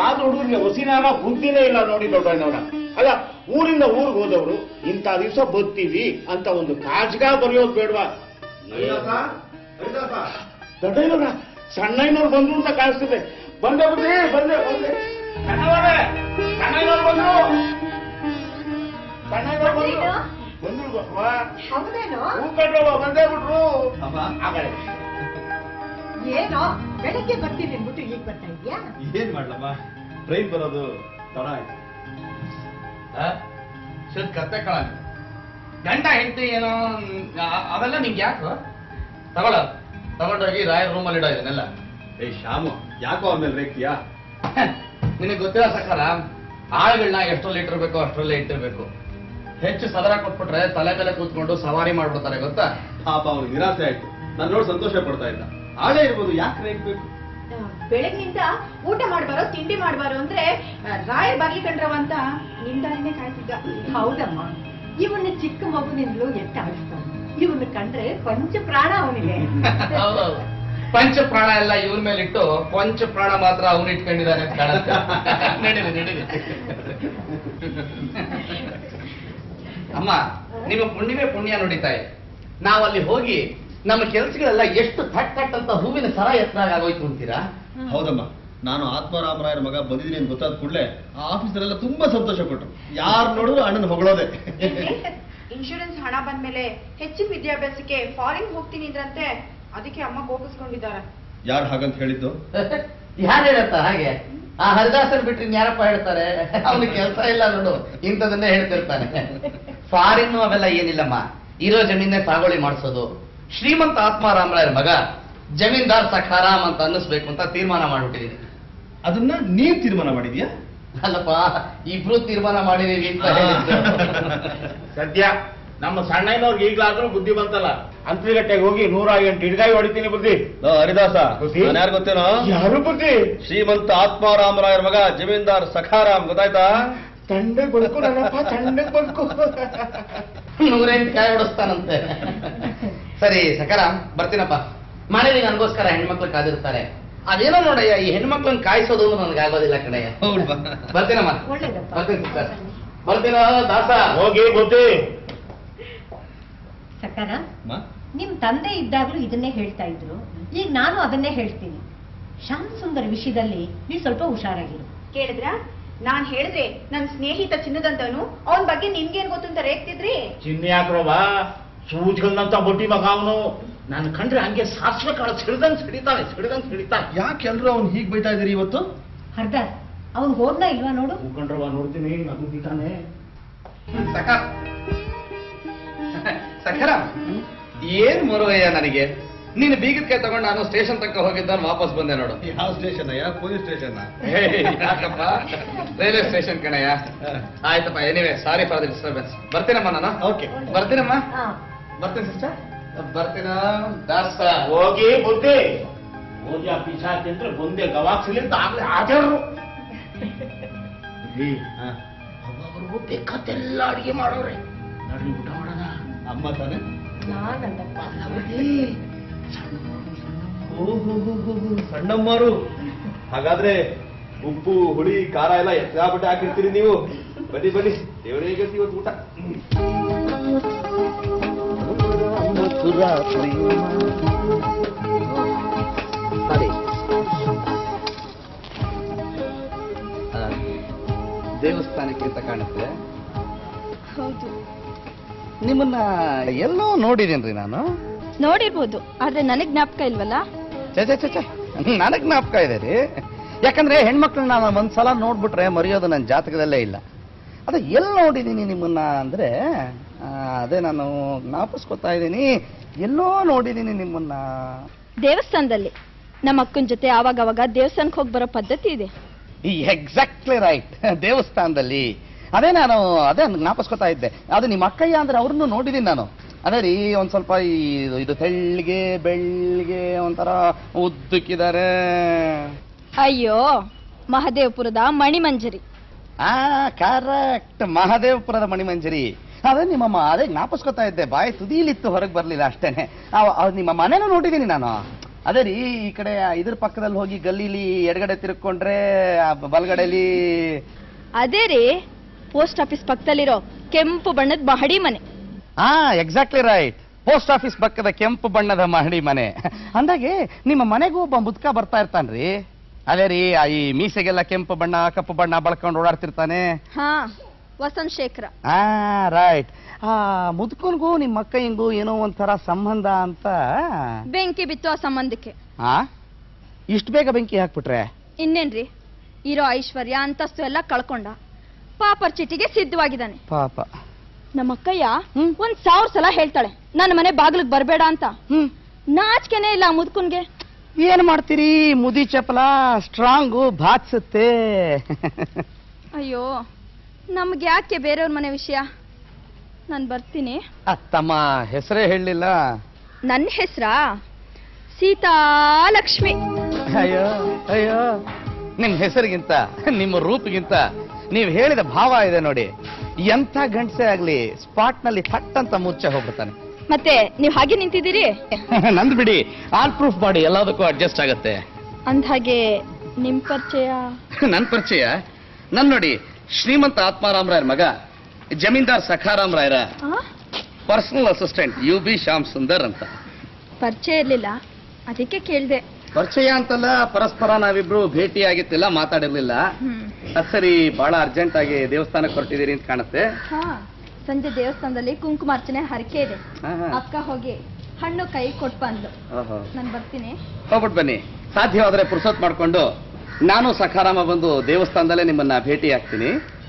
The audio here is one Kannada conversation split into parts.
ಕಾದು ಹುಡುಗರಿಗೆ ಹೊಸಿನಾಗ ಬುದ್ಧಿನೇ ಇಲ್ಲ ನೋಡಿ ದೊಡ್ಡಣ್ಣವ್ರ ಅಲ್ಲ ಊರಿಂದ ಊರಿಗೆ ಹೋದವರು ಇಂಥ ದಿವಸ ಬರ್ತೀವಿ ಅಂತ ಒಂದು ಕಾಜ್ಗ ಬರೆಯೋದು ಬೇಡವಾ ದೊಡ್ಡಯ್ಯನವ್ರ ಸಣ್ಣಯ್ಯನವ್ರು ಬಂದ್ರು ಅಂತ ಕಾಣಿಸ್ತಿದೆ ಬಂದೆ ಬಂದೆ ಬಂದೆ ಬಂದೆ ಸಣ್ಣವರೇ ಸಣ್ಣಯ್ಯನವ್ರು ಬಂದ್ರು ಸಣ್ಣಯ್ಯನವ್ರು ಬಂದ್ರು ಬಂದ್ರು ಬಸವ ಹೌದೇನೋ ಹೂ ಕಟ್ಟೋವ ಬಂದೇ ಬಿಟ್ರು ಆಗಲೇ ಏನೋ ಬೆಳಗ್ಗೆ ಬರ್ತೀನಿ ಅಂದ್ಬಿಟ್ಟು ಈಗ ಬರ್ತಾ ಇದ್ಯಾ ಏನ್ ಮಾಡ್ಲಮ್ಮ ಟ್ರೈನ್ ಬರೋದು ತಡ ಆಯ್ತು ಶುದ್ಧ ಕತ್ತೆ ಕಳ ಗಂಡ ಹೆಂಡತಿ ಏನೋ ಆ- ಅವೆಲ್ಲ ನಿಂಗೆ ಯಾಕೋ ತಗೊಳ ತಗೊಂಡೋಗಿ ರಾಯರ್ ರೂಮಲ್ಲಿ ಇಡೋ ಇದನ್ನೆಲ್ಲ ಏ ಶ್ಯಾಮು ಯಾಕೋ ಆಮೇಲೆ ರೇಗ್ತೀಯಾ ನಿನಗೆ ಗೊತ್ತಿರೋ ಸಕಾರ ಆಳುಗಳನ್ನ ಎಷ್ಟು ಲೀಟರ್ ಬೇಕೋ ಅಷ್ಟರಲ್ಲೇ ಇಟ್ಟಿರ್ಬೇಕು ಹೆಚ್ಚು ಸದರ ಕೊಟ್ಬಿಟ್ರೆ ತಲೆ ಮೇಲೆ ಕೂತ್ಕೊಂಡು ಸವಾರಿ ಮಾಡ್ಬಿಡ್ತಾರೆ ಗೊತ್ತಾ ಪಾಪ ಅವ್ನಿಗೆ ನಿರಾಸೆ ಆಯ್ತು ನಾನು ನೋಡಿ ಸಂತೋಷ ಪಡ್ತಾ ಇದ್ದ ಆಳೇ ಇರ್ಬೋದು ಯಾಕೆ ರೇಗ್ಬೇಕು ಬೆಳಗ್ನಿಂದ ಊಟ ಮಾಡ್ಬಾರೋ ತಿಂಡಿ ಮಾಡ್ಬಾರೋ ಅಂದ್ರೆ ಆ, ರಾಯರ್ ಬರ್ಲಿ ಕಂಡ್ರವ ಅಂತ ನಿಂದಾನೇ ಕಾಯ್ತಿದ್ದ ಹೌದಮ್ಮ ಇವನ್ನ ಚಿಕ್ಕ ಮಗುನಿಂದಲೂ ಎತ್ತ ಆಡಿಸ್ತಾನೆ ಇವನ್ನ ಕಂಡ್ರೆ ಪಂಚ ಪ್ರಾಣ ಅವನಿಗೆ ಹೌದೌದು ಪಂಚ ಪ್ರಾಣ ಎಲ್ಲ ಇವ್ರ ಮೇಲೆ ಇಟ್ಟು ಪಂಚ ಪ್ರಾಣ ಮಾತ್ರ ಅವನು ಇಟ್ಕೊಂಡಿದ್ದಾನೆ ಅಂತ ಕಾಣುತ್ತೆ ನಡೀಲಿ ನಡೀಲಿ ಅಮ್ಮ ನಿಮ್ಮ ಪುಣ್ಯವೇ ಪುಣ್ಯ ನುಡಿತಾಯಿ ನಾವಲ್ಲಿ ಹೋಗಿ ನಮ್ಮ ಕೆಲ್ಸಗಳೆಲ್ಲ ಎಷ್ಟು ಥಟ್ ಥಟ್ ಅಂತ ಹೂವಿನ ಸರ ಎತ್ತರ ಆಗೋಯ್ತು ಅಂತೀರಾ ಹೌದಮ್ಮ ನಾನು ಆತ್ಮರಾಮರಾಯರ ಮಗ ಬಂದಿದ್ದೀನಿ ಅಂತ ಗೊತ್ತಾದ ಕೂಡಲೇ ಆ ಆಫೀಸರೆಲ್ಲ ತುಂಬಾ ಸಂತೋಷ ಪಟ್ರು ಯಾರು ನೋಡಿದ್ರು ಅಣ್ಣನ ಹೊಗಳೋದೆ ಇನ್ಶೂರೆನ್ಸ್ ಹಣ ಬಂದ್ಮೇಲೆ ಹೆಚ್ಚಿನ ವಿದ್ಯಾಭ್ಯಾಸಕ್ಕೆ ಫಾರಿನ್ ಹೋಗ್ತೀನಿ ಇದ್ರಂತೆ ಅದಕ್ಕೆ ಅಮ್ಮ ಕೋಪಿಸ್ಕೊಂಡಿದ್ದಾರೆ ಯಾರು ಹಾಗಂತ ಹೇಳಿದ್ದು ಯಾರು ಹೇಳತ್ತ ಹಾಗೆ ಆ ಹರಿದಾಸನ್ ಬಿಟ್ರೆ ಯಾರಪ್ಪ ಹೇಳ್ತಾರೆ ಅವನು ಕೆಲಸ ಇಲ್ಲ ನೋಡು ಇಂಥದನ್ನೇ ಹೇಳ್ತಿರ್ತಾನೆ ಫಾರಿನ್ ಅವೆಲ್ಲ ಏನಿಲ್ಲಮ್ಮ ಇರೋ ಜಮೀನೇ ಸಾಗುವಳಿ ಮಾಡಿಸೋದು ಶ್ರೀಮಂತ ಆತ್ಮಾರಾಮರಾಯರ ಮಗ ಜಮೀನ್ದಾರ್ ಸಖಾರಾಮ್ ಅಂತ ಅನ್ನಿಸ್ಬೇಕು ಅಂತ ತೀರ್ಮಾನ ಮಾಡ್ಬಿಟ್ಟಿದೀನಿ ಅದನ್ನ ನೀವ್ ತೀರ್ಮಾನ ಮಾಡಿದ್ಯಾ ಅಲ್ಲಪ್ಪ ಇಬ್ರು ತೀರ್ಮಾನ ಮಾಡಿದೀವಿ ಅಂತ ಹೇಳಿದ್ದು ಸದ್ಯ ನಮ್ಮ ಸಣ್ಣಯ್ಯನವ್ರಿಗೆ ಈಗ್ಲಾದ್ರೂ ಬುದ್ಧಿ ಬಂತಲ್ಲ ಅಂತರಿಗಟ್ಟೆಗೆ ಹೋಗಿ ನೂರ ಎಂಟು ಹಿಡ್ಗಾಯಿ ಹೊಡಿತೀನಿ ಬುದ್ಧಿ ಲೋ, ಹರಿದಾಸ ಬುದ್ಧಿ? ನಾನು ಯಾರು ಗೊತ್ತೇನೋ ಯಾರು ಬುದ್ಧಿ ಶ್ರೀಮಂತ ಆತ್ಮಾರಾಮರಾಯರ ಮಗ ಜಮೀನ್ದಾರ್ ಸಖಾರಾಮ್ ಗೊತ್ತಾಯ್ತಾ ತಂಡಗ್ ಬದುಕು ನನ್ನಪ್ಪ ತಂಡಗ್ ಬದುಕು ನೂರೆಂಟು ಕಾಯಿ ಹೊಡಿಸ್ತಾನಂತೆ ಸರಿ ಸಕರಾಮ್ ಬರ್ತೀನಪ್ಪ ಮನೇಲಿ ನನಗೋಸ್ಕರ ಹೆಣ್ಮಕ್ಳು ಕಾದಿರ್ತಾರೆ ಅದೇನೋ ನೋಡಯ್ಯ ಈ ಹೆಣ್ಮಕ್ಳನ್ನ ಕಾಯಿಸೋದು ನನಗೆ ಆಗೋದಿಲ್ಲ ಕಡೆಯ ಹೌದು ಬಾ. ಬರ್ತೀನಮ್ಮ ಒಳ್ಳೇದಪ್ಪ. ಬರ್ತೀನಿ sister. ಬರ್ತೀನ ದಾಸ ಹೋಗಿ ಬುದ್ಧಿ ಸಕಾರ ಅಮ್ಮ, ನಿಮ್ ತಂದೆ ಇದ್ದಾಗ್ಲೂ ಇದನ್ನೇ ಹೇಳ್ತಾ ಇದ್ರು ಈಗ ನಾನು ಅದನ್ನೇ ಹೇಳ್ತೀನಿ ಶ್ಯಾಮ್ ಸುಂದರ್ ವಿಷಯದಲ್ಲಿ ನೀವು ಸ್ವಲ್ಪ ಹುಷಾರಾಗಿರು ಕೇಳಿದ್ರ ನಾನ್ ಹೇಳಿದ್ರೆ ನನ್ ಸ್ನೇಹಿತ ಚಿನ್ನದಂತವನು ಅವನ್ ಬಗ್ಗೆ ನಿಮ್ಗೇನ್ ಗೊತ್ತು ಅಂತ ರೇಗ್ತಿದ್ರಿ ಚಿನ್ನಿ ಯಾಕ್ರವ ಸೂಜ್ಗಲ್ನಂತ ಬೊಟ್ಟಿ ಮಗ ಅವನು ನಾನು ಕಂಡ್ರೆ ಹಂಗೆ ಸಾಸಿವೆ ಕಾಳು ಸಿಡಿದಂಗ್ ಸಿಡಿತಾನೆ ಸಿಡಿದಂಗ್ ಸಿಡಿತಾನೆ ಯಾಕೆ ಎಲ್ರು ಅವ್ನು ಹೀಗ್ ಬೈತಾ ಇದ್ದೀರಿ ಇವತ್ತು ಹರ್ದಾಸ್ ಅವ್ನ್ ಹೋದ್ನಾ ಇಲ್ವಾ ನೋಡು ಹೂಕಂಡ್ರವ ನೋಡ್ತೀನಿ ಅದು ಬಿದ್ದಾನೆ ಸಖರ್ ಸಖರ ಏನ್ ಮರುವಯ್ಯ ನನಗೆ ನೀನು ಬೀಗದ ಕೈ ತಗೊಂಡು ನಾನು ಸ್ಟೇಷನ್ ತನಕ ಹೋಗಿದ್ದಾನು ವಾಪಸ್ ಬಂದೆ ನೋಡು ಯಾವ ಸ್ಟೇಷನ್ ಯಾವ ಪೊಲೀಸ್ ಸ್ಟೇಷನ್ ಹೇ, ಯಾಕಪ್ಪ ರೈಲ್ವೆ ಸ್ಟೇಷನ್ ಕಣಯ್ಯ ಆಯ್ತಪ್ಪ anyway sorry for the disturbance ಬರ್ತೀನಮ್ಮ ನಾನು ಓಕೆ ಬರ್ತೀನಮ್ಮ ಹಾ ಬರ್ತೀನಿ ಸಿಸ್ಟರ್ ಬರ್ತೀನ ದಾಸ ಹೋಗಿ ಬುದ್ಧಿ ಹೋಗಿ ಆ ಪಿಶಾಚಿ ಅಂದ್ರೆ ಬಂದೆ ಗವಾಕ್ಸಿಲಿ ಅಂತ ಆಗ್ಲೇ ಹಾಜರು ಒಬ್ಬೊಬ್ರಿಗೂ ಬೇಕಾದೆಲ್ಲ ಅಡಿಗೆ ಮಾಡೋರೆ ನಡ್ರಿ ಊಟ ಮಾಡೋಣ ಅಮ್ಮ ತಾನೆ ನಾನಲ್ಲಪ್ಪ ಸಣ್ಣಮ್ಮರು ಹಾಗಾದ್ರೆ ಉಪ್ಪು ಹುಳಿ ಖಾರ ಎಲ್ಲ ಎತ್ತಾಬಿಟ್ಟು ಹಾಕಿರ್ತೀರಿ ನೀವು ಬನ್ನಿ ಬನ್ನಿ ದೇವರೇ ಗತಿ ಇವತ್ತು ಊಟ ದೇವಸ್ಥಾನಕ್ಕೆ ಅಂತ ಕಾಣುತ್ತೆ ಹೌದು ನಿಮ್ಮನ್ನ ಎಲ್ಲೋ ನೋಡಿದೇನ್ರಿ ನಾನು ನೋಡಿರ್ಬೋದು ಆದ್ರೆ ನನಗ್ ಜ್ಞಾಪಕ ಇಲ್ವಲ್ಲ ಚೆ ಚೆ ಚೆ ಚೆ ನನಗ್ ಜ್ಞಾಪಕ ಇದೆ ರೀ ಯಾಕಂದ್ರೆ ಹೆಣ್ಮಕ್ಳನ್ನ ನಾನು ಒಂದ್ಸಲ ನೋಡ್ಬಿಟ್ರೆ ಮರೆಯೋದು ನನ್ನ ಜಾತಕದಲ್ಲೇ ಇಲ್ಲ ಅದೇ ಎಲ್ಲಿ ನೋಡಿದ್ದೀನಿ ನಿಮ್ಮನ್ನ ಅಂದ್ರೆ ಆ, ಅದೇ ನಾನು ಜ್ಞಾಪಿಸ್ಕೊತಾ ಇದ್ದೀನಿ ಎಲ್ಲೋ ನೋಡಿದ್ದೀನಿ ನಿಮ್ಮನ್ನ ದೇವಸ್ಥಾನದಲ್ಲಿ ನಮ್ಮ ಅಕ್ಕನ ಜೊತೆ ಆವಾಗ ಅವಾಗ ದೇವಸ್ಥಾನಕ್ಕೆ ಹೋಗಿ ಬರೋ ಪದ್ಧತಿ ಇದೆ ಈ ಎಕ್ಸಾಕ್ಟ್ಲಿ ರೈಟ್ ದೇವಸ್ಥಾನದಲ್ಲಿ ಅದೇ ನಾನು ಅದೇ ಜ್ಞಾಪಿಸ್ಕೊತಾ ಇದ್ದೆ ಅದು ನಿಮ್ಮ ಅಕ್ಕಯ್ಯ ಅಂದ್ರೆ ಅವ್ರನ್ನು ನೋಡಿದ್ದೀನಿ ನಾನು ಅದೇ ರೀ ಒಂದ್ ಸ್ವಲ್ಪ ಈ ಇದು- ಇದು ತೆಳ್ಳಿಗೆ ಬೆಳ್ಳಿಗೆ ಒಂಥರ ಉದ್ದಕ್ಕಿದ್ದಾರೆ ಅಯ್ಯೋ ಮಹದೇವಪುರದ ಮಣಿಮಂಜರಿ ಆ ಕರೆಕ್ಟ್ ಮಹಾದೇವಪುರದ ಮಣಿಮಂಜರಿ ಅದೇ ನಿಮ್ಮಮ್ಮ ಅದೇ ಜ್ಞಾಪಿಸ್ಕೊತಾ ಇದ್ದೆ ಬಾಯಿ ತುದೀಲಿತ್ತು ಹೊರಗೆ ಬರ್ಲಿಲ್ಲ ಅಷ್ಟೇನೆ ಅವ- ಅವ್ ನಿಮ್ಮ ಮನೇನೂ ನೋಡಿದ್ದೀನಿ ನಾನು ಅದೇ ರೀ ಈ ಕಡೆ ಇದ್ರ ಪಕ್ಕದಲ್ಲಿ ಹೋಗಿ ಗಲ್ಲಿಲಿ ಎಡಗಡೆ ತಿರ್ಕೊಂಡ್ರೆ ಆ ಬಲಗಡೆಲಿ ಅದೇ ರೀ ಪೋಸ್ಟ್ ಆಫೀಸ್ ಪಕ್ಕದಲ್ಲಿರೋ ಕೆಂಪು ಬಣ್ಣದ ಮಹಡಿ ಮನೆ ಹಾ ಎಕ್ಸಾಕ್ಟ್ಲಿ ರೈಟ್ ಪೋಸ್ಟ್ ಆಫೀಸ್ ಪಕ್ಕದ ಕೆಂಪು ಬಣ್ಣದ ಮಹಡಿ ಮನೆ ಅಂದಾಗೆ ನಿಮ್ಮ ಮನೆಗೂ ಒಬ್ಬ ಮುದ್ಕ ಬರ್ತಾ ಇರ್ತಾನ್ರಿ ಅದೇ ರೀ ಆ ಈ ಮೀಸೆಗೆಲ್ಲ ಕೆಂಪು ಬಣ್ಣ ಕಪ್ಪು ಬಣ್ಣ ಬಳಕೊಂಡು ಓಡಾಡ್ತಿರ್ತಾನೆ ಹಾ ವಸಂತ್ ಶೇಖರ ಹಾ ರೈಟ್ ಆ ಮುದ್ಕನ್ಗೂ ನಿಮ್ಮ ಅಕ್ಕಯ್ಯಂಗೂ ಏನೋ ಒಂಥರ ಸಂಬಂಧ ಅಂತ ಬೆಂಕಿ ಬಿತ್ತು ಆ ಸಂಬಂಧಕ್ಕೆ ಹಾ ಇಷ್ಟು ಬೇಗ ಬೆಂಕಿ ಹಾಕ್ಬಿಟ್ರೆ ಇನ್ನೇನ್ರಿ ಇರೋ ಐಶ್ವರ್ಯ ಅಂತಸ್ತು ಎಲ್ಲ ಕಳ್ಕೊಂಡ ಪಾಪರ್ ಚೀಟಿಗೆ ಸಿದ್ಧವಾಗಿದ್ದಾನೆ ಪಾಪ ನಮ್ಮ ಅಕ್ಕಯ್ಯ ಹ್ಮ್. ಒಂದ್ ಸಾವಿರ ಸಲ ಹೇಳ್ತಾಳೆ ನನ್ನ ಮನೆ ಬಾಗಿಲಿಗೆ ಬರಬೇಡ ಅಂತ ಹ್ಮ್ ನಾಚಿಕೆನೇ ಇಲ್ಲ ಆ ಮುದ್ಕನ್ಗೆ ಏನ್ ಮಾಡ್ತೀರಿ ಮುದಿ ಚಪಲ ಸ್ಟ್ರಾಂಗು ಬಾಚ್ಸುತ್ತೆ ಅಯ್ಯೋ ನಮ್ಗೆ ಯಾಕೆ ಬೇರೆಯವ್ರ ಮನೆ ವಿಷಯ ನಾನು ಬರ್ತೀನಿ ಆ, ತಮ್ಮ ಹೆಸರೇ ಹೇಳಲಿಲ್ಲ ನನ್ನ ಹೆಸರಾ ಸೀತಾಲಕ್ಷ್ಮಿ ಅಯ್ಯೋ ಅಯ್ಯೋ ನಿಮ್ ಹೆಸರಿಗಿಂತ ನಿಮ್ಮ ರೂಪಿಗಿಂತ ನೀವು ಹೇಳಿದ ಭಾವ ಇದೆ ನೋಡಿ ಎಂಥ ಗಂಡಸೆ ಆಗ್ಲಿ ಸ್ಪಾಟ್ ನಲ್ಲಿ ಥಟ್ ಅಂತ ಮುಚ್ಚೆ ಹೋಗ್ಬಿಡ್ತಾನೆ ಮತ್ತೆ ನೀವ್ ಹಾಗೆ ನಿಂತಿದ್ದೀರಿ ನಂದ್ ಬಿಡಿ ಆಲ್ ಪ್ರೂಫ್ ಮಾಡಿ ಎಲ್ಲದಕ್ಕೂ ಅಡ್ಜಸ್ಟ್ ಆಗತ್ತೆ ಅಂದ್ಹಾಗೆ ನಿಮ್ ಪರಿಚಯ ನನ್ ಪರಿಚಯ ನನ್ ನೋಡಿ ಶ್ರೀಮಂತ ಆತ್ಮಾರಾಮ್ ರಾಯರ್ ಮಗ ಜಮೀನ್ದಾರ್ ಸಖಾರಾಮ್ ರಾಯರ ಆ? Personal assistant U B Shyam Sundar ಅಂತ ಪರಿಚಯ ಇರ್ಲಿಲ್ಲ ಅದಕ್ಕೆ ಕೇಳ್ದೆ ಪರಿಚಯ ಅಂತಲ್ಲ ಪರಸ್ಪರ ನಾವಿಬ್ರು ಭೇಟಿ ಆಗಿತ್ತಿಲ್ಲ ಮಾತಾಡಿರ್ಲಿಲ್ಲ ಹ್ಮ್ ಅದ್ ಸರಿ ಬಹಳ ಅರ್ಜೆಂಟ್ ಆಗಿ ದೇವಸ್ಥಾನಕ್ಕೆ ಹೊರಟಿದ್ದೀರಿ ಅಂತ ಕಾಣುತ್ತೆ ಹಾ ಸಂಜೆ ದೇವಸ್ಥಾನದಲ್ಲಿ ಕುಂಕುಮಾರ್ಚನೆ ಹರಕೆ ಇದೆ ಹಾ, ಹಾ. ಅಕ್ಕ ಹೋಗಿ ಹಣ್ಣು ಕೈ ಕೊಟ್ ಬಂದ್ಲು ಓಹೋ. ನಾನು ಬರ್ತೀನಿ ಹೋಗ್ಬಿಟ್ ಬನ್ನಿ ಸಾಧ್ಯವಾದ್ರೆ ಪುರ್ಸೊತ್ ಮಾಡ್ಕೊಂಡು ನಾನು ಸಖಾರಾಮ ಬಂದು ದೇವಸ್ಥಾನದಲ್ಲೇ ನಿಮ್ಮನ್ನ ಭೇಟಿ ಆಗ್ತೀನಿ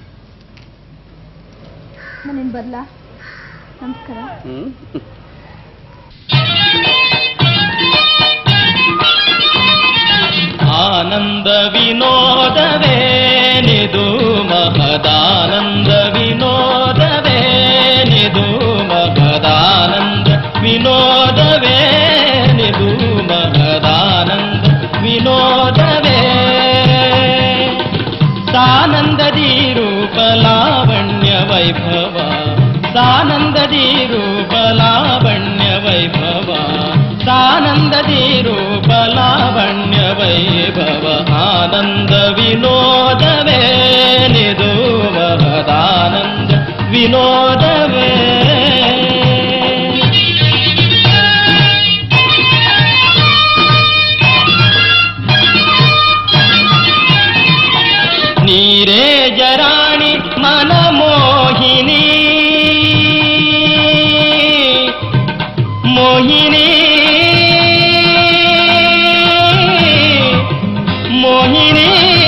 ನಾನೇನ್ ಬರ್ಲಾ ನಮಸ್ಕಾರ ಹ್ಮ್ ಆನಂದ ವಿನೋದವೇನಿದು ಮಹದಾನಂದ ವಿನೋದವೇನಿದು ಮಹದಾನಂದ ವಿನೋದವೇನಿದು ಮಹದಾನಂದ ವಿನೋದವೇ ಸಾನಂದದಿ ರೂಪ ಲಾವಣ್ಯ ವೈಭವ ಸಾನಂದದಿ ರೂಪ ಲಾವಣ್ಯ ವೈಭವ ಸಾನಂದದಿ ರೂಪ ಲಾವಣ್ಯ ವೈಭವ ಆನಂದ ವಿನೋದವೇ ನಿದು ಮಹದಾನಂದ ವಿನೋದವೇ ನೀರೇ ಜರಾಣಿ ಮನಮೋಹಿನಿ ಮೋಹಿನಿ ಮೋಹಿನಿ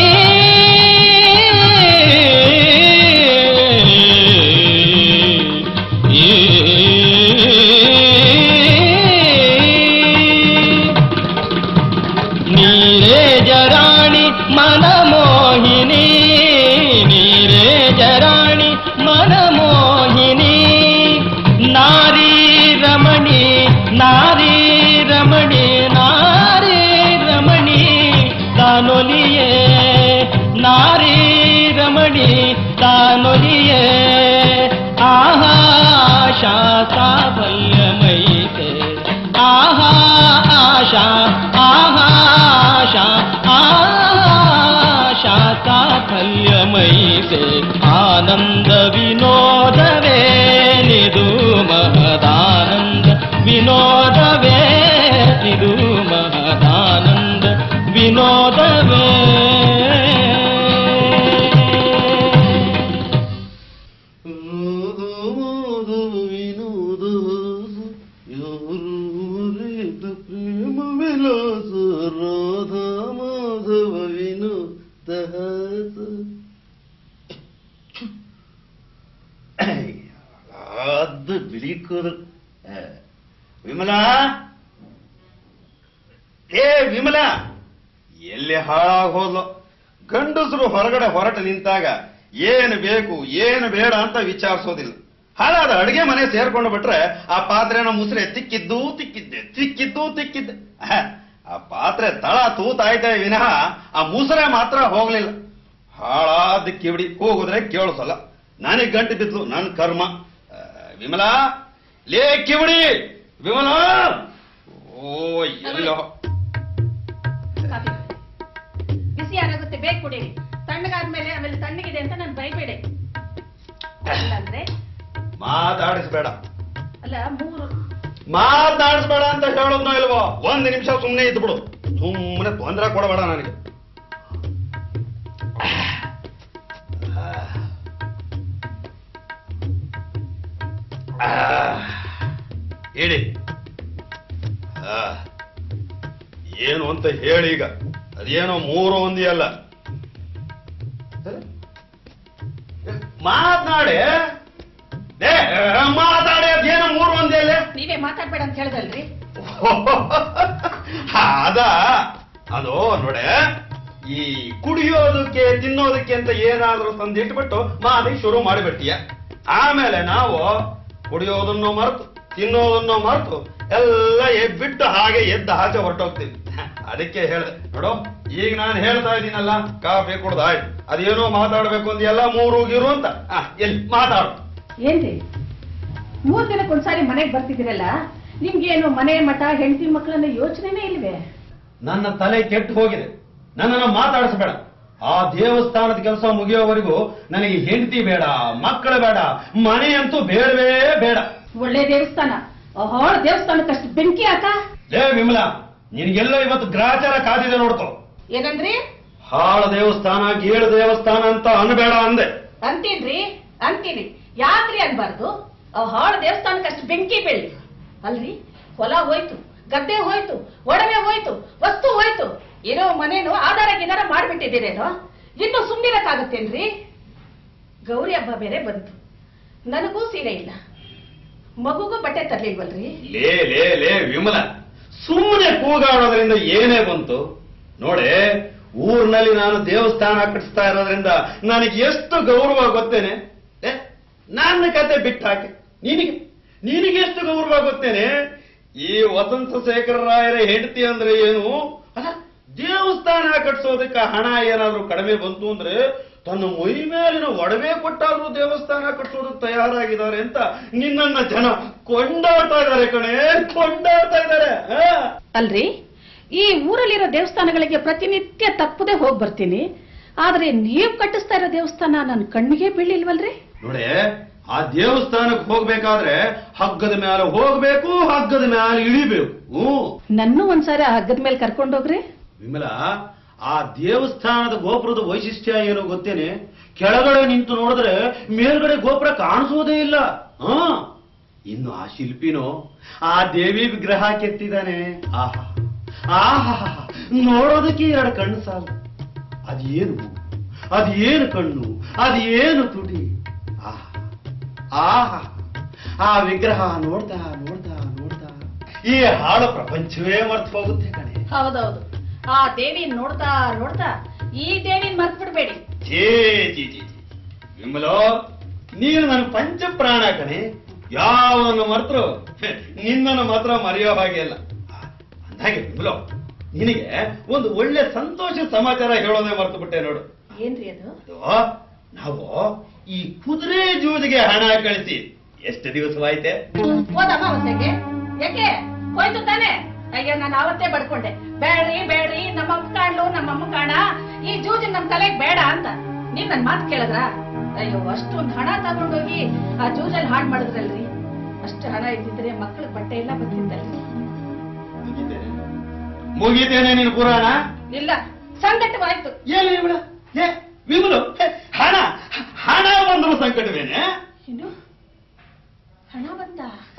ನೀರೇ ಜರಾಣಿ ಮನಮೋಹಿನಿ ನೀರೇ ಜರಾಣಿ ಮನಮೋಹಿನಿ ನಾರಿ ರಮಣಿ ನಾರಿ ರಮಣಿ ನಾರಿ ರಮಣಿ ತಾನೊಲಿಯೇ ನಾರಿ ರಮಣಿ ತಾನೊಲಿಯೇ ಆಹಾ ಆಶಾ ಸಾಫಲ್ಯಮೈತೆ ಆಹಾ ಆಶಾ ಆಹಾ ಆಶಾ ಆಶಾ ಸಾಫಲ್ಯಮೈತೆ ಆನಂದ ವಿನೋದವೇ ನಿದು ಮಹದಾನಂದ ವಿನೋದವೇ ಇದು ಮಹದಾನಂದ ವಿನೋದವೇ ಪ್ರೇಮ ವಿಲಾಸ ರಾಧಾ ಮಾಧವ ವಿನೋದ ಅದು ಬಿಳಿ ಕೂದಲು ಆ, ವಿಮಲಾ ಏ ವಿಮಲಾ ಎಲ್ಲಿ ಹಾಳಾಗ್ ಹೋದ್ಲು ಗಂಡಸರು ಹೊರಗಡೆ ಹೊರಟು ನಿಂತಾಗ ಏನು ಬೇಕು ಏನು ಬೇಡ ಅಂತ ವಿಚಾರಿಸೋದಿಲ್ಲ ಹಾಳಾದ ಅಡಿಗೆ ಮನೆ ಸೇರ್ಕೊಂಡು ಬಿಟ್ರೆ ಆ ಪಾತ್ರೆನ ಮುಸ್ರೆ ತಿಕ್ಕಿದ್ದು ತಿಕ್ಕಿದ್ದೆ ತಿಕ್ಕಿದ್ದು ತಿಕ್ಕಿದ್ದೆ ಆಹ್, ಆ ಪಾತ್ರೆ ತಳ ತೂತಾಯ್ತೆ ವಿನಃ ಆ ಮುಸ್ರೆ ಮಾತ್ರ ಹೋಗ್ಲಿಲ್ಲ ಹಾಳಾದ ಕಿವಿಡಿ ಹೋಗುದ್ರೆ ಕೇಳಿಸಲ್ಲ ನನಗೆ ಗಂಟು ಬಿದ್ಲು ನನ್ನ ಕರ್ಮ ಆ, ವಿಮಲಾ ಲೇ ಕಿವಿಡಿ ವಿಮಲಾ ಓ ಎಲ್ಲೋ ಕುಡೀರಿ ತಣ್ಣಗಾದ್ಮೇಲೆ ಆಮೇಲೆ ತಣ್ಣಗಿದೆ ಅಂತ ನಾನು ಬೈಬೇಡಿ ಅಂದ್ರೆ ಮಾತಾಡಿಸ್ಬೇಡ ಅಲ್ಲ ಮೂರು ಮಾತಾಡಿಸ್ಬೇಡ ಅಂತ ಹೇಳೋದ್ನೋ ಇಲ್ವೋ ಒಂದ್ ನಿಮಿಷ ಸುಮ್ಮನೆ ಇದ್ಬಿಡು ಸುಮ್ಮನೆ ತೊಂದರೆ ಕೊಡಬೇಡ ನನಗೆ ಆ, ಹೇಳಿ ಆ, ಏನು ಅಂತ ಹೇಳಿ ಈಗ ಅದೇನೋ ಮೂರು ಒಂದಿ ಅಲ್ಲ ಮಾತನಾಡಿ ಏ, ಮಾತಾಡಿ ಅದೇನೋ ಮೂರು ಒಂದಿ ಅಲ್ಲೇ ನೀವೇ ಮಾತಾಡ್ಬೇಡ ಅಂತ ಹೇಳ್ದಲ್ರಿ ಅದ ಅದು ನೋಡೆ ಈ ಕುಡಿಯೋದಕ್ಕೆ ತಿನ್ನೋದಕ್ಕೆ ಅಂತ ಏನಾದ್ರೂ ತಂದಿಟ್ಬಿಟ್ಟು ಮಾದಿ ಶುರು ಮಾಡಿಬಿಟ್ಟಿಯ ಆಮೇಲೆ ನಾವು ಕುಡಿಯೋದನ್ನು ಮರೆತು ತಿನ್ನೋದನ್ನು ಮರೆತು ಎಲ್ಲ ಎಬ್ಬಿಟ್ಟು ಹಾಗೆ ಎದ್ದ ಆಚೆ ಹೊರಟೋಗ್ತೀವಿ ಅದಕ್ಕೆ ಹೇಳ್ದೆ ನೋಡು ಈಗ ನಾನು ಹೇಳ್ತಾ ಇದ್ದೀನಲ್ಲ ಕಾಫಿ ಕುಡ್ದಾಯ್ತು ಅದೇನೋ ಮಾತಾಡ್ಬೇಕು ಅಂದ್ಯಲ್ಲ ಮೂರು ಗೀರು ಅಂತ ಆ, ಎಲ್ಲಿ ಮಾತಾಡು ಏನ್ರಿ ಮೂರ್ ದಿನಕ್ಕೊಂದ್ಸಾರಿ ಮನೆಗೆ ಬರ್ತಿದ್ದೀರಲ್ಲ ನಿಮ್ಗೇನು ಮನೆ ಮಠ ಹೆಂಡತಿ ಮಕ್ಕಳನ್ನ ಯೋಚನೆನೇ ಇಲ್ವೇ ನನ್ನ ತಲೆ ಕೆಟ್ಟು ಹೋಗಿದೆ ನನ್ನನ್ನು ಮಾತಾಡಿಸಬೇಡ ಆ ದೇವಸ್ಥಾನದ ಕೆಲಸ ಮುಗಿಯೋವರೆಗೂ ನನಗೆ ಹೆಂಡತಿ ಬೇಡ ಮಕ್ಕಳು ಬೇಡ ಮನೆ ಅಂತೂ ಬೇಡವೇ ಬೇಡ ಒಳ್ಳೆ ದೇವಸ್ಥಾನ ಹೊಳ ದೇವಸ್ಥಾನಕ್ಕಷ್ಟು ಬೆಂಕಿ ಆತ ಲೇ ವಿಮಲಾ ನಿನಗೆಲ್ಲ ಇವತ್ತು ಗ್ರಾಚಾರ ಕಾದಿದೆ ನೋಡ್ಕೋ ಏನಂದ್ರಿ ಹಾಳ ದೇವಸ್ಥಾನ ಗೀಳು ದೇವಸ್ಥಾನ ಅಂತ ಅನ್ಬೇಡ ಅಂದೆ ಅಂತೀನ್ರಿ ಅಂತೀನಿ ಯಾಕ್ರಿ ಅನ್ಬಾರ್ದು ಹಾಳ ದೇವಸ್ಥಾನಕ್ಕಷ್ಟು ಬೆಂಕಿ ಬೆಳ್ಳಿ ಅಲ್ರಿ ಹೊಲ ಹೋಯ್ತು ಗದ್ದೆ ಹೋಯ್ತು ಒಡವೆ ಹೋಯ್ತು ವಸ್ತು ಹೋಯ್ತು ಏನೋ ಮನೇನು ಆಧಾರ ಗಿದಾರ ಮಾಡ್ಬಿಟ್ಟಿದ್ದೀರೇನೋ ಇನ್ನು ಸುಮ್ಮನಿರಕ್ಕಾಗತ್ತೇನ್ರಿ ಗೌರಿ ಹಬ್ಬ ಬೇರೆ ಬಂತು ನನಗೂ ಸೀರೆ ಇಲ್ಲ ಮಗುಗೂ ಬಟ್ಟೆ ತರ್ಲಿಲ್ವಲ್ರಿ ಲೇ ಲೇ ಲೇ ವಿಮಲ ಸುಮ್ಮನೆ ಕೂಗಾಡೋದ್ರಿಂದ ಏನೇ ಬಂತು ನೋಡೆ ಊರಿನಲ್ಲಿ ನಾನು ದೇವಸ್ಥಾನ ಕಟ್ಟಿಸ್ತಾ ಇರೋದ್ರಿಂದ ನನಗೆ ಎಷ್ಟು ಗೌರವ ಗೊತ್ತೇನೆ ಏ, ನನ್ನ ಕತೆ ಬಿಟ್ಟು ಹಾಕಿ ನಿನಗೆ ನಿನಗೆ ಎಷ್ಟು ಗೌರವ ಗೊತ್ತೇನೆ ಈ ವಸಂತ ಶೇಖರ ರಾಯರ ಹೆಂಡತಿ ಅಂದ್ರೆ ಏನು ಅಲ್ಲ ದೇವಸ್ಥಾನ ಕಟ್ಸೋದಕ್ಕೆ ಹಣ ಏನಾದ್ರೂ ಕಡಿಮೆ ಬಂತು ಅಂದ್ರೆ ತನ್ನ ಮೈ ಮೇಲಿನ ಒಡವೆ ಕೊಟ್ಟಾದ್ರೂ ದೇವಸ್ಥಾನ ಕಟ್ಸೋದಕ್ಕೆ ತಯಾರಾಗಿದ್ದಾರೆ ಅಂತ ನಿನ್ನನ್ನ ಜನ ಕೊಂಡಾಡ್ತಾ ಇದ್ದಾರೆ ಕಣೆ ಕೊಂಡಾಡ್ತಾ ಇದ್ದಾರೆ ಆ? ಅಲ್ರಿ ಈ ಊರಲ್ಲಿರೋ ದೇವಸ್ಥಾನಗಳಿಗೆ ಪ್ರತಿನಿತ್ಯ ತಪ್ಪದೆ ಹೋಗಿ ಬರ್ತೀನಿ ಆದ್ರೆ ನೀವು ಕಟ್ಟಿಸ್ತಾ ಇರೋ ದೇವಸ್ಥಾನ ನನ್ನ ಕಣ್ಣಿಗೆ ಬೀಳಿಲ್ವಲ್ರಿ ನೋಡೆ ಆ ದೇವಸ್ಥಾನಕ್ಕೆ ಹೋಗ್ಬೇಕಾದ್ರೆ ಹಗ್ಗದ ಮೇಲೆ ಹೋಗ್ಬೇಕು ಹಗ್ಗದ ಮೇಲೆ ಇಳಿಬೇಕು ಹ್ಮ್ ನನ್ನೂ ಒಂದ್ಸಾರಿ ಆ ಹಗ್ಗದ ಮೇಲೆ ಕರ್ಕೊಂಡೋಗ್ರಿ ವಿಮಲ ಆ ದೇವಸ್ಥಾನದ ಗೋಪುರದ ವೈಶಿಷ್ಟ್ಯ ಏನು ಗೊತ್ತೇನೆ ಕೆಳಗಡೆ ನಿಂತು ನೋಡಿದ್ರೆ ಮೇಲ್ಗಡೆ ಗೋಪುರ ಕಾಣಿಸೋದೇ ಇಲ್ಲ ಹ ಇನ್ನು ಆ ಶಿಲ್ಪಿನೋ ಆ ದೇವಿ ವಿಗ್ರಹ ಕೆತ್ತಿದ್ದಾನೆ ಆಹಾ ಆಹಾ ನೋಡೋದಕ್ಕೆ ಎರಡು ಕಣ್ಣು ಸಾಲು ಅದೇನು ಅದೇನು ಕಣ್ಣು ಅದೇನು ತುಟಿ ಆಹಾ ಆಹಾ ಆ ವಿಗ್ರಹ ನೋಡ್ತಾ ನೋಡ್ತಾ ನೋಡ್ತಾ ಈ ಹಾಳು ಪ್ರಪಂಚವೇ ಮರ್ತು ಹೋಗುತ್ತೆ ಕಣೆ ಹೌದೌದು ಆ ದೇವಿ ನೋಡ್ತಾ ನೋಡ್ತಾ ಈ ದೇವಿನ ಮರ್ತ್ ಬಿಡ್ಬೇಡಿ ಛೇ ಜಿ ಜಿ ಜಿ ವಿಮಲೋ ನೀನು ನನ್ನ ಪಂಚ ಪ್ರಾಣ ಕಣೆ ಯಾವನ್ನು ಮರ್ತರು ನಿನ್ನನ್ನು ಮಾತ್ರ ಮರೆಯೋ ಹಾಗೆ ಅಲ್ಲ ಆ, ಅಂದಾಗೆ ವಿಮಲೋ ನಿನಗೆ ಒಂದು ಒಳ್ಳೆ ಸಂತೋಷ ಸಮಾಚಾರ ಹೇಳೋದೇ ಮರ್ತು ಬಿಟ್ಟೆ ನೋಡು ಏನ್ರಿ ಅದು ಅದು ನಾವು ಈ ಕುದುರೆ ಜೂಜಿಗೆ ಹಣ ಕಳಿಸಿ ಎಷ್ಟು ದಿವಸವಾಯ್ತೆ ಹೋದಮ್ಮ ಅವತ್ತೆಗೆ ಯಾಕೆ ಹೋಯ್ತು ತಾನೆ ಅಯ್ಯೋ ನಾನು ಅವತ್ತೇ ಬಡ್ಕೊಂಡೆ ಬೇಡ್ರಿ ಬೇಡ್ರಿ ನಮ್ಮಮ್ಮ ಕಾಣ್ಲು ನಮ್ಮಮ್ಮ ಕಾಣ ಈ ಜೂಜಿ ನಮ್ ತಲೆಗ್ ಬೇಡ ಅಂತ ನೀವ್ ನನ್ ಮಾತು ಕೇಳಿದ್ರ ಅಯ್ಯೋ ಅಷ್ಟೊಂದ್ ಹಣ ತಗೊಂಡೋಗಿ ಆ ಜೂಜಲ್ಲಿ ಹಾಡ್ ಮಾಡಿದ್ರಲ್ರಿ ಅಷ್ಟು ಹಣ ಇದ್ದಿದ್ರೆ ಮಕ್ಳ ಬಟ್ಟೆ ಎಲ್ಲ ಬರ್ತಿದ್ದಲ್ರಿ ಮುಗಿತೇನೆ ಮುಗಿತೇನೆ ನಿನ್ನ ಪುರಾಣ ಇಲ್ಲ ಸಂಕಟವಾಯ್ತು ಏನು ವಿಮಲ ಏ ವಿಮಲು ಹೇ, ಹಣ ಹಣ ಬಂದ್ರು ಸಂಕಟವೇನೆ ಇನ್ನು ಹಣ ಬಂತ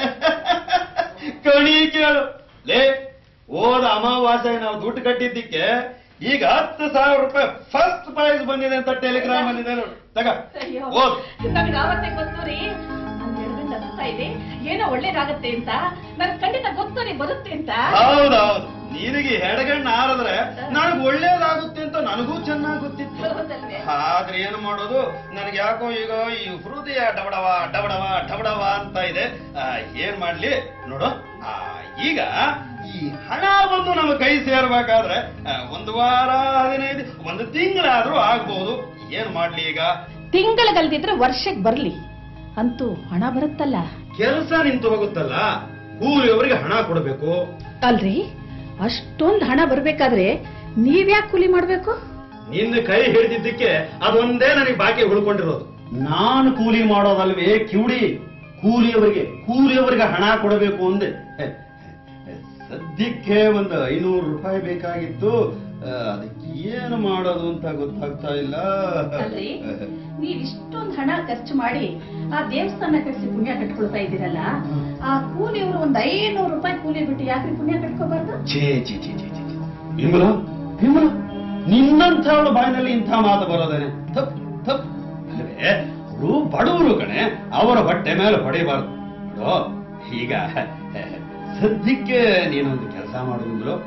ಕಣಿ ಕೇಳು ಲೇ ಹೋದ ಅಮಾವಾಸ್ಯೆ ನಾವು ದುಡ್ಡು ಕಟ್ಟಿದ್ದಕ್ಕೆ ಈಗ ಹತ್ತು ಸಾವಿರ ರೂಪಾಯಿ ಫಸ್ಟ್ ಪ್ರೈಸ್ ಬಂದಿದೆ ಅಂತ ಟೆಲಿಗ್ರಾಮ್ ಬಂದಿದೆ ನೋಡು ತಗ ಅಯ್ಯೋ ಓದ್ ನಮ್ಗೆ ಆವತ್ತೇ ಗೊತ್ತು ರೀ ನನ್ ಎಡಗಂಡ ಅನಿಸ್ತಾ ಇದೆ ಏನೋ ಒಳ್ಳೇದಾಗತ್ತೆ ಅಂತ ನನ್ ಖಂಡಿತ ಗೊತ್ತು ರೀ ಬರುತ್ತೆ ಅಂತ ಹೌದೌದು ನಿನಗೆ ಎಡಗಣ್ಣ ಆರಿದ್ರೆ ನನಗೆ ಒಳ್ಳೇದಾಗುತ್ತೆ ಅಂತ ನನಗೂ ಚೆನ್ನಾಗಿ ಗೊತ್ತಿತ್ತು ಹೌದಲ್ವೇ? ಆದ್ರೆ ಏನು ಮಾಡೋದು ನನಗೆ ಯಾಕೋ ಈಗ ಈ ಹೃದಯ ಡಬಡವ ಡಬಡವ ಡಬಡವ ಅಂತ ಇದೆ ಆ, ಏನ್ ಮಾಡ್ಲಿ ನೋಡು ಆ, ಈಗ ಈ ಹಣ ಬಂದು ನಮ್ಮ ಕೈ ಸೇರ್ಬೇಕಾದ್ರೆ ಆ, ಒಂದು ವಾರ ಹದಿನೈದು ಒಂದು ತಿಂಗಳಾದ್ರೂ ಆಗ್ಬಹುದು ಏನ್ ಮಾಡ್ಲಿ ಈಗ ತಿಂಗಳಗಲ್ದಿದ್ರೆ ವರ್ಷಕ್ಕೆ ಬರ್ಲಿ ಅಂತೂ ಹಣ ಬರುತ್ತಲ್ಲ ಕೆಲಸ ನಿಂತು ಹೋಗುತ್ತಲ್ಲ ಕೂಲಿಯವರಿಗೆ ಹಣ ಕೊಡಬೇಕು ಅಲ್ರಿ ಅಷ್ಟೊಂದ್ ಹಣ ಬರ್ಬೇಕಾದ್ರೆ ನೀವ್ಯಾಕ್ ಕೂಲಿ ಮಾಡ್ಬೇಕು ನಿನ್ನ ಕೈ ಹಿಡಿದಿದ್ದಕ್ಕೆ ಅದೊಂದೇ ನನಗೆ ಬಾಕಿ ಉಳ್ಕೊಂಡಿರೋದು ನಾನು ಕೂಲಿ ಮಾಡೋದಲ್ವೇ ಕಿವುಡಿ ಕೂಲಿಯವರಿಗೆ ಕೂಲಿಯವರಿಗೆ ಹಣ ಕೊಡಬೇಕು ಅಂದೆ ಹೆ, ಹೆ, ಸದ್ಯಕ್ಕೆ ಒಂದು ಐನೂರು ರೂಪಾಯಿ ಬೇಕಾಗಿತ್ತು ಆ, ಅದಕ್ಕೆ ಏನು ಮಾಡೋದು ಅಂತ ಗೊತ್ತಾಗ್ತಾ ಇಲ್ಲ ಅಲ್ರಿ ನೀವ್ ಇಷ್ಟೊಂದು ಹಣ ಖರ್ಚು ಮಾಡಿ ಆ ದೇವಸ್ಥಾನ ಕಟ್ಸಿ ಪುಣ್ಯ ಕಟ್ಕೊಳ್ತಾ ಇದ್ದೀರಲ್ಲ ಆ ಕೂಲಿಯವರು ಒಂದ್ ಐನೂರು ರೂಪಾಯಿ ಕೂಲಿ ಬಿಟ್ಟು ಯಾಕ್ರಿ ಪುಣ್ಯ ಕಟ್ಕೋಬಾರ್ದು ಛೇ ಛೇ ಛೇ ಛೇ ಛೇ ಛೇ. ವಿಮಲ ವಿಮಲ ನಿನ್ನಂಥವಳ ಬಾಯಿನಲ್ಲಿ ಇಂಥ ಮಾತು ಬರೋದೇನೆ ತಪ್ ತಪ್ ಅಲ್ವೇ ಅವರು ಬಡವರು ಕಣೆ ಅವರ ಹೊಟ್ಟೆ ಮೇಲೆ ಹೊಡಿಬಾರ್ದು ನೋಡು ಈಗ ಸದ್ಯಕ್ಕೆ ನೀನೊಂದು ಕೆಲಸ ಮಾಡೋದು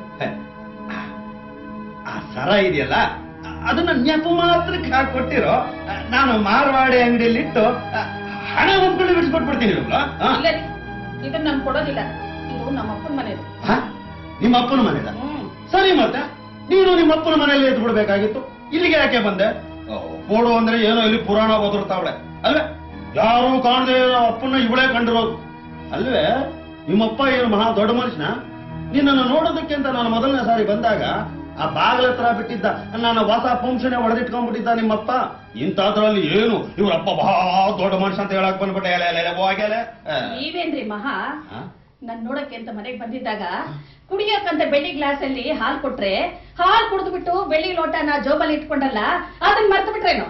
ಆ ಸರ ಇದೆಯಲ್ಲ ಅದನ್ನ ನೆಪ ಮಾತ್ರಕ್ಕೆ ಹಾಕಿ ಕೊಟ್ಟಿರೋ ನಾನು ಮಾರವಾಡಿ ಅಂಗಡಿಯಲ್ಲಿ ಇಟ್ಟು ಹಣ ಒಪ್ಕೊಂಡು ಬಿಡಿಸ್ಕೊಟ್ಬಿಡ್ತೀನಿ ವಿಮಲ ಹಾ? ಇಲ್ಲ ರೀ, ಇದನ್ನ ನಾನು ಕೊಡೋದಿಲ್ಲ ಇದು ನಮ್ಮ ಅಪ್ಪನ ಮನೆದು ಹಾ? ನಿಮ್ಮ ಅಪ್ಪನ ಮನೆದ ಹ್ಮ್ ಸರಿ ಮತ್ತೆ ನೀನು ನಿಮ್ಮ ಅಪ್ಪನ ಮನೆಯಲ್ಲಿ ಎದ್ದು ಬಿಡ್ಬೇಕಾಗಿತ್ತು ಇಲ್ಲಿಗೆ ಯಾಕೆ ಬಂದೆ ಕೊಡು ಅಂದ್ರೆ ಏನೋ ಇಲ್ಲಿ ಪುರಾಣ ಓದಿರ್ತಾವಳೆ ಅಲ್ವೇ ಯಾರು ಕಾಣದೆ ಅಪ್ಪನ ಇವಳೇ ಕಂಡಿರೋದು ಅಲ್ವೇ ನಿಮ್ಮಪ್ಪ ಏನು ಮಹಾ ದೊಡ್ಡ ಮನುಷ್ಯನ ನಿನ್ನನ್ನು ನೋಡೋದಕ್ಕೆ ಅಂತ ನಾನು ಮೊದಲನೇ ಸಾರಿ ಬಂದಾಗ ಆ ಬಾಗಿಲ ಹತ್ರ ಬಿಟ್ಟಿದ್ದ ನಾನು ಹೊಸ ಪಂಕ್ಷಣೆ ಹೊಡೆದಿಟ್ಕೊಂಡ್ಬಿಟ್ಟಿದ್ದ ನಿಮ್ಮಪ್ಪ ಇಂಥದ್ರಲ್ಲಿ ಏನು ಇವರಪ್ಪ ಬಹಳ ದೊಡ್ಡ ಮನುಷ್ಯ ಅಂತ ಹೇಳಕ್ ಬಂದ್ಬಿಟ್ಟೆ ಎಲೆ ಎಲೆ ಎಲೆ ಹೋಗ್ಯಾಲೆ ನೀವೇನ್ರಿ ಮಹಾ ಹಾ? ನನ್ ನೋಡಕ್ಕೆ ಅಂತ ಮನೆಗೆ ಬಂದಿದ್ದಾಗ ಕುಡಿಯೋಕಂತ ಬೆಳ್ಳಿ ಗ್ಲಾಸ್ ಅಲ್ಲಿ ಹಾಲ್ ಕೊಟ್ರೆ ಹಾಲ್ ಕುಡಿದು ಬಿಟ್ಟು ಬೆಳ್ಳಿ ಲೋಟನ ಜೋಬಲ್ಲಿ ಇಟ್ಕೊಂಡಲ್ಲ ಅದನ್ನ ಮರ್ತು ಬಿಟ್ರೇನು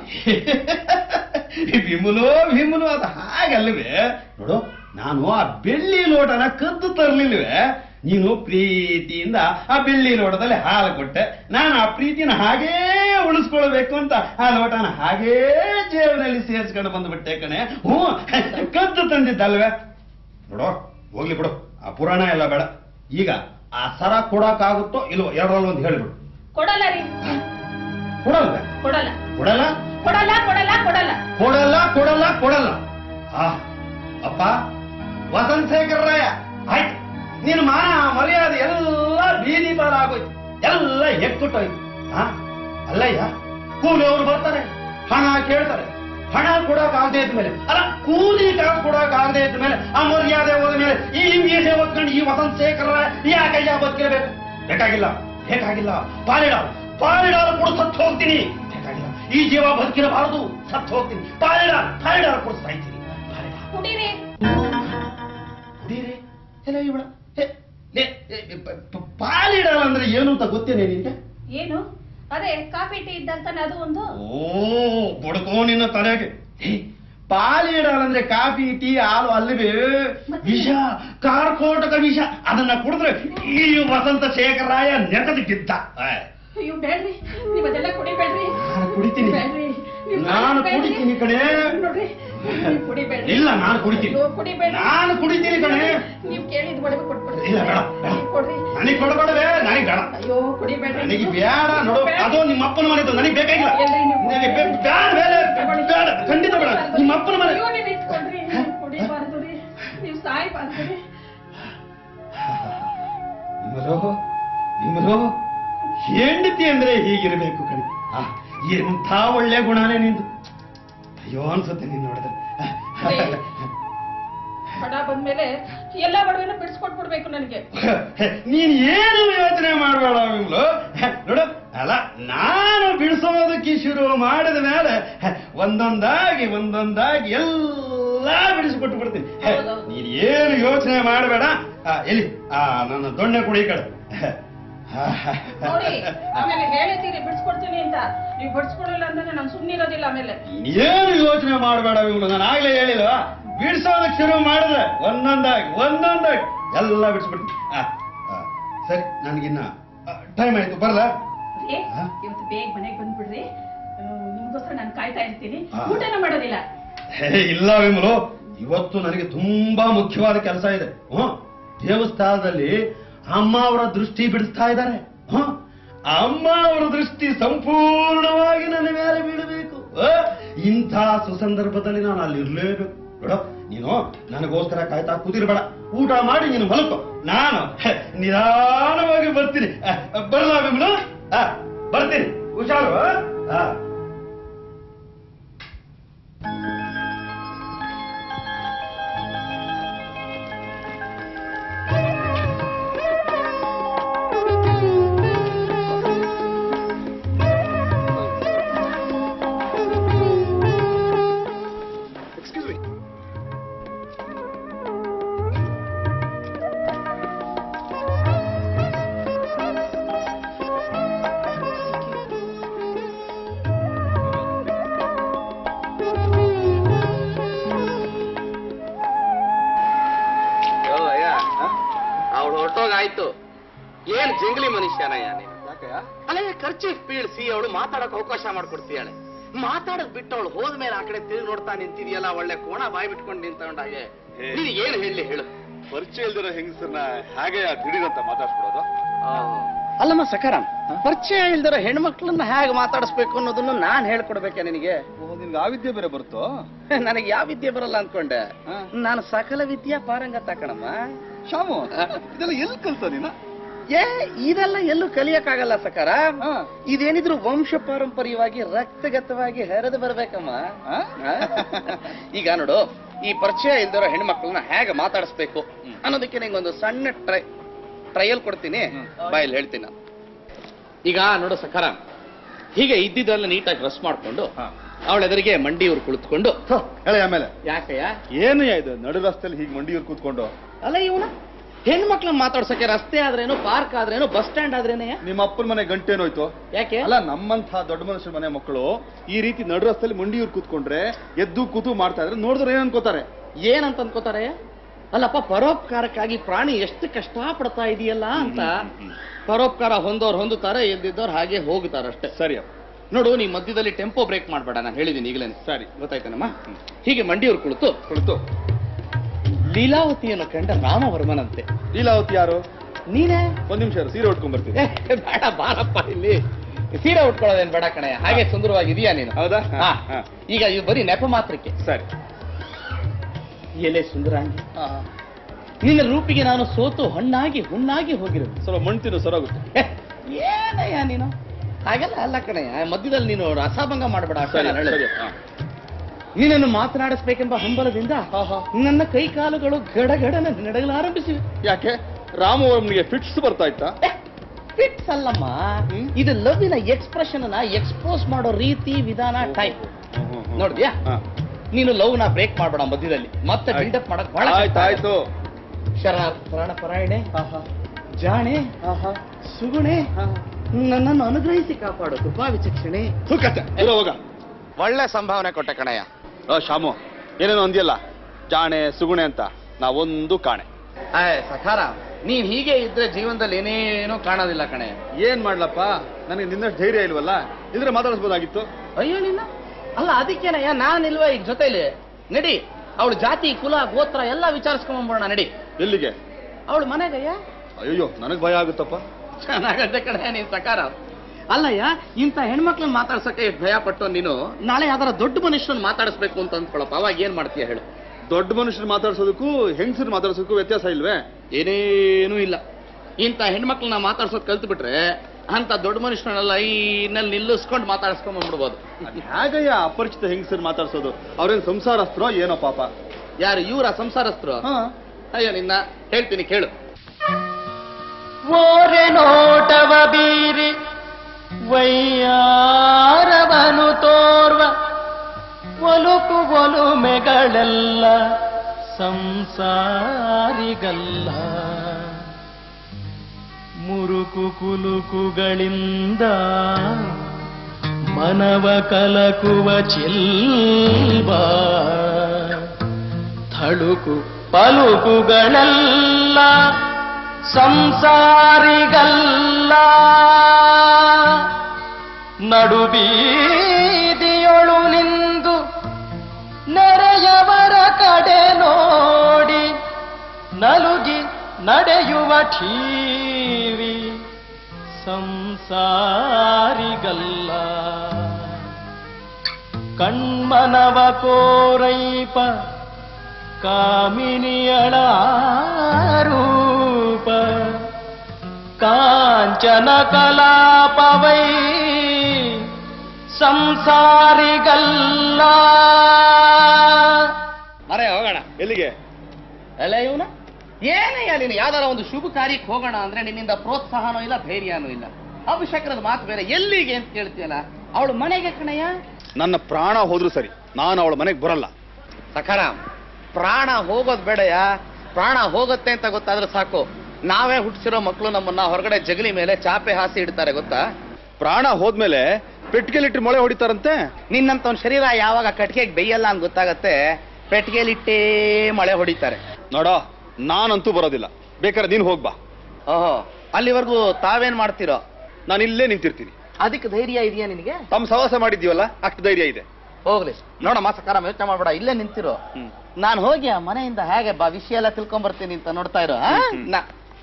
ವಿಮುಲು ವಿಮುಲು ಅದು ಹಾಗಲ್ವೇ ನೋಡು ನಾನು ಆ ಬೆಳ್ಳಿ ಲೋಟನ ಕದ್ದು ತರ್ಲಿಲ್ವೇ ನೀನು ಪ್ರೀತಿಯಿಂದ ಆ ಬೆಳ್ಳಿ ಲೋಟದಲ್ಲಿ ಹಾಲು ಕೊಟ್ಟೆ ನಾನು ಆ ಪ್ರೀತಿನ ಹಾಗೇ ಉಳಿಸ್ಕೊಳ್ಬೇಕು ಅಂತ ಆ ಲೋಟನ ಹಾಗೇ ಜೇಬಿನಲ್ಲಿ ಸೇರಿಸ್ಕೊಂಡು ಬಂದ್ಬಿಟ್ಟೆ ಕಣೆ ಹ್ಞೂ ಕದ್ದು ತಂದಿದ್ದಲ್ವೇ ನೋಡು ಹೋಗ್ಲಿ ಬಿಡು ಆ ಪುರಾಣ ಎಲ್ಲ ಬೇಡ ಈಗ ಆ ಸರ ಕೊಡಕ್ಕಾಗುತ್ತೋ ಇಲ್ವೋ ಎರಡರಲ್ಲಿ ಒಂದು ಹೇಳಿಬಿಡು ಕೊಡಲ್ಲ ರೀ ಕೊಡಲ್ವೇ ಕೊಡಲ್ಲ ಕೊಡಲ್ಲ ಕೊಡಲ್ಲ ಕೊಡಲ್ಲ ಕೊಡಲ್ಲ ಕೊಡಲ್ಲ ಕೊಡಲ್ಲ ಕೊಡಲ್ಲ ಆ ಅಪ್ಪ ವಸಂತ ಶೇಖರರಾಯ ಆಯ್ತು ನಿನ್ನ ಮಾನ ಮರ್ಯಾದೆ ಎಲ್ಲ ಬೀದಿ ಪಾಲಾಗೋಯ್ತು ಎಲ್ಲ ಎಕ್ಕುಟ್ಟೋಯ್ತು ಆ ಅಲ್ಲಯ್ಯ ಕೂಲಿಯವರು ಬರ್ತಾರೆ ಹಣ ಕೇಳ್ತಾರೆ ಹಣ ಕೊಡೋಕಾಗದೇ ಇದ್ಮೇಲೆ ಅಲ್ಲ ಕೂಲಿ ಕಾಸು ಕೊಡೋಕಾಗದೇ ಇದ್ಮೇಲೆ ಆ ಮರ್ಯಾದೆ ಹೋದ ಮೇಲೆ ಈ ಮೀಸೆ ಹೊತ್ಕೊಂಡು ಈ ವಸಂತ ಶೇಖರ ಯಾಕಯ್ಯ ಬದುಕಿರಬೇಕು ಬೇಕಾಗಿಲ್ಲ ಬೇಕಾಗಿಲ್ಲ ಪಾಲಿಡಾಲ್ ಪಾಲಿಡಾಲ್ ಕೊಡು ಸತ್ತು ಹೋಗ್ತೀನಿ ಬೇಕಾಗಿಲ್ಲ ಈ ಜೀವ ಬದುಕಿರಬಾರದು ಸತ್ತು ಹೋಗ್ತೀನಿ ಪಾಲಿಡಾಲ್ ಪಾಲಿಡಾಲ್ ಕೊಡು ಸಾಯ್ತೀನಿ ಪಾಲಿಡಾಲ್ ಕುಡೀರಿ ಕುಡೀರಿ ಎಲ್ಲ ಇವಳ ಪಾಲಿಡಾಲ್ ಅಂದ್ರೆ ಏನು ಅಂತ ಗೊತ್ತೇನೆ ನಿನ್ಗೆ ಏನು ಅದೇ ಕಾಫಿ ಟೀ ಇದ್ದಂತಾನೆ ಅದು ಒಂದು ಓ ಬುಡ್ಕೋ ನಿನ್ನ ತಲೆಗೆ ಹೇ, ಪಾಲಿಡಾಲ್ ಅಂದ್ರೆ ಕಾಫಿ ಟೀ ಹಾಲು ಅಲ್ಲವೇ ವಿಷ ಕಾರ್ಕೋಟಕ ವಿಷ ಅದನ್ನ ಕುಡಿದ್ರೆ ಈ ವಸಂತ ಶೇಖರಾಯ ನೆಗದಿದ್ದ ಅಯ್ಯೋ ಬೇಡ್ರಿ ನೀವ್ ಅದೆಲ್ಲ ಕುಡಿಬೇಡ್ರಿ ನಾನು ಕುಡಿತೀನಿ ಬೇಡ್ರಿ ನೀವ್ ನಾನು ಬೇಡ್ರಿ. ಕುಡಿತೀನಿ ಕಣೆ ನೋಡ್ರಿ ನೀವ್ ಕುಡಿಬೇಡ್ರಿ ಇಲ್ಲ ನಾನು ಕುಡಿತೀನಿ ಅಯ್ಯೋ, ಕುಡಿಬೇಡ್ರಿ ನಾನು ಕುಡಿತೀನಿ ಕಣೆ ನೀವ್ ಕೇಳಿದ ಒಳಗೆ ಕೊಟ್ಬಿಡ್ರಿ ಇಲ್ಲ ಬೇಡ ಬೇಡ ನೀವ್ ಕೊಡ್ರಿ ನನಗೆ ಕೊಡಬೇಡವೇ ನನಗೆ ಬೇಡ ಅಯ್ಯೋ ಕುಡಿಬೇಡ್ರಿ ನನಗೆ ನೀವು. ಬೇಡ ನೋಡು ಬೇಡ. ಅದು ನಿಮ್ಮ ಅಪ್ಪನ ಮನೆದು ನನಗೆ ಬೇಕಾಗಿಲ್ಲ ಎಲ್ರಿ ನೀವು? ನನಗೆ ಬೇ- ಬೇಡ ಬೇಡ ಬೇಡ ಖಂಡಿತ ಬೇಡ ನಿಮ್ಮ ಅಪ್ಪನ ಮನೆ ಅಯ್ಯೋ, ನೀವ್ ಇಟ್ಕೊಳ್ರಿ ನೀವ್ ಕುಡಿಬಾರ್ದು ರೀ ನೀವ್ ಸಾಯ್ಬಾರ್ದು ರೀ ನಿಮ್ಮರು ನಿಮ್ಮರು ಹೆಂಡತಿ ಅಂದ್ರೆ ಹೀಗಿರ್ಬೇಕು ಕಣೆ ಆ, ಎಂಥ ಒಳ್ಳೆ ಗುಣನೇ ನಿಂದು ಅಯ್ಯೋ ಅನ್ಸುತ್ತೆ ನೀನ್ ನೋಡಿದ್ರೆ ಬಡ ಬಂದ್ಮೇಲೆ ಎಲ್ಲ ಬಡವೆನ ಬಿಡಿಸ್ಕೊಟ್ಬಿಡ್ಬೇಕು ನನಗೆ ನೀನ್ ಏನು ಯೋಚನೆ ಮಾಡಬೇಡ ವಿಮ್ಲು ನೋಡು ಅಲ್ಲ ನಾನು ಬಿಡಿಸೋದಕ್ಕೆ ಶುರು ಮಾಡಿದ ಮೇಲೆ ಒಂದೊಂದಾಗಿ ಒಂದೊಂದಾಗಿ ಎಲ್ಲ ಬಿಡಿಸ್ಕೊಟ್ಟು ಬಿಡ್ತೀನಿ ಹೌದೌದು. ನೀನ್ ಏನು ಯೋಚನೆ ಮಾಡಬೇಡ ಎಲ್ಲಿ ಆ ನನ್ನ ದೊಣ್ಣೆ ಕುಡಿ ಈ ಕಡೆ ನೋಡಿ ಆಮೇಲೆ ಹೇಳಿದ್ದೀರಿ ಬಿಡಿಸ್ಕೊಡ್ತೀನಿ ಅಂತ ನೀವು ಬಿಡಿಸ್ಕೊಡಲ್ಲ ಅಂದ್ರೆ ನಾನು ಸುಮ್ಮನಿರೋದಿಲ್ಲ ಆಮೇಲೆ ಏನು ಯೋಚನೆ ಮಾಡಬೇಡ ಇವ್ನು ನಾನು ಆಗ್ಲೇ ಹೇಳಿಲ್ವಾ ಬಿಡಿಸೋದಕ್ಕೆ ಶುರು ಮಾಡಿದ್ರೆ ಒಂದೊಂದಾಗಿ ಒಂದೊಂದಾಗಿ ಎಲ್ಲ ಬಿಡಿಸ್ಬಿಡ್ತೀನಿ ಆ, ಆ, ಸರಿ ನನಗಿನ್ನ ಟೈಮ್ ಆಯ್ತು ಬರಲ್ಲ ಏ, ಹಾ? ಇವತ್ತು ಬೇಗ ಮನೆಗೆ ಬಂದ್ಬಿಡ್ರಿ ಆ, ನಿಮ್ಗೋಸ್ಕರ ನಾನು ಕಾಯ್ತಾ ಇರ್ತೀನಿ ಹಾ. ಊಟನ ಮಾಡೋದಿಲ್ಲ ಹೇ ಇಲ್ಲ ವಿಮಲು ಇವತ್ತು ನನಗೆ ತುಂಬಾ ಮುಖ್ಯವಾದ ಕೆಲಸ ಇದೆ ಹ್ಮ್ ದೇವಸ್ಥಾನದಲ್ಲಿ ಅಮ್ಮ ಅವರ ದೃಷ್ಟಿ ಬಿಡಿಸ್ತಾ ಇದ್ದಾರೆ ಹ್ಮ್ ಅಮ್ಮ ಅವರ ದೃಷ್ಟಿ ಸಂಪೂರ್ಣವಾಗಿ ನನ್ನ ಮೇಲೆ ಬೀಳಬೇಕು ಆ, ಇಂಥ ಸುಸಂದರ್ಭದಲ್ಲಿ ನಾನು ಅಲ್ಲಿ ಇರ್ಲೇಬೇಕು ನೋಡ ನೀನು ನನಗೋಸ್ಕರ ಕಾಯ್ತಾ ಕೂತಿರ್ಬೇಡ ಊಟ ಮಾಡಿ ನೀನು ಮಲ್ಕೋ ನಾನು ಹೆ, ನಿಧಾನವಾಗಿ ಬರ್ತೀನಿ ಆ, ಬರಲ್ಲ ವಿಮಲು ಆ, ಬರ್ತೀನಿ ಹುಷಾರು ಆ? ಆ ಜಗಲಿ ಮನುಷ್ಯನಯ್ಯ ನೀನು ಅಲ್ಲೇ ಖರ್ಚು ಬೀಳ್ಸಿ ಅವಳು ಮಾತಾಡಕ್ ಅವಕಾಶ ಮಾಡ್ಕೊಡ್ತೀಯಾಳೆ ಮಾತಾಡಕ್ ಬಿಟ್ಟು ಅವಳು ಹೋದ್ಮೇಲೆ ಆ ಕಡೆ ತಿರುಗಿ ನೋಡ್ತಾ ನಿಂತಿದೆಯಲ್ಲ ಒಳ್ಳೆ ಕೋಣ ಬಾಯಿ ಬಿಟ್ಕೊಂಡು ನಿಂತಕೊಂಡಾಗೆ ನೀನು ಏನು ಹೇಳಿ ಹೇಳು ಪರಿಚಯ ಇಲ್ದಿರೋ ಹೆಂಗಸರನ್ನ ಹೇಗೆ ದಿಢೀರಂತ ಮಾತಾಡ್ಸ್ಬಿಡೋದು ಅಲ್ಲಮ್ಮ ಸಕಾರಾಮ್ ಪರಿಚಯ ಇಲ್ದಿರೋ ಹೆಣ್ಮಕ್ಳನ್ನ ಹೇಗೆ ಮಾತಾಡಿಸ್ಬೇಕು ಅನ್ನೋದನ್ನು ನಾನ್ ಹೇಳ್ಕೊಡ್ಬೇಕೆ ನಿನಗೆ ನಿನ್ಗೆ ಆ ವಿದ್ಯೆ ಬೇರೆ ಬರುತ್ತೋ ನನಗೆ ಯಾವ ವಿದ್ಯೆ ಬರಲ್ಲ ಅನ್ಕೊಂಡೆ ಹಾ. ನಾನು ಸಕಲ ವಿದ್ಯಾ ಪಾರಂಗತ ಕಣಮ್ಮ ಶಾಮು ಇದೆಲ್ಲ ಎಲ್ಲಿ ಕಲ್ತ ನೀನ ಏ ಇದೆಲ್ಲ ಎಲ್ಲೂ ಕಲಿಯಕ್ಕಾಗಲ್ಲ ಸಕಾರ ಹಾ. ಇದೇನಿದ್ರು ವಂಶ ಪಾರಂಪರ್ಯವಾಗಿ ರಕ್ತಗತವಾಗಿ ಹರಿದು ಬರ್ಬೇಕಮ್ಮ ಹಾ? ಹಾ? ಈಗ ನೋಡು ಈ ಪರಿಚಯ ಇಲ್ದಿರೋ ಹೆಣ್ಮಕ್ಳನ್ನ ಹೇಗೆ ಮಾತಾಡಿಸ್ಬೇಕು ಅನ್ನೋದಕ್ಕೆ ನಿಂಗೊಂದು ಸಣ್ಣ ಟ್ರೈ ಟ್ರಯಲ್ ಕೊಡ್ತೀನಿ ಬಾಯಲ್ಲಿ ಹೇಳ್ತೀನಿ ನಾನು ಈಗ ನೋಡು ಸಕಾರ ಹೀಗೆ ಇದ್ದಿದ್ದೆಲ್ಲ ನೀಟಾಗಿ ಡ್ರೆಸ್ ಮಾಡ್ಕೊಂಡು ಹಾ. ಅವಳ ಎದುರಿಗೆ ಮಂಡಿಯವ್ರು ಕುಳಿತುಕೊಂಡು ಹೇಳಿ ಆಮೇಲೆ ಯಾಕಯ್ಯ ಏನು ಇದು ನಡು ರಸ್ತೆಯಲ್ಲಿ ಹೀಗೆ ಮಂಡಿಯೂರ್ ಕೂತ್ಕೊಂಡು ಅಲ್ಲ ಇವನ ಹೆಣ್ಮಕ್ಳನ್ನ ಮಾತಾಡ್ಸಕ್ಕೆ ರಸ್ತೆ ಆದ್ರೇನು ಪಾರ್ಕ್ ಆದ್ರೇನು ಬಸ್ ಸ್ಟ್ಯಾಂಡ್ ಆದ್ರೇನೆ ನಿಮ್ಮ ಅಪ್ಪನ ಮನೆ ಗಂಟೇನೋಯ್ತು ಯಾಕೆ ಅಲ್ಲ ನಮ್ಮಂಥ ದೊಡ್ಡ ಮನುಷ್ಯರ ಮನೆ ಮಕ್ಕಳು ಈ ರೀತಿ ನಡು ರಸ್ತೆಯಲ್ಲಿ ಮಂಡಿಯೂರ್ ಕೂತ್ಕೊಂಡ್ರೆ ಎದ್ದು ಕೂತು ಮಾಡ್ತಾ ಇದ್ರೆ ನೋಡಿದ್ರೆ ಏನ್ ಅನ್ಕೋತಾರೆ ಏನಂತ ಅನ್ಕೋತಾರೆ ಅಲ್ಲಪ್ಪ ಪರೋಪಕಾರಕ್ಕಾಗಿ ಪ್ರಾಣಿ ಎಷ್ಟು ಕಷ್ಟ ಪಡ್ತಾ ಇದೆಯಲ್ಲ ಅಂತ ಪರೋಪಕಾರ ಹೊಂದೋರು ಹೊಂದುತ್ತಾರೆ ಎದ್ದಿದ್ದವ್ರು ಹಾಗೆ ಹೋಗ್ತಾರೆ ಅಷ್ಟೇ ಸರಿ ಅಪ್ಪ ನೋಡು ನೀ ಮಧ್ಯದಲ್ಲಿ ಟೆಂಪೋ ಬ್ರೇಕ್ ಮಾಡ್ಬೇಡ ನಾನು ಹೇಳಿದ್ದೀನಿ ಈಗಲೇ ಸರಿ ಗೊತ್ತಾಯ್ತಾನಮ್ಮ ಹೀಗೆ ಮಂಡಿಯವ್ರು ಕುಳಿತು ಕುಳಿತು ಲೀಲಾವತಿಯನ್ನು ಕಂಡ ರಾಮವರ್ಮನಂತೆ ಲೀಲಾವತಿ ಯಾರು ನೀನೇ ಒಂದ್ ನಿಮಿಷ ಇರು, ಸೀರೆ ಉಟ್ಕೊಂಡ್ ಬರ್ತೀನಿ ಏ, ಬೇಡ ಬಾರಪ್ಪ ಇಲ್ಲಿ ಸೀರೆ ಉಟ್ಕೊಳ್ಳೋದೇನ್ ಬೇಡ ಕಣೆ ಹಾಗೆ ಸುಂದರವಾಗಿದೀಯಾ ನೀನು ಹೌದಾ? ಹಾ. ಹಾ. ಈಗ ಇದು ಬರೀ ನೆಪ ಮಾತ್ರಕ್ಕೆ ಸರಿ ಎಲೆ ಸುಂದರಾಂಗಿ ನಿನ್ನ ರೂಪಿಗೆ ನಾನು ಸೋತು ಹಣ್ಣಾಗಿ ಹುಣ್ಣಾಗಿ ಹೋಗಿರುವೆ ಸ್ವಲ್ಪ ಮಣ್ಣು ತಿನ್ನು ಸರೋಗುತ್ತೆ ಏ, ಏನಯ್ಯ ನೀನು ಹಾಗೆಲ್ಲ ಅಲ್ಲ ಕಣಯ್ಯ ಮಧ್ಯದಲ್ಲಿ ನೀನು ರಸಭಂಗ ಮಾಡಬೇಡ ಅಷ್ಟೇ ಸರಿ ನಾನು ಹೇಳೋದು. ಸರಿ ಹಾ. ನಿನ್ನನ್ನು ಮಾತನಾಡಿಸ್ಬೇಕೆಂಬ ಹಂಬಲದಿಂದ ನನ್ನ ಕೈ ಕಾಲುಗಳು ಗಡಗಡನ ನಡಗಲಾರಂಭಿಸಿವೆ ಯಾಕೆ ರಾಮವರ್ಮನಿಗೆ ಫಿಟ್ಸ್ ಬರ್ತಾ ಇತ್ತಾ ಫಿಟ್ಸ್ ಅಲ್ಲಮ್ಮ ಇದು ಲವ್ವಿನ ಎಕ್ಸ್ಪ್ರೆಷನ್ ಅನ್ನ ಎಕ್ಸ್ಪೋಸ್ ಮಾಡೋ ರೀತಿ ವಿಧಾನ ಟೈಪ್ ನೋಡಿದ್ಯಾ ಹಾ. ನೀನು ಲವ್ ನ ಬ್ರೇಕ್ ಮಾಡಬೇಡ ಮಧ್ಯದಲ್ಲಿ ಮತ್ತೆ ಆಯ್ತು. ಬಿಲ್ಡಪ್ ಮಾಡಕ್ ಬಹಳ ಆಯ್ತು ಆಯ್ತು ಶರಣ ಪ್ರಾಣ ಪರಾಯಣೆ ಜಾಣೆ ಸುಗುಣೆ ನನ್ನನ್ನು ಅನುಗ್ರಹಿಸಿ ಕಾಪಾಡು ಕೃಪಾ ವಿಚಕ್ಷಣೆ ಹುಕ್ಕತ್ತೆ ಇರೋ ಹೋಗ ಒಳ್ಳೆ ಸಂಭಾವನೆ ಕೊಟ್ಟೆ ಕಣಯ್ಯ ಓ ಶಾಮು ಏನೇನೋ ಅಂದ್ಯಲ್ಲ ಜಾಣೆ ಸುಗುಣೆ ಅಂತ ನಾವೊಂದು ಕಾಣೆ ಆಯ್ ಸಖಾರ ನೀನ್ ಹೀಗೆ ಇದ್ರೆ ಜೀವನದಲ್ಲಿ ಏನೇನೂ ಕಾಣೋದಿಲ್ಲ ಕಣೆ ಏನ್ ಮಾಡ್ಲಪ್ಪ ನನಗೆ ನಿನ್ನಷ್ಟು ಧೈರ್ಯ ಇಲ್ವಲ್ಲ ಇದ್ರೆ ಮಾತಾಡಿಸ್ಬೋದಾಗಿತ್ತು ಅಯ್ಯೋ ನಿನ್ನ ಅಲ್ಲ ಅದಕ್ಕೇನಯ್ಯ ನಾನಿಲ್ವಾ ಈಗ ಜೊತೆಲಿ ನಡಿ ಅವಳು ಜಾತಿ ಕುಲ ಗೋತ್ರ ಎಲ್ಲ ವಿಚಾರಿಸ್ಕೊಂಬಂಬೋಣ ನಡಿ ಎಲ್ಲಿಗೆ ಅವಳು ಮನೆಗಯ್ಯ ಅಯ್ಯೋ ನನಗ್ ಭಯ ಆಗುತ್ತಪ್ಪ ಚೆನ್ನಾಗತ್ತೆ ಕಣೆ ನೀನ್ ಸಕಾರ ಅಲ್ಲಯ್ಯ ಇಂಥ ಹೆಣ್ಮಕ್ಳನ್ನ ಮಾತಾಡ್ಸಕ್ಕೆ ಭಯ ಪಟ್ಟು ನೀನು ನಾಳೆ ಯಾವ್ದಾರ ದೊಡ್ಡ ಮನುಷ್ಯನ್ ಮಾತಾಡಿಸ್ಬೇಕು ಅಂತ ಅಂದ್ಕೊಳಪ್ಪ ಅವಾಗ ಏನ್ ಮಾಡ್ತೀಯ ಹೇಳು ದೊಡ್ಡ ಮನುಷ್ಯರು ಮಾತಾಡ್ಸೋದಕ್ಕೂ ಹೆಂಗಸರು ಮಾತಾಡ್ಸೋದಕ್ಕೂ ವ್ಯತ್ಯಾಸ ಇಲ್ವೇ ಏನೇನೂ ಇಲ್ಲ ಇಂಥ ಹೆಣ್ಮಕ್ಳನ್ನ ಮಾತಾಡ್ಸೋದ್ ಕಲ್ತು ಬಿಟ್ರೆ ಅಂತ ದೊಡ್ಡ ಮನುಷ್ಯನೆಲ್ಲ ಇನ್ನಲ್ಲಿ ನಿಲ್ಲಿಸ್ಕೊಂಡು ಮಾತಾಡಿಸ್ಕೊಂಡ್ ಬಂದ್ಬಿಡ್ಬೋದು ಅದ್ ಹೇಗಯ್ಯ ಅಪರಿಚಿತ ಹೆಂಗಸರು ಮಾತಾಡ್ಸೋದು ಅವ್ರೇನ್ ಸಂಸಾರಸ್ಥರೋ ಏನೋ ಪಾಪ ಯಾರು ಇವರ ಸಂಸಾರಸ್ಥರು ಹಾ ಅಯ್ಯೋ ನಿನ್ನ ಹೇಳ್ತೀನಿ ಕೇಳು ಓರೆ ನೋಟವ ಬೀರಿ ವೈಯಾರವನು ತೋರ್ವ ಒಲುಕು ಒಲುಮೆಗಳೆಲ್ಲ ಸಂಸಾರಿಗಲ್ಲ ಮುರುಕು ಕುಲುಕುಗಳಿಂದ ಮನವ ಕಲಕುವ ಚಿಲ್ಬ ಥಳುಕು ಪಲುಕುಗಳೆಲ್ಲ ಸಂಸಾರಿಗಲ್ಲ ನಡುಬೀದಿಯೊಳು ನಿಂದು ನೆರೆಯವರ ಕಡೆ ನೋಡಿ ನಲುಗಿ ನಡೆಯುವ ಠೀವಿ ಸಂಸಾರಿಗಲ್ಲ ಕಣ್ಮನವ ಕೋರೈಪ ಕಾಮಿನಿಯಳ ರೂಪ ಕಾಂಚನ ಕಲಾಪವೈ ಸಂಸಾರಿಗಲ್ಲ ಮರೆ ಹೋಗೋಣ ಎಲ್ಲಿಗೆ ಅಲ್ಲ ಇವನ ಏನಯ್ಯ ನೀನು ಯಾವ್ದಾರ ಒಂದು ಶುಭ ಕಾರ್ಯಕ್ಕೆ ಹೋಗೋಣ ಅಂದ್ರೆ ನಿನ್ನಿಂದ ಪ್ರೋತ್ಸಾಹನೂ ಇಲ್ಲ ಧೈರ್ಯನೂ ಇಲ್ಲ ಅಭಿಷೇಕರದ ಮಾತು ಬೇರೆ ಎಲ್ಲಿಗೆ ಅಂತ ಕೇಳ್ತೀಯಲ್ಲ ಅವಳು ಮನೆಗೆ ಕಣಯ್ಯ ನನ್ನ ಪ್ರಾಣ ಹೋದ್ರು ಸರಿ ನಾನು ಅವಳ ಮನೆಗೆ ಬರಲ್ಲ ಸಖರ ಪ್ರಾಣ ಹೋಗೋದ್ ಬೇಡಯ್ಯ ಪ್ರಾಣ ಹೋಗುತ್ತೆ ಅಂತ ಗೊತ್ತಾದ್ರೆ ಸಾಕು ನಾವೇ ಹುಟ್ಟಿಸಿರೋ ಮಕ್ಕಳು ನಮ್ಮನ್ನ ಹೊರಗಡೆ ಜಗಲಿ ಮೇಲೆ ಚಾಪೆ ಹಾಸಿ ಇಡ್ತಾರೆ ಗೊತ್ತಾ ಪ್ರಾಣ ಹೋದ್ಮೇಲೆ ಪೆಟ್ಟಿಗೆಲಿಟ್ಟು ಮೊಳೆ ಹೊಡಿತಾರಂತೆ ನಿನ್ನಂತ ಒಂದ್ ಶರೀರ ಯಾವಾಗ ಕಟ್ಗೆಗೆ ಬೇಯಲ್ಲ ಅಂತ ಗೊತ್ತಾಗತ್ತೆ ಪೆಟ್ಟಿಗೆಲಿಟ್ಟೇ ಮಳೆ ಹೊಡಿತಾರೆ ನೋಡೋ ನಾನಂತೂ ಬರೋದಿಲ್ಲ ಬೇಕಾದ್ರೆ ನೀನ್ ಹೋಗ್ಬಾ ಓಹೋ ಅಲ್ಲಿವರೆಗೂ ತಾವೇನ್ ಮಾಡ್ತೀರೋ ನಾನು ಇಲ್ಲೇ ನಿಂತಿರ್ತೀನಿ ಅದಕ್ಕೆ ಧೈರ್ಯ ಇದೆಯಾ ನಿನಗೆ ತಮ್ಮ ಸವಾಸ ಮಾಡಿದ್ದೀವಲ್ಲ ಅಷ್ಟು ಧೈರ್ಯ ಇದೆ ಹೋಗ್ಲಿ ನೋಡಮ್ಮ ಸಕಾರ ಯೋಚನೆ ಮಾಡ್ಬೇಡ ಇಲ್ಲೇ ನಿಂತಿರೋ ಹ್ಮ್. ನಾನು ಹೋಗಿ ಆ ಮನೆಯಿಂದ ಹೇಗೆ ಬಾ ವಿಷಯ ಎಲ್ಲ ತಿಳ್ಕೊಂಡ್ ಬರ್ತೀನಿ ಅಂತ ನೋಡ್ತಾ ಇರೋ ಆ? ಹ್ಮ್. ನಾ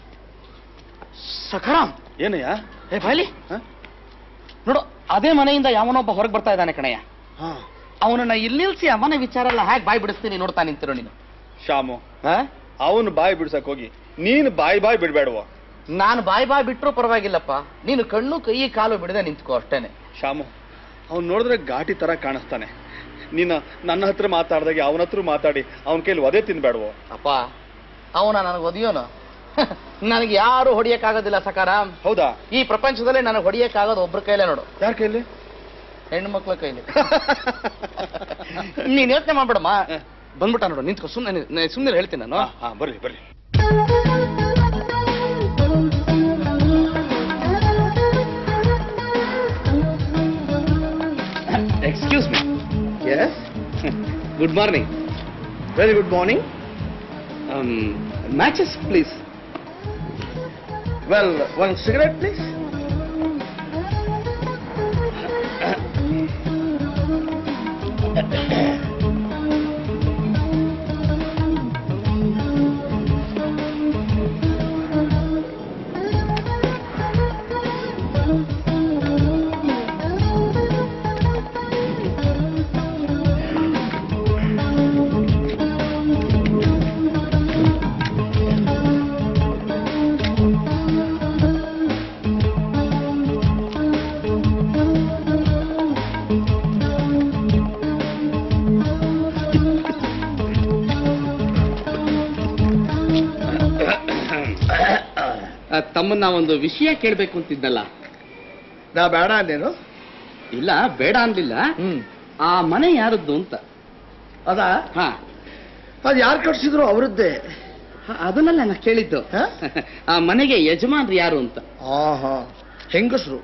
ಸಖರಾಮ್ ಏನಯ್ಯ ಏ ಬಾಯ್ಲಿ ಹ? ನೋಡು ಅದೇ ಮನೆಯಿಂದ ಯಾವನೊಬ್ಬ ಹೊರಗೆ ಬರ್ತಾ ಇದ್ದಾನೆ ಕಣಯ್ಯ ಹಾ ಅವನನ್ನ ಇಲ್ಲಿ ನಿಲ್ಸಿ ಆ ಮನೆ ವಿಚಾರ ಎಲ್ಲ ಹೇಗೆ ಬಾಯ್ ಬಿಡಿಸ್ತೀನಿ ನೋಡ್ತಾ ನಿಂತಿರೋ ನೀನು ಶಾಮು ಹಾ? ಅವನು ಬಾಯಿ ಬಿಡ್ಸಕ್ ಹೋಗಿ ನೀನು ಬಾಯಿ ಬಾಯಿ ಬಿಡ್ಬೇಡವ ನಾನು ಬಾಯ್ ಬಾಯ್ ಬಿಟ್ರು ಪರವಾಗಿಲ್ಲಪ್ಪ ನೀನು ಕಣ್ಣು ಕೈ ಕಾಲು ಬಿಡದೆ ನಿಂತ್ಕೋ ಅಷ್ಟೇನೆ ಶಾಮು ಅವ್ನು ನೋಡಿದ್ರೆ ಘಾಟಿ ತರ ಕಾಣಿಸ್ತಾನೆ ನೀನು ನನ್ನ ಹತ್ರ ಮಾತಾಡ್ದಾಗೆ ಅವನ ಹತ್ರ ಮಾತಾಡಿ ಅವನ ಕೈಲಿ ಒದೆ ತಿನ್ಬೇಡವೋ ಅಪ್ಪ ಅವನ ನನಗೆ ಒದಿಯೋನು ನನಗೆ ಯಾರು ಹೊಡಿಯಕ್ಕಾಗೋದಿಲ್ಲ ಸಕಾರಾಮ್ ಹೌದಾ ಈ ಪ್ರಪಂಚದಲ್ಲಿ ನನಗೆ ಹೊಡಿಯಕ್ಕಾಗೋದು ಒಬ್ರ ಕೈಲೇ ನೋಡು ಯಾರ ಕೈಲಿ ಹೆಣ್ಣು ಮಕ್ಳ ಕೈಲಿ ನೀನ್ ಯೋಚನೆ ಮಾಡ್ಬೇಡಮ್ಮ ಬಂದ್ಬಿಟ್ಟ ನೋಡು ನಿಂತ್ಕೋ ಸುಮ್ಮನೆ ಸುಮ್ಮನೆ ಹೇಳ್ತೀನಿ ನಾನು ಹಾ, ಹಾ ಬರ್ಲಿ ಬರ್ಲಿ excuse me yes good morning very good morning matches please well one cigarette please ತಮ್ಮನ್ನ ಒಂದು ವಿಷಯ ಕೇಳಬೇಕು ಅಂತಿದ್ದಲ್ಲ ನಾ ಬೇಡ ಅಂದೇನು ಇಲ್ಲ ಬೇಡ ಅನ್ಲಿಲ್ಲ ಹ್ಮ್ ಆ ಮನೆ ಯಾರದ್ದು ಅಂತ ಅದ ಹಾ ಅದು ಯಾರು ಕಟ್ಸಿದ್ರು ಅವರದ್ದೇ ಹ, ಅದನ್ನೆಲ್ಲ ನಾ ಕೇಳಿದ್ದು ಹ? ಆ ಮನೆಗೆ ಯಜಮಾನ್ರು ಯಾರು ಅಂತ ಆಹಾ ಹೆಂಗಸರು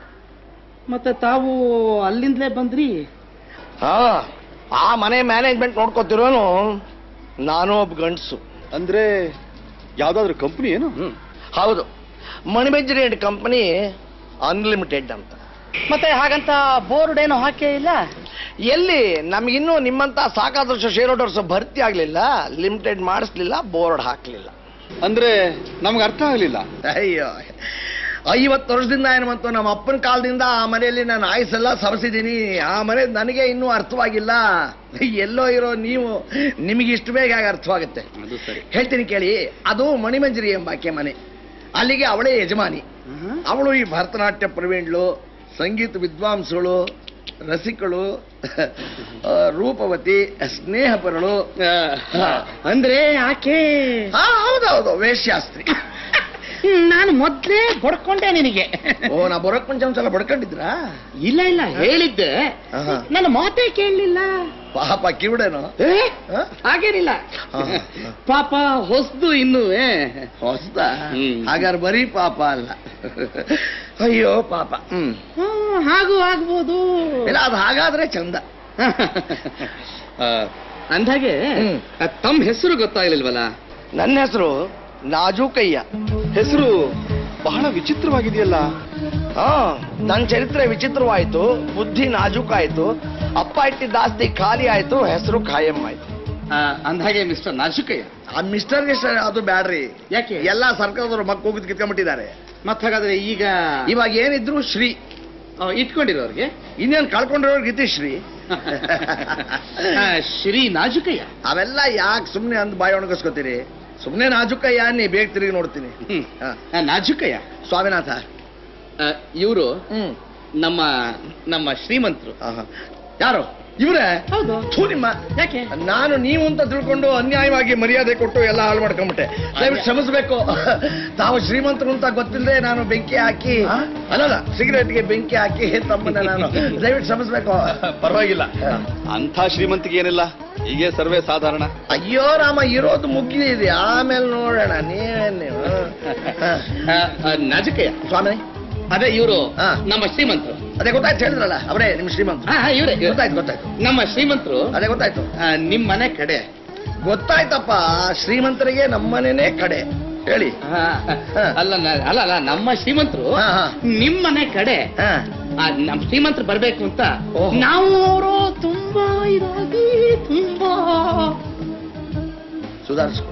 ಮತ್ತೆ ತಾವು ಅಲ್ಲಿಂದಲೇ ಬಂದ್ರಿ ಹಾ ಆ ಮನೆ ಮ್ಯಾನೇಜ್ಮೆಂಟ್ ನೋಡ್ಕೊತಿರೋನು ನಾನು ಒಬ್ಬ ಗಂಡಸು ಅಂದ್ರೆ ಯಾವ್ದಾದ್ರು ಕಂಪ್ನಿ ಏನು ಹೌದು ಮಣಿಬೆಜ್ರಿ ಅಂಡ್ ಕಂಪನಿ ಅನ್ಲಿಮಿಟೆಡ್ ಅಂತ ಮತ್ತೆ ಹಾಗಂತ ಬೋರ್ಡ್ ಏನು ಹಾಕೇ ಇಲ್ಲ ಎಲ್ಲಿ ನಮಗಿನ್ನೂ ನಿಮ್ಮಂತ ಸಾಕಾದಷ್ಟು ಶೇರ್ ಹೋಲ್ಡರ್ಸ್ ಭರ್ತಿ ಆಗ್ಲಿಲ್ಲ ಲಿಮಿಟೆಡ್ ಮಾಡಿಸ್ಲಿಲ್ಲ ಬೋರ್ಡ್ ಹಾಕ್ಲಿಲ್ಲ ಅಂದ್ರೆ ನಮ್ಗೆ ಅರ್ಥ ಆಗ್ಲಿಲ್ಲ ಅಯ್ಯೋ ಐವತ್ತು ವರ್ಷದಿಂದ ಏನು ಬಂತು ನಮ್ಮ ಅಪ್ಪನ ಕಾಲದಿಂದ ಆ ಮನೆಯಲ್ಲಿ ನಾನು ಆಯುಸ್ಸೆಲ್ಲ ಸವಸಿದ್ದೀನಿ ಆ ಮನೆ ನನಗೆ ಇನ್ನೂ ಅರ್ಥವಾಗಿಲ್ಲ ಎಲ್ಲೋ ಇರೋ ನೀವು ನಿಮಗೆ ಇಷ್ಟು ಬೇಗ ಹೇಗೆ ಅರ್ಥವಾಗುತ್ತೆ ಅದು ಸರಿ ಹೇಳ್ತೀನಿ ಕೇಳಿ ಅದು ಮಣಿಮಂಜರಿ ಎಂಬಾಕೆ ಮನೆ ಅಲ್ಲಿಗೆ ಅವಳೇ ಯಜಮಾನಿ ಅವಳು ಈ ಭರತನಾಟ್ಯ ಪ್ರವೀಣ್ಲು ಸಂಗೀತ ವಿದ್ವಾಂಸಗಳು ರಸಿಕಳು ಆ, ರೂಪವತಿ ಸ್ನೇಹಪರಳು ಅಂದ್ರೆ ಆಕೆ ಹಾ ಹೌದೌದು ವೇಶ್ಯಾಸ್ತ್ರಿ ನಾನು ಮೊದ್ಲೇ ಬಡ್ಕೊಂಡೆ ನಿನಗೆ ಓ ನಾ ಬರೋಕ್ ಮುಂಚೆ ಒಂದ್ಸಲ ಬಡ್ಕೊಂಡಿದ್ರಾ ಇಲ್ಲ ಇಲ್ಲ ಹೇಳಿದ್ದೆ ಆಹಾ. ನನ್ನ ಮಾತೇ ಕೇಳಲಿಲ್ಲ ಪಾಪ ಕಿವಿಡೇನು ಹ? ಹಾಗೇನಿಲ್ಲ ಹಾ, ಹಾ. ಪಾಪ ಹೊಸ್ದು ಇನ್ನು ಹೊಸ್ದ ಹ್ಮ್. ಹಾಗಾದ್ರೆ ಬರೀ ಪಾಪ ಅಲ್ಲ ಅಯ್ಯೋ ಪಾಪ ಹ್ಮ್ ಹಾಗೂ ಆಗ್ಬೋದು ಇಲ್ಲ ಅದು ಹಾಗಾದ್ರೆ ಚಂದ ಅಂದಾಗೆ ಹ್ಮ್. ತಮ್ಮ ಹೆಸರು ಗೊತ್ತಾಗ್ಲಿಲ್ವಲ್ಲ ನನ್ನ ಹೆಸರು ನಾಜೂಕಯ್ಯ ಹೆಸರು ಬಹಳ ವಿಚಿತ್ರವಾಗಿದೆಯಲ್ಲ ಹಾ ನನ್ನ ಚರಿತ್ರೆ ವಿಚಿತ್ರವಾಯ್ತು ಬುದ್ಧಿ ನಾಜೂಕಾಯ್ತು ಅಪ್ಪ ಇಟ್ಟಿದ್ದ ಆಸ್ತಿ ಖಾಲಿ ಆಯ್ತು ಹೆಸರು ಖಾಯಂ ಆಯ್ತು ಅಂದಾಗೆ ಮಿಸ್ಟರ್ ನಾಜುಕಯ್ಯ ಆ ಮಿಸ್ಟರ್ ಗಿಸ್ಟರ್ ಅದು ಬ್ಯಾಡ್ರಿ ಯಾಕೆ ಎಲ್ಲಾ ಸರ್ಕಾರದವ್ರು ಮಕ್ಕ ಹೋಗಿದ್ ಕಿತ್ಕೊಂಡ್ಬಿಟ್ಟಿದ್ದಾರೆ ಮತ್ ಹಾಗಾದ್ರೆ ಈಗ ಇವಾಗ ಏನಿದ್ರು ಶ್ರೀ ಆ, ಇಟ್ಕೊಂಡಿರೋರ್ಗೆ ಇನ್ನೇನ್ ಕಳ್ಕೊಂಡಿರೋರ್ಗೆ ಇತಿ ಶ್ರೀ ಆ, ಶ್ರೀ ನಾಜುಕಯ್ಯ ಅವೆಲ್ಲ ಯಾಕೆ ಸುಮ್ನೆ ಅಂದ್ ಬಾಯಿ ಒಣಗಿಸ್ಕೊತೀರಿ ಸುಮ್ನೆ ನಾಜುಕಯ್ಯ ನೀ ಬೇಗ ತಿರುಗಿ ನೋಡ್ತೀನಿ ಹ್ಮ್. ಹಾ. ಆ, ನಾಜುಕಯ್ಯ ಸ್ವಾಮಿನಾಥ ಇವರು ಹ್ಮ್ ನಮ್ಮ ನಮ್ಮ ಶ್ರೀಮಂತರು ಆಹಾ. ಯಾರು ಇವ್ರೆ ಹೌದು ಥೂ ನಿಮ್ಮ ಯಾಕೆ ನಾನು ನೀವು ಅಂತ ತಿಳ್ಕೊಂಡು ಅನ್ಯಾಯವಾಗಿ ಮರ್ಯಾದೆ ಕೊಟ್ಟು ಎಲ್ಲ ಹಾಳು ಮಾಡ್ಕೊಂಬಿಟ್ಟೆ ದಯವಿಟ್ಟು ಕ್ಷಮಿಸ್ಬೇಕು ತಾವು ಶ್ರೀಮಂತರು ಅಂತ ಗೊತ್ತಿಲ್ಲದೆ ನಾನು ಬೆಂಕಿ ಹಾಕಿ ಅಲ್ಲಲ್ಲ ಸಿಗರೇಟ್ಗೆ ಬೆಂಕಿ ಹಾಕಿ ತಮ್ಮನ್ನ ನಾನು ದಯವಿಟ್ಟು ಕ್ಷಮಿಸ್ಬೇಕು ಪರವಾಗಿಲ್ಲ ಅಂಥ ಶ್ರೀಮಂತಿಗೆ ಏನಿಲ್ಲ ಹೀಗೆ ಸರ್ವೇ ಸಾಧಾರಣ ಅಯ್ಯೋ ರಾಮ ಇರೋದು ಮುಗಿದಿದೆ ಆಮೇಲೆ ನೋಡೋಣ ನೀವೇನ್ ನೀವು ಹ. ಆ, ಆ, ನಾಜುಕಯ್ಯ ಸ್ವಾಮಿ ಅದೇ ಇವರು ಹಾ. ನಮ್ಮ ಶ್ರೀಮಂತರು ಅದೇ ಗೊತ್ತಾಯ್ತು ಹೇಳಿದ್ರಲ್ಲ ಅವರೇ ನಿಮ್ ಶ್ರೀಮಂತರು ಹಾ ಹಾ ಇವರೇ ಗೊತ್ತಾಯ್ತು ಗೊತ್ತಾಯ್ತು ನಮ್ಮ ಶ್ರೀಮಂತರು ಅದೇ ಗೊತ್ತಾಯ್ತು ಆ, ನಿಮ್ ಮನೆ ಕಡೆ ಗೊತ್ತಾಯ್ತಪ್ಪ ಶ್ರೀಮಂತರಿಗೆ ನಮ್ಮನೇನೆ ಕಡೆ ಹೇಳಿ ಹಾ. ಅಲ್ಲ ನ- ಅಲ್ಲ ಅಲ್ಲ ನಮ್ಮ ಶ್ರೀಮಂತರು ಹಾ, ಹಾ. ನಿಮ್ಮನೆ ಕಡೆ ಹಾ. ಆ, ನಮ್ ಶ್ರೀಮಂತರು ಬರ್ಬೇಕು ಅಂತ ಓಹೋ. ನಾವು ಅವರು ತುಂಬಾ ಇದಾಗಿ ತುಂಬಾ ಸುಧಾರಿಸ್ಕೊಳ್ಳಿ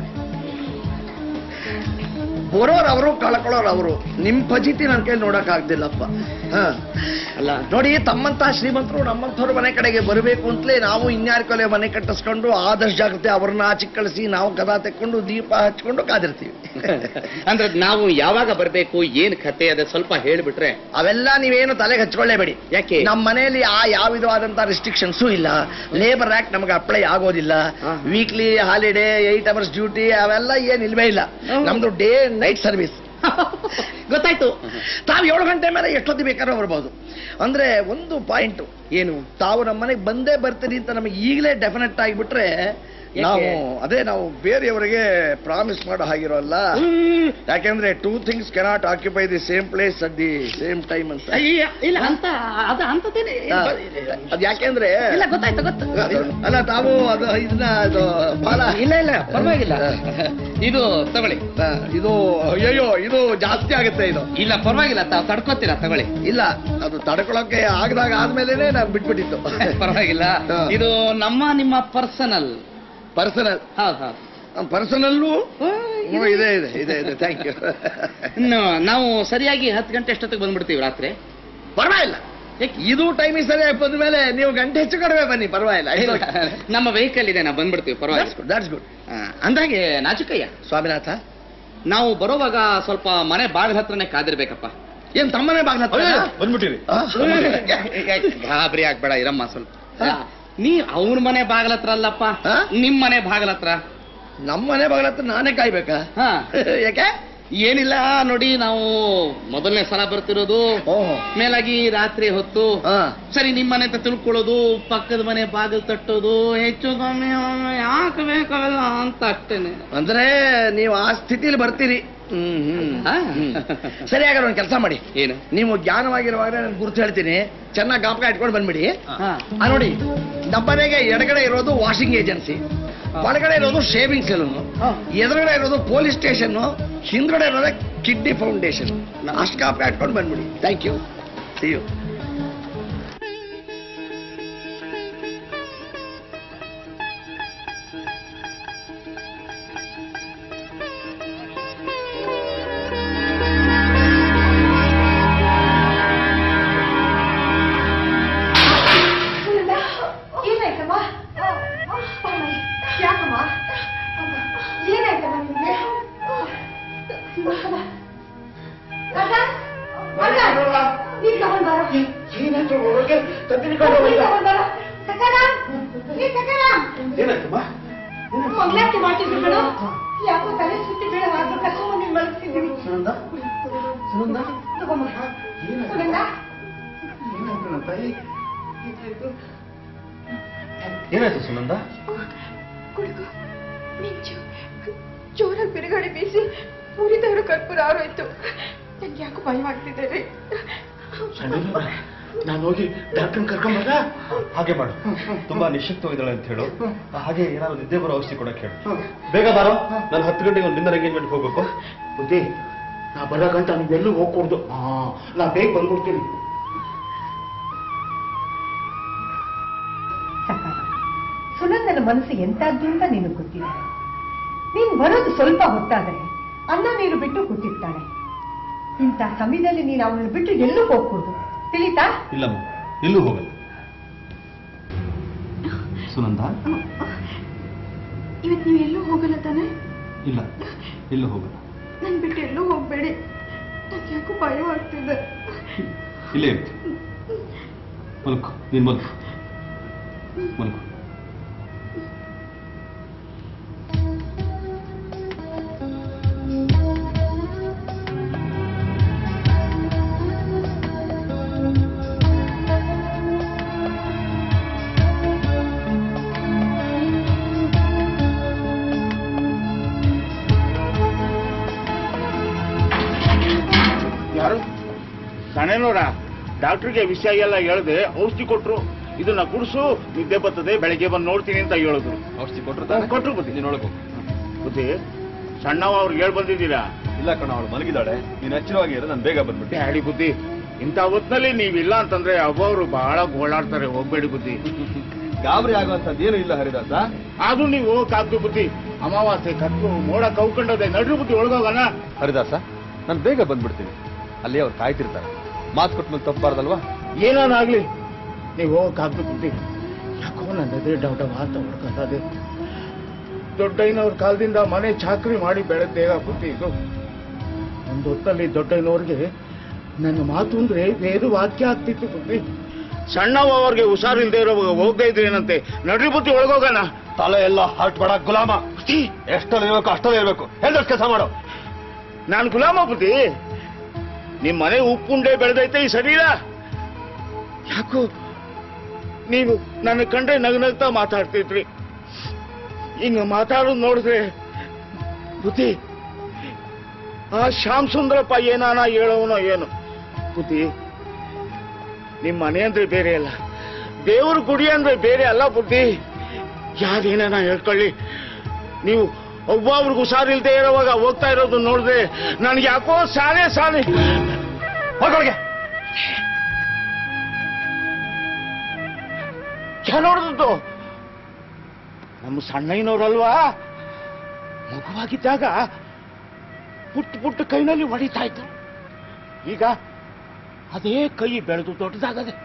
ಬರೋರು ಅವರು ಕಳ್ಕೊಳ್ಳೋರು ಅವರು ನಿಮ್ ಫಜಿತಿ ನನ್ನ ಕೈಲಿ ನೋಡಕ್ ಆಗ್ದಿಲ್ಲಪ್ಪ ಹ. ಅಲ್ಲ ನೋಡಿ ತಮ್ಮಂತ ಶ್ರೀಮಂತರು ನಮ್ಮಂಥವ್ರ ಮನೆ ಕಡೆಗೆ ಬರಬೇಕು ಅಂತಲೇ ನಾವು ಇನ್ಯಾರ ಕೊಲೆ ಮನೆ ಕಟ್ಟಿಸ್ಕೊಂಡು ಆದಷ್ಟು ಜಾಗ್ರತೆ ಅವ್ರನ್ನ ಆಚೆ ಕಳಿಸಿ ನಾವು ಗದಾ ತೆಕ್ಕೊಂಡು ದೀಪ ಹಚ್ಕೊಂಡು ಕಾದಿರ್ತೀವಿ ಅಂದ್ರೆ ನಾವು ಯಾವಾಗ ಬರ್ಬೇಕು ಏನ್ ಕತೆ ಅದ ಸ್ವಲ್ಪ ಹೇಳ್ಬಿಟ್ರೆ ಅವೆಲ್ಲ ನೀವೇನು ತಲೆಗೆ ಹಚ್ಕೊಳ್ಳೇಬೇಡಿ ಯಾಕೆ? ನಮ್ಮ ಮನೆಯಲ್ಲಿ ಆ ಯಾವ ವಿಧವಾದಂತ ರೆಸ್ಟ್ರಿಕ್ಷನ್ಸು ಇಲ್ಲ ಲೇಬರ್ ಆಕ್ಟ್ ನಮಗೆ ಅಪ್ಲೈ ಆಗೋದಿಲ್ಲ ಹಾ. Weekly holiday eight hours duty ಅವೆಲ್ಲ ಏನ್ ಇಲ್ವೇ ಇಲ್ಲ ಹ್ಮ್. ನಮ್ದು ಡೇ ನೈಟ್ ಸರ್ವಿಸ್ ಗೊತ್ತಾಯ್ತು ತಾವು ಏಳು ಗಂಟೆ ಮೇಲೆ ಎಷ್ಟೊತ್ತಿ ಬೇಕಾದ್ರೂ ಬರ್ಬೋದು ಅಂದ್ರೆ ಒಂದು ಪಾಯಿಂಟ್ ಏನು ತಾವು ನಮ್ಮ ಮನೆಗೆ ಬಂದೇ ಬರ್ತೀರಿ ಅಂತ ನಮಗೆ ಈಗಲೇ ಡೆಫಿನೆಟ್ ಆಗಿಬಿಟ್ರೆ ನಾವು ಅದೇ ನಾವು ಬೇರೆಯವರಿಗೆ ಪ್ರಾಮಿಸ್ ಮಾಡೋ ಹಾಗಿರೋಲ್ಲ ಹ್ಮ್. ಯಾಕೆಂದ್ರೆ two things cannot occupy the same place at the same time ಅಂತ ಅಯ್ಯ, ಇಲ್ಲ ಅಂತ ಅದ ಅಂತದೇನೆ ಹಾ, ಅದ್ ಯಾಕೆಂದ್ರೆ ಇಲ್ಲ ಗೊತ್ತಾಯ್ತು ಗೊತ್ತು ಅಲ್ಲ ತಾವು ಅದು ಇದನ್ನ ಅದು ಬಹಳ ಇಲ್ಲ ಇಲ್ಲ ಪರವಾಗಿಲ್ಲ ಇದು ತಗೊಳ್ಳಿ ಆ, ಇದು ಅಯ್ಯಯ್ಯೋ ಇದು ಜಾಸ್ತಿ ಆಗುತ್ತೆ ಇದು ಇಲ್ಲ ಪರವಾಗಿಲ್ಲ ತಾವು ತಡ್ಕೋತೀರಾ ತಗೊಳ್ಳಿ ಇಲ್ಲ ಅದು ತಡ್ಕೊಳಕ್ಕೆ ಆಗದಾಗ ಆದ್ಮೇಲೆನೆ ನಾನು ಬಿಟ್ಬಿಟ್ಟಿತ್ತು ಪರವಾಗಿಲ್ಲ ಹಾ. ಇದು ನಮ್ಮ ನಿಮ್ಮ ಪರ್ಸನಲ್ ಪರ್ಸನಲ್ ಹೌದು ಹೌದು ಪರ್ಸನಲ್ಲೂ ಇದೆ ಇದೆ ಇದೆ ಇದೆ ಥ್ಯಾಂಕ್ ಯು ಇನ್ನು ನಾವು ಸರಿಯಾಗಿ ಹತ್ತು ಗಂಟೆ ಅಷ್ಟೊತ್ತಿಗೆ ಬಂದ್ಬಿಡ್ತೀವಿ ರಾತ್ರಿ ಪರವಾಗಿಲ್ಲ ಯಾಕೆ? ಇದು ಟೈಮಿಗೆ ಸರಿಯಾಗಿ ಬಂದ ಮೇಲೆ ನೀವು ಗಂಟೆ ಹೆಚ್ಚು ಕಡಿಮೆ ಬನ್ನಿ ಪರವಾಗಿಲ್ಲ ನಮ್ಮ ವೆಹಿಕಲ್ ಇದೆ ನಾವು ಬಂದ್ಬಿಡ್ತೀವಿ ಪರವಾಗಿಲ್ಲ ದಟ್ಸ್ ಗುಡ್ ಆ, ಅಂದಾಗೆ ನಾಚುಕಯ್ಯ ಸ್ವಾಮಿನಾಥ ನಾವು ಬರೋವಾಗ ಸ್ವಲ್ಪ ಮನೆ ಬಾಗಿಲ ಹತ್ರನೇ ಕಾದಿರ್ಬೇಕಪ್ಪ ಏನ್ ತಮ್ಮನೆ ಬಾಗ್ಲ ಹತ್ರ? ಬಂದ್ಬಿಟ್ಟಿರಿ ಆ, ಗಾಬರಿ ಆಗ್ಬೇಡ ಇರಮ್ಮ ಸ್ವಲ್ಪ ಹಾ. ನೀ ಅವ್ರ ಮನೆ ಬಾಗಿಲ ಹತ್ರ ಅಲ್ಲಪ್ಪ ಹಾ? ನಿಮ್ ಮನೆ ಬಾಗಿಲ ಹತ್ರ ನಮ್ಮನೆ ಬಾಗ್ಲ ಹತ್ರ ನಾನೇ ಕಾಯ್ಬೇಕಾ ಹಾ ಯಾಕೆ ಏನಿಲ್ಲ ನೋಡಿ ನಾವು ಮೊದಲನೇ ಸಲ ಬರ್ತಿರೋದು ಓಹೋ ಮೇಲಾಗಿ ರಾತ್ರಿ ಹೊತ್ತು ಹಾ ಸರಿ ನಿಮ್ ಮನೆ ಅಂತ ತಿಳ್ಕೊಳ್ಳೋದು ಪಕ್ಕದ ಮನೆ ಬಾಗಿಲು ತಟ್ಟೋದು ಹೆಚ್ಚು ಕಮ್ಮಿ ಒಮ್ಮೆ ಯಾಕೆ ಬೇಕಾಗಲ್ಲ ಅಂತ ಅಷ್ಟೇನೆ ಅಂದ್ರೆ ನೀವು ಆ ಸ್ಥಿತಿಲಿ ಬರ್ತೀರಿ ಹ್ಮ್ ಹ್ಮ್ ಹಾ. ಹ್ಮ್. ಸರಿ ಹಾಗಾದ್ರೆ ಒಂದು ಕೆಲಸ ಮಾಡಿ ಏನು ನೀವು ಜ್ಞಾನವಾಗಿರುವಾಗ ನಾನು ಗುರುತು ಹೇಳ್ತೀನಿ ಚೆನ್ನಾಗಿ ಗಾಪಕ ಇಟ್ಕೊಂಡು ಬಂದ್ಬಿಡಿ ಹಾ. ಆ ನೋಡಿ ನಮ್ಮನೆಗೆ ಎಡಗಡೆ ಇರೋದು ವಾಷಿಂಗ್ ಏಜೆನ್ಸಿ ಒಳಗಡೆ ಇರೋದು ಶೇವಿಂಗ್ ಸೆಲೂನ್ ಎದುರುಗಡೆ ಇರೋದು ಪೊಲೀಸ್ ಸ್ಟೇಷನ್ ಹಿಂದ್ಗಡೆ ಇರೋದೇ ಕಿಡ್ನಿ ಫೌಂಡೇಶನ್ ಅಷ್ಟು ಗಾಪಕ ಇಟ್ಕೊಂಡು ಬಂದ್ಬಿಡಿ ಥ್ಯಾಂಕ್ ಯು ಸಿ ಯು ಏನಾಯ್ತಮ್ಮ ಯಾಕಮ್ಮ ಏನಾಯ್ತಮ್ಮ ನಿಮ್ಗೆ ನೀನ್ ತಗೊಂಡ್ ಬಾರೋ ಏನಾಯ್ತು ಒಳಗೆ ತದ್ದಿನ ನೀನ್ ತಗೊಂಡ್ ಬಾರೋ ಸಕಾಲ ನೀ ಸಕಾಲ ಏನಾಯ್ತಮ್ಮ ಮಂಗ್ಲಾರ್ತಿ ಮಾಡ್ತಿದ್ರು ಕಣೋ ಯಾಕೋ ತಲೆ ಸುತ್ತಿ ಬೇಡ ಆದ್ರೂ ಕರ್ಕೊಂಡ್ ನೀನ್ ಮಲಗಿಸಿದೀನಿ ಸುನಂದ ಸುನಂದ ತಗೊಂಬ ಸುಗಂಧ ಏನಾಯ್ತು ನನ್ನ ತಾಯಿ ಏನಾಯ್ತು ಸುನಂದ ಕುಡುಕು ಮಿಂಚು ಜೋರಾಗಿ ಬಿರುಗಾಳಿ ಬೀಸಿ ಉರಿದವರು ಕರ್ಪೂರ ಆರೋಯ್ತು ನಂಗೆ ಯಾಕೋ ಭಯವಾಗ್ತಿದೆ ರೀ ನಾನು ಹೋಗಿ ಡಾಕ್ಟರ್ ಕರ್ಕೊಂಬರ ಹಾಗೆ ಮಾಡು ತುಂಬಾ ನಿಶಕ್ತವಾಗಿದ್ದಾಳೆ ಅಂತ ಹೇಳು ಹಾಗೆ ಏನಾದ್ರು ನಿದ್ದೆ ಬರೋ ಔಷಧಿ ಕೊಡಕ್ಕೆ ಹೇಳು ಬೇಗ ಬಾರೋ ನಾನು ಹತ್ತು ಗಂಟೆಗೆ ಒಂದು ಡಿನ್ನರ್ ಎಂಗೇಜ್ಮೆಂಟ್ ಹೋಗ್ಬೇಕು ಬುದ್ಧಿ ನಾ ಬರೋಕಂತ ನೀವೆಲ್ಲೂ ಹೋಗ್ಕೊಡ್ದು ಹಾ ನಾ ಬೇಗ ಬಂದ್ಬಿಡ್ತೀನಿ ಸಕಾಲ ಸುನಂದನ ಮನಸ್ಸು ಎಂತದ್ದು ಅಂತ ನಿನಗೆ ಗೊತ್ತಿಲ್ಲ ನೀನ್ ಬರೋದು ಸ್ವಲ್ಪ ಹೊತ್ತಾದರೆ ಅನ್ನ ನೀರು ಬಿಟ್ಟು ಕೂತಿರ್ತಾಳೆ ಇಂಥ ಸಮಯದಲ್ಲಿ ನೀನು ಅವಳನ್ನು ಬಿಟ್ಟು ಎಲ್ಲೂ ಹೋಗ್ಕೂಡ್ದು ತಿಳಿತಾ ಇಲ್ಲಮ್ಮ ಎಲ್ಲೂ ಹೋಗಲ್ಲ ಸುನಂದ ಇವತ್ತು ನೀವು ಎಲ್ಲೂ ಹೋಗಲ್ಲ ತಾನೆ ಇಲ್ಲ ಎಲ್ಲೂ ಹೋಗಲ್ಲ ನನ್ ಬಿಟ್ಟು ಎಲ್ಲೂ ಹೋಗ್ಬೇಡಿ ನಂಗೆ ಯಾಕೋ ಭಯವಾಗ್ತಿದೆ ಇಲ್ಲೇ ಇರ್ತೀನಿ ಮಲ್ಕೋ ನೀನ್ ಮಲ್ಕೋ ಮಲ್ಕೋ ಯಾರು ಸಣ್ಣನವರ ಡಾಕ್ಟರ್ಗೆ ವಿಷಯ ಎಲ್ಲ ಹೇಳ್ದೆ ಔಷಧಿ ಕೊಟ್ರು ಇದನ್ನ ಕುಡಿಸು ನಿದ್ದೆ ಬರ್ತದೆ ಬೆಳಗ್ಗೆ ಬಂದು ನೋಡ್ತೀನಿ ಅಂತ ಹೇಳಿದ್ರು ಔಷಧಿ ಕೊಟ್ಟರು ತಾನೆ? ಕೊಟ್ರು ಬುದ್ಧಿ. ನೀನು ಒಳಗೆ ಹೋಗು ಬುದ್ಧಿ ಸಣ್ಣವ ಅವ್ರಿಗೆ ಹೇಳ್ ಬಂದಿದ್ದೀರಾ ಇಲ್ಲ ಕಣ ಅವಳು ಮಲಗಿದಾಳೆ ನೀನು ಎಚ್ಚರವಾಗಿ ಇರು ನಾನು ಬೇಗ ಬಂದ್ಬಿಟ್ಟೆ ಬ್ಯಾಡಿ ಬುದ್ಧಿ ಇಂಥ ಹೊತ್ನಲ್ಲಿ ನೀವಿಲ್ಲ ಅಂತಂದ್ರೆ ಅವ್ವರು ಬಹಳ ಗೋಳಾಡ್ತಾರೆ ಹೋಗ್ಬೇಡಿ ಬುದ್ಧಿ ಗಾಬರಿ ಆಗುವಂತದ್ದು ಏನು ಇಲ್ಲ ಹರಿದಾಸ ಆದ್ರೂ ನೀವು ಹೋಗಕ್ಕಾಗ್ದು ಬುದ್ಧಿ ಅಮಾವಾಸ್ಯೆ ಕತ್ತು ಮೋಡ ಕೌಕೊಂಡದೆ ನಡ್ರಿ ಬುದ್ಧಿ ಒಳಗೋಗೋಣ ಹರಿದಾಸ ನಾನು ಬೇಗ ಬಂದ್ಬಿಡ್ತೀನಿ ಅಲ್ಲಿ ಅವ್ರು ಕಾಯ್ತಿರ್ತಾರೆ ಮಾತು ಕೊಟ್ಮೇಲೆ ತಪ್ಪಬಾರ್ದಲ್ವಾ ಏನಾಗ್ಲಿ ನೀವು ಹೋಗಕ್ಕಾಗ್ದು ಬುದ್ಧಿ ಯಾಕೋ ನನ್ನ ಎದುರು ಡೌಟವ ಅಂತ ಹೊಡ್ಕೊತದೆ ದೊಡ್ಡಯ್ಯನವ್ರ ಕಾಲದಿಂದ ಮನೆ ಚಾಕ್ರಿ ಮಾಡಿ ಬೆಳೆದೇಗ ಬುದ್ಧಿ ಇದು ಒಂದು ಹೊತ್ತಲ್ಲಿ ದೊಡ್ಡಯ್ಯನವ್ರಿಗೆ ನನ್ನ ಮಾತು ಅಂದ್ರೆ ಬೇರೆ ವಾಕ್ಯ ಆಗ್ತಿತ್ತು ಬುದ್ಧಿ ಸಣ್ಣವ ಅವ್ರಿಗೆ ಹುಷಾರಿಲ್ದೇ ಇರೋ ಹೋಗದೆ ಇದ್ರೇನಂತೆ ನಡ್ರಿ ಬುದ್ಧಿ ಒಳಗೋಗೋಣ ತಲೆ ಎಲ್ಲ ಹರ್ಟ್ ಬೇಡ ಗುಲಾಮ ಬುದ್ಧಿ ಎಷ್ಟಲ್ಲಿ ಇರ್ಬೇಕು ಅಷ್ಟಲ್ಲಿ ಇರ್ಬೇಕು ಹೇಳ್ದಷ್ಟು ಕೆಲಸ ಮಾಡು ನಾನು ಗುಲಾಮ ಬುದ್ಧಿ ನಿಮ್ ಮನೆ ಉಪ್ಪುಂಡೆ ಬೆಳೆದೈತೆ ಈ ಶರೀರ ಯಾಕೋ ನೀವು ನನ್ನ ಕಂಡ್ರೆ ನಗನಗ್ತಾ ಮಾತಾಡ್ತಿದ್ರಿ ಹಿಂಗ ಮಾತಾಡೋದು ನೋಡಿದ್ರೆ ಬುದ್ಧಿ ಆ ಶ್ಯಾಮ್ ಸುಂದರಪ್ಪ ಏನಾನ ಹೇಳೋನೋ ಏನು ಬುದ್ಧಿ ನಿಮ್ ಮನೆ ಅಂದ್ರೆ ಬೇರೆ ಅಲ್ಲ ದೇವ್ರ ಗುಡಿ ಅಂದ್ರೆ ಬೇರೆ ಅಲ್ಲ ಬುದ್ಧಿ ಯಾರೇನ ಹೇಳ್ಕೊಳ್ಳಿ ನೀವು ಒಬ್ಬೊಬ್ರಿಗೆ ಹುಷಾರಿಲ್ದೇ ಇರೋವಾಗ ಹೋಗ್ತಾ ಇರೋದು ನೋಡಿದ್ರೆ ನನ್ಗೆ ಯಾಕೋ ಸಾನೆ ಸಾನೆ ಹೋಗೊಳಗೆ ನೋಡಿದ್ದು ನಮ್ಮ ಸಣ್ಣಯ್ಯನವ್ರಲ್ವಾ ಮಗುವಾಗಿದ್ದಾಗ ಪುಟ್ಟ ಪುಟ್ಟ ಕೈನಲ್ಲಿ ಹೊಡಿತಾ ಇದ್ರು ಈಗ ಅದೇ ಕೈ ಬೆಳೆದು ದೊಡ್ಡದಾಗದೆ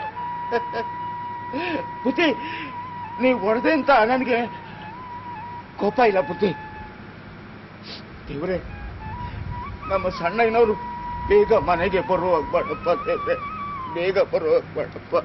ಬುದ್ಧಿ ನೀವು ಹೊಡೆದೆ ಅಂತ ನನಗೆ ಕೋಪ ಇಲ್ಲ ಬುದ್ಧಿ ದೇವ್ರೆ ನಮ್ಮ ಸಣ್ಣಯ್ಯನವರು ಬೇಗ ಮನೆಗೆ ಬರುವಾಗ ಬಡಪ್ಪ ದೇವ್ರೆ ಬೇಗ ಬರುವಾಗ ಬಡಪ್ಪ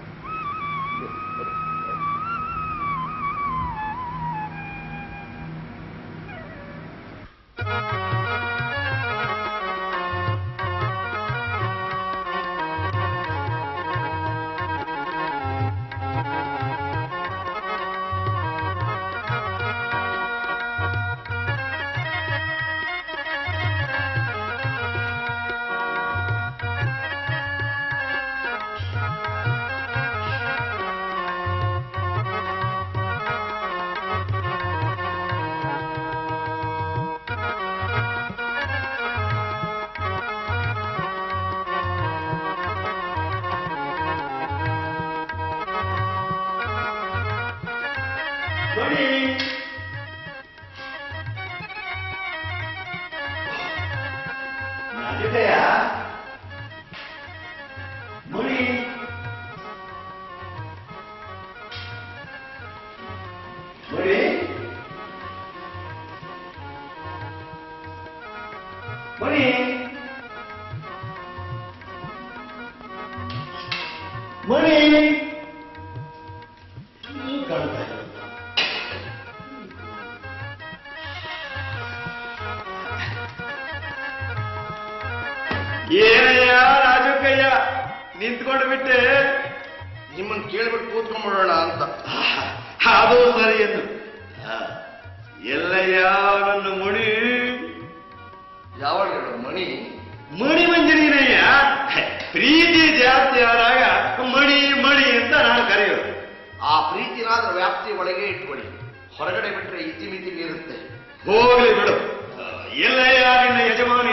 ಏನಯ್ಯ ರಾಜಕಯ್ಯ ನಿಂತ್ಕೊಂಡು ಬಿಟ್ಟೆ ನಿಮ್ಮನ್ನು ಕೇಳ್ಬಿಟ್ಟು ಕೂತ್ಕೊಂಡ್ಬಿಡೋಣ ಅಂತ ಅದು ಸರಿ ಎಂದು ಆ, ಎಲ್ಲಯ್ಯ ನನ್ನ ಮುಡಿ ಯಾವಾಗ ಹೇಳು ಮಣಿ ಮಣಿ ಮಂಜರಿನಯ್ಯ ಪ್ರೀತಿ ಜಾಸ್ತಿ ಆದಾಗ ಮಣಿ ಮಣಿ ಅಂತ ನಾನು ಕರೆಯೋದು ಆ ಪ್ರೀತಿನಾದ್ರೂ ವ್ಯಾಪ್ತಿ ಒಳಗೆ ಇಟ್ಕೊಳ್ಳಿ ಹೊರಗಡೆ ಬಿಟ್ರೆ ಇತಿಮಿತಿ ಮೀರುತ್ತೆ ಹೋಗ್ಲಿ ಬಿಡು ಆ, ಎಲ್ಲಯ್ಯ ನಿನ್ನ ಯಜಮಾನಿ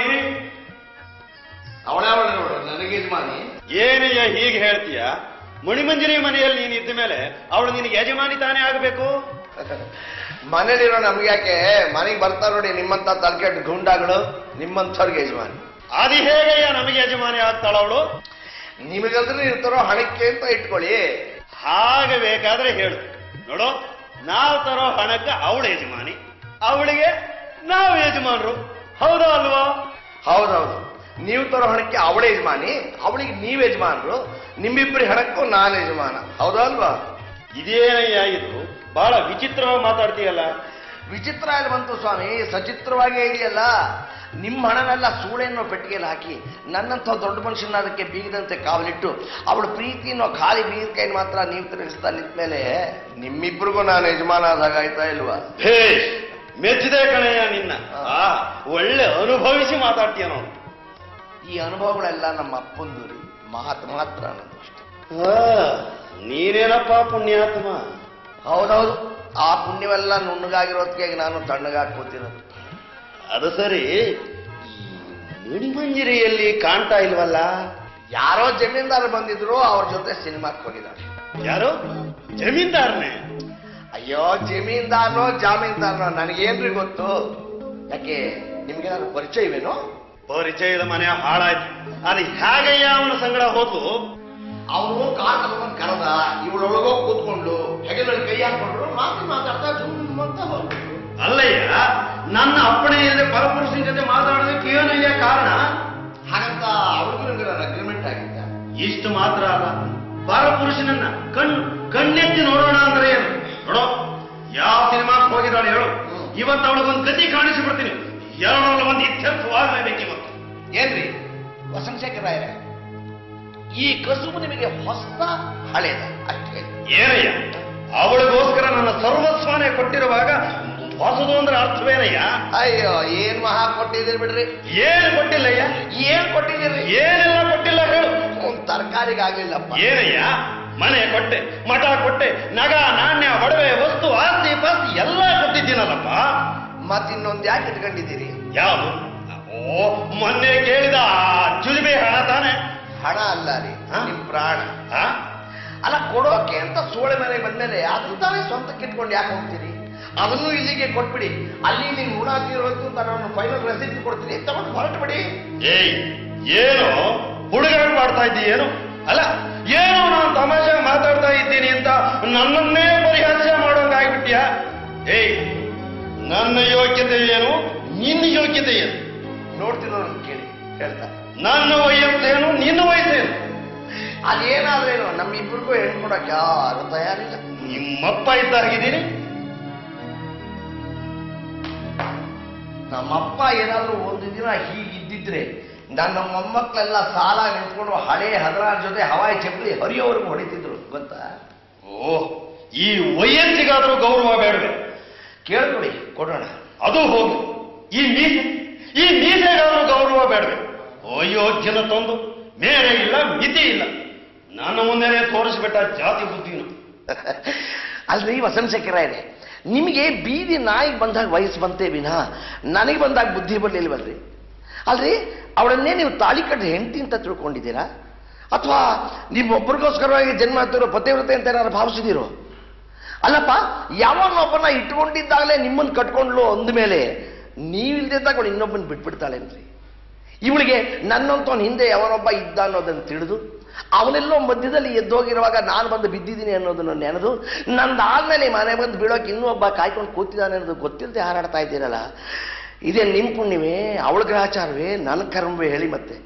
ಅವಳೇ ಅವಳೆ ನೋಡು ನನಗೆ ಯಜಮಾನಿ ಏನಯ್ಯ ಹೀಗೆ ಹೇಳ್ತೀಯ ಮಣಿಮಂಜರಿ ಮನೆಯಲ್ಲಿ ನೀನು ಇದ್ದ ಮೇಲೆ ಅವಳು ನಿನಗೆ ಯಜಮಾನಿ ತಾನೇ ಆಗಬೇಕು ಮನೇಲಿರೋ ನಮ್ಗೆ ಯಾಕೆ ಮನೆಗೆ ಬರ್ತಾ ನೋಡಿ ನಿಮ್ಮಂತ ತಲೆಕೆಟ್ಟು ಗುಂಡಾಗಳು ನಿಮ್ಮಂಥವ್ರಿಗೆ ಯಜಮಾನಿ ಅದು ಹೇಗಯ್ಯ ನಮಗೆ ಯಜಮಾನಿ ಆಗ್ತಾಳ ಅವಳು ನಿಮಗಂದ್ರೆ ಇರ್ತಾರೋ ಹಣಕ್ಕೆ ಅಂತ ಇಟ್ಕೊಳ್ಳಿ ಹಾಗೆ ಬೇಕಾದ್ರೆ ಹೇಳು ನೋಡು ನಾವು ತರೋ ಹಣಕ್ಕೆ ಅವಳು ಯಜಮಾನಿ ಅವಳಿಗೆ ನಾವು ಯಜಮಾನರು ಹೌದಾ ಅಲ್ವಾ ಹೌದೌದು ನೀವು ತರೋ ಹಣಕ್ಕೆ ಅವಳೇ ಯಜಮಾನಿ ಅವಳಿಗೆ ನೀವ್ ಯಜಮಾನರು ನಿಮ್ಮಿಬ್ಬರಿ ಹಣಕ್ಕೂ ನಾನು ಯಜಮಾನ ಹೌದಾ ಅಲ್ವಾ ಇದೇನಯ್ಯ ಇದು ಬಹಳ ವಿಚಿತ್ರವಾಗಿ ಮಾತಾಡ್ತೀಯಲ್ಲ ವಿಚಿತ್ರ ಅಲ್ಲಿ ಬಂತು ಸ್ವಾಮಿ ಸಚಿತ್ರವಾಗೇ ಇದೆಯಲ್ಲ ನಿಮ್ಮ ಹಣವೆಲ್ಲ ಸೂಳೆನ್ನೋ ಪೆಟ್ಟಿಗೆಯಲ್ಲಿ ಹಾಕಿ ನನ್ನಂಥ ದೊಡ್ಡ ಮನುಷ್ಯನ ಅದಕ್ಕೆ ಬೀಗದಂತೆ ಕಾವಲಿಟ್ಟು ಅವಳ ಪ್ರೀತಿ ಅನ್ನೋ ಖಾಲಿ ಬೀಗಕೈನ ಮಾತ್ರ ನೀವು ತಿರುಗಿಸ್ತಾ ನಿಂತ್ಮೇಲೆ ನಿಮ್ಮಿಬ್ರಿಗೂ ನಾನು ಯಜಮಾನ ಆದಾಗ ಆಯ್ತಾ ಇಲ್ವಾ ಹೇ ಮೆಚ್ಚಿದೆ ಕಣಯ್ಯ ನಿನ್ನ ಆ ಒಳ್ಳೆ ಅನುಭವಿಸಿ ಮಾತಾಡ್ತೀಯ ನಾವು ಈ ಅನುಭವಗಳೆಲ್ಲ ನಮ್ಮ ಅಪ್ಪಂದು ರೀ ಮಾತು ಮಾತ್ರ ಅನ್ನೋದು ಅಷ್ಟೇ ನೀನೇನಪ್ಪ ಪುಣ್ಯಾತ್ಮ ಹೌದೌದು ಆ ಪುಣ್ಯವೆಲ್ಲ ನುಣ್ಣಗಾಗಿರೋದಕ್ಕೆ ನಾನು ತಣ್ಣಗಾಗಿ ಕೂತಿರೋದು ಅದು ಸರಿ ಮಿಣಿಮಂಜಿರಿಯಲ್ಲಿ ಕಾಣ್ತಾ ಇಲ್ವಲ್ಲ ಯಾರೋ ಜಮೀನ್ದಾರ ಬಂದಿದ್ರು ಅವ್ರ ಜೊತೆ ಸಿನಿಮಾಕ್ಕೆ ಹೋಗಿದ್ದಾರೆ ಯಾರು ಜಮೀನ್ದಾರನೇ ಅಯ್ಯೋ ಜಮೀನ್ದಾರ್ನೋ ಜಾಮೀನ್ದಾರ್ನೋ ನನಗೇನ್ರಿ ಗೊತ್ತು ಯಾಕೆ ನಿಮ್ಗೇನಾದ್ರು ಪರಿಚಯವೇನೋ ಪರಿಚಯದ ಮನೆ ಹಾಳಾಯ್ತು ಅದು ಹೇಗಯ್ಯ ಅವನ ಸಂಗಡ ಹೋದ್ಲು ಅವನು ಕಾರ್ ತಗೊಂಡ್ ಕರೆದ ಇವಳೊಳಗೋ ಕೂತ್ಕೊಂಡು ಹೆಗಲಲ್ಲಿ ಕೈ ಹಾಕೊಂಡ್ರು ಮಾತು ಮಾತಾಡ್ತಾ ಜುಮ್ ಅಂತ ಹೋಗ್ಬಿಟ್ರು ಅಲ್ಲಯ್ಯ ನನ್ನ ಅಪ್ಪಣೆಯಲ್ಲಿ ಪರಪುರುಷನ ಜೊತೆ ಮಾತಾಡೋದಕ್ಕೆ ಏನಯ್ಯ ಕಾರಣ ಹಾಗಂತ ಅವ್ರಿಗೂ ನಿಮ್ಗೆ ಅಗ್ರಿಮೆಂಟ್ ಆಗಿದ್ದ ಇಷ್ಟು ಮಾತ್ರ ಅಲ್ಲ ಪರಪುರುಷನನ್ನ ಕಣ್ ಕಣ್ಣೆತ್ತಿ ನೋಡೋಣ ಅಂದ್ರೆ ಏನು ನೋಡೋ ಯಾವ ಸಿನಿಮಾಕ್ಕೆ ಹೋಗಿದ್ದಾಳೆ ಹೇಳು ಇವತ್ತು ಅವಳಿಗೊಂದು ಗತಿ ಕಾಣಿಸಿಬಿಡ್ತೀನಿ ಎರಡರಲ್ಲಿ ಒಂದು ಇತ್ಯರ್ಥವಾಗಲೇಬೇಕು ಇವತ್ತು ಏನ್ರಿ ವಸಂತಶೇಖರ ರಾಯರೇ ಈ ಕಸುಬು ನಿಮಗೆ ಹೊಸ ಹಳೇದ ಅಷ್ಟೇ ಏನಯ್ಯ ಅವಳಿಗೋಸ್ಕರ ನನ್ನ ಸರ್ವಸ್ವನೇ ಕೊಟ್ಟಿರುವಾಗ ಹೊಸದು ಅಂದ್ರೆ ಅರ್ಥವೇನಯ್ಯ ಅಯ್ಯೋ ಏನ್ ಮಹಾ ಕೊಟ್ಟಿದ್ದೀರಿ ಬಿಡ್ರಿ ಏನು ಕೊಟ್ಟಿಲ್ಲಯ್ಯ ಏನ್ ಕೊಟ್ಟಿದ್ದೀರಿ ಏನೆಲ್ಲ ಕೊಟ್ಟಿಲ್ಲ ಹೇಳು ಒಂದ್ ತರಕಾರಿಗಾಗ್ಲಿಲ್ಲಪ್ಪ ಏನಯ್ಯ ಮನೆ ಕೊಟ್ಟೆ ಮಠ ಕೊಟ್ಟೆ ನಗ ನಾಣ್ಯ ಒಡವೆ ವಸ್ತು ಆಸ್ತಿ ಪಾಸ್ತಿ ಎಲ್ಲ ಕೊಟ್ಟಿದ್ದೀನಲ್ಲಪ್ಪ ಮತ್ತಿನ್ನೊಂದ್ ಯಾಕೆ ಇಟ್ಕೊಂಡಿದ್ದೀರಿ ಯಾವುದು ಓ ಮೊನ್ನೆ ಕೇಳಿದ ಆ ಜುಜುಬೆ ಹಣ ತಾನೆ ಹಣ ಅಲ್ಲ ರೀ ಹಾ? ನಿಮ್ ಪ್ರಾಣ ಆ? ಅಲ್ಲ ಕೊಡೋಕೆ ಅಂತ ಸೋಳೆ ಮನೆಗೆ ಬಂದ್ಮೇಲೆ ಅದನ್ನ ತಾನೇ ಸ್ವಂತಕ್ಕೆ ಇಟ್ಕೊಂಡು ಯಾಕೆ ಹೋಗ್ತೀರಿ ಅದನ್ನು ಇಲ್ಲಿಗೆ ಕೊಟ್ಬಿಡಿ ಅಲ್ಲಿ ನೀವು ಋಣ ತೀರೋಯ್ತು ಅಂತ ನಾನು ಫೈನಲ್ ರೆಸಿಪ್ಟ್ ಕೊಡ್ತೀನಿ ತಗೊಂಡು ಹೊರಟು ಬಿಡಿ ಏಯ್ ಏನು ಹುಡುಗಾಟ ಮಾಡ್ತಾ ಇದ್ದೀಯೇನು ಅಲ್ಲ ಏನು ನಾನು ತಮಾಷೆ ಮಾತಾಡ್ತಾ ಇದ್ದೀನಿ ಅಂತ ನನ್ನನ್ನೇ ಪರಿಹಾಸ್ಯ ಮಾಡೋಂಗಾಗ್ಬಿಟ್ಯಾ ಏಯ್ ನನ್ನ ಯೋಗ್ಯತೆ ಏನು ನಿನ್ನ ಯೋಗ್ಯತೆ ಏನು ನೋಡ್ತಿರೋ ಕೇಳಿ ಹೇಳ್ತಾರೆ ನನ್ನ ವಯಸ್ಸೇನು ನಿನ್ನ ವಯಸ್ಸೇನು ಅದೇನಾದ್ರೇನು ನಮ್ಮಿಬ್ಬರಿಗೂ ಹೇಳ್ಕೊಡಕ್ ಯಾರು ತಯಾರಿಲ್ಲ ನಿಮ್ಮಪ್ಪ ಇದ್ದಾಗಿದ್ದೀನಿ ನಮ್ಮಪ್ಪ ಏನಾದ್ರೂ ಒಂದು ದಿನ ಹೀಗಿದ್ದಿದ್ರೆ ನನ್ನ ಮೊಮ್ಮಕ್ಕಳೆಲ್ಲ ಸಾಲ ನಿಂತ್ಕೊಂಡು ಹಳೆ ಹದಿನಾರು ಜೊತೆ ಹವಾಯಿ ಚಪ್ಪಲಿ ಹರಿಯೋವರೆಗೂ ಹೊಡಿತಿದ್ರು ಗೊತ್ತಾ ಓ ಈ ವಯಸ್ಸಿಗಾದ್ರೂ ಗೌರವ ಬೇಡವೆ ಕೇಳ್ಕೊಡಿ ಕೊಡೋಣ ಅದು ಹೋಗು ಈ ಮೀಸೆ ಈ ಮೀಸೆಗಾದ್ರೂ ಗೌರವ ಬೇಡವೆ ಅಯೋಗ್ಯನ ತಂದು ಮೇರೆ ಇಲ್ಲ ಮಿತಿ ಇಲ್ಲ ನನ್ನ ಮುಂದೆನೆ ತೋರಿಸ್ಬಿಟ್ಟ ಜಾತಿ ಬುದ್ಧಿನ ಅಲ್ರಿ ವಸಂತಶೇಖರ ಇದೆ ನಿಮಗೆ ಬೀದಿ ನಾಯಿಗೆ ಬಂದಾಗ ವಯಸ್ಸು ಬಂತೇ ವಿನ ನನಗೆ ಬಂದಾಗ ಬುದ್ಧಿ ಬರಲಿಲ್ವಲ್ರಿ ಅಲ್ರಿ ಅವಳನ್ನೇ ನೀವು ತಾಳಿ ಕಟ್ಟಿ ಹೆಂಡತಿ ಅಂತ ತಿಳ್ಕೊಂಡಿದ್ದೀರಾ ಅಥವಾ ನಿಮ್ಮೊಬ್ಬರಿಗೋಸ್ಕರವಾಗಿ ಜನ್ಮ ಆಗ್ತಿರೋ ಪತಿವ್ರತೆ ಅಂತ ಏನಾದ್ರು ಭಾವಿಸಿದಿರೋ ಅಲ್ಲಪ್ಪ ಯಾವನ್ನೊಬ್ಬನ ಇಟ್ಕೊಂಡಿದ್ದಾಗಲೇ ನಿಮ್ಮನ್ನು ಕಟ್ಕೊಂಡ್ಲು ಅಂದಮೇಲೆ ನೀವಿಲ್ದಿದ್ದಾಗ ಅವಳು ಇನ್ನೊಬ್ಬನ ಬಿಟ್ಬಿಡ್ತಾಳೇನ್ರಿ ಇವಳಿಗೆ ನನ್ನಂತವನ್ ಹಿಂದೆ ಯಾವನೊಬ್ಬ ಇದ್ದ ಅನ್ನೋದನ್ನು ತಿಳಿದು ಅವನೆಲ್ಲೋ ಮಧ್ಯದಲ್ಲಿ ಎದ್ದೋಗಿರುವಾಗ ನಾನು ಬಂದು ಬಿದ್ದಿದ್ದೀನಿ ಅನ್ನೋದನ್ನು ನೆನೆದು ನಂದಾದ್ಮೇಲೆ ಮನೆ ಬಂದು ಬೀಳೋಕೆ ಇನ್ನೂ ಒಬ್ಬ ಕಾಯ್ಕೊಂಡು ಕೂತಿದ್ದಾನೆ ಅನ್ನೋದು ಗೊತ್ತಿಲ್ಲದೆ ಹಾರಾಡ್ತಾ ಇದ್ದೀರಲ್ಲ ಇದೇ ನಿಮ್ಮ ಪುಣ್ಯವೇ ಅವಳ ಗ್ರಹಚಾರವೇ ನನ್ನ ಕರ್ಮವೇ ಹೇಳಿ ಮತ್ತೆ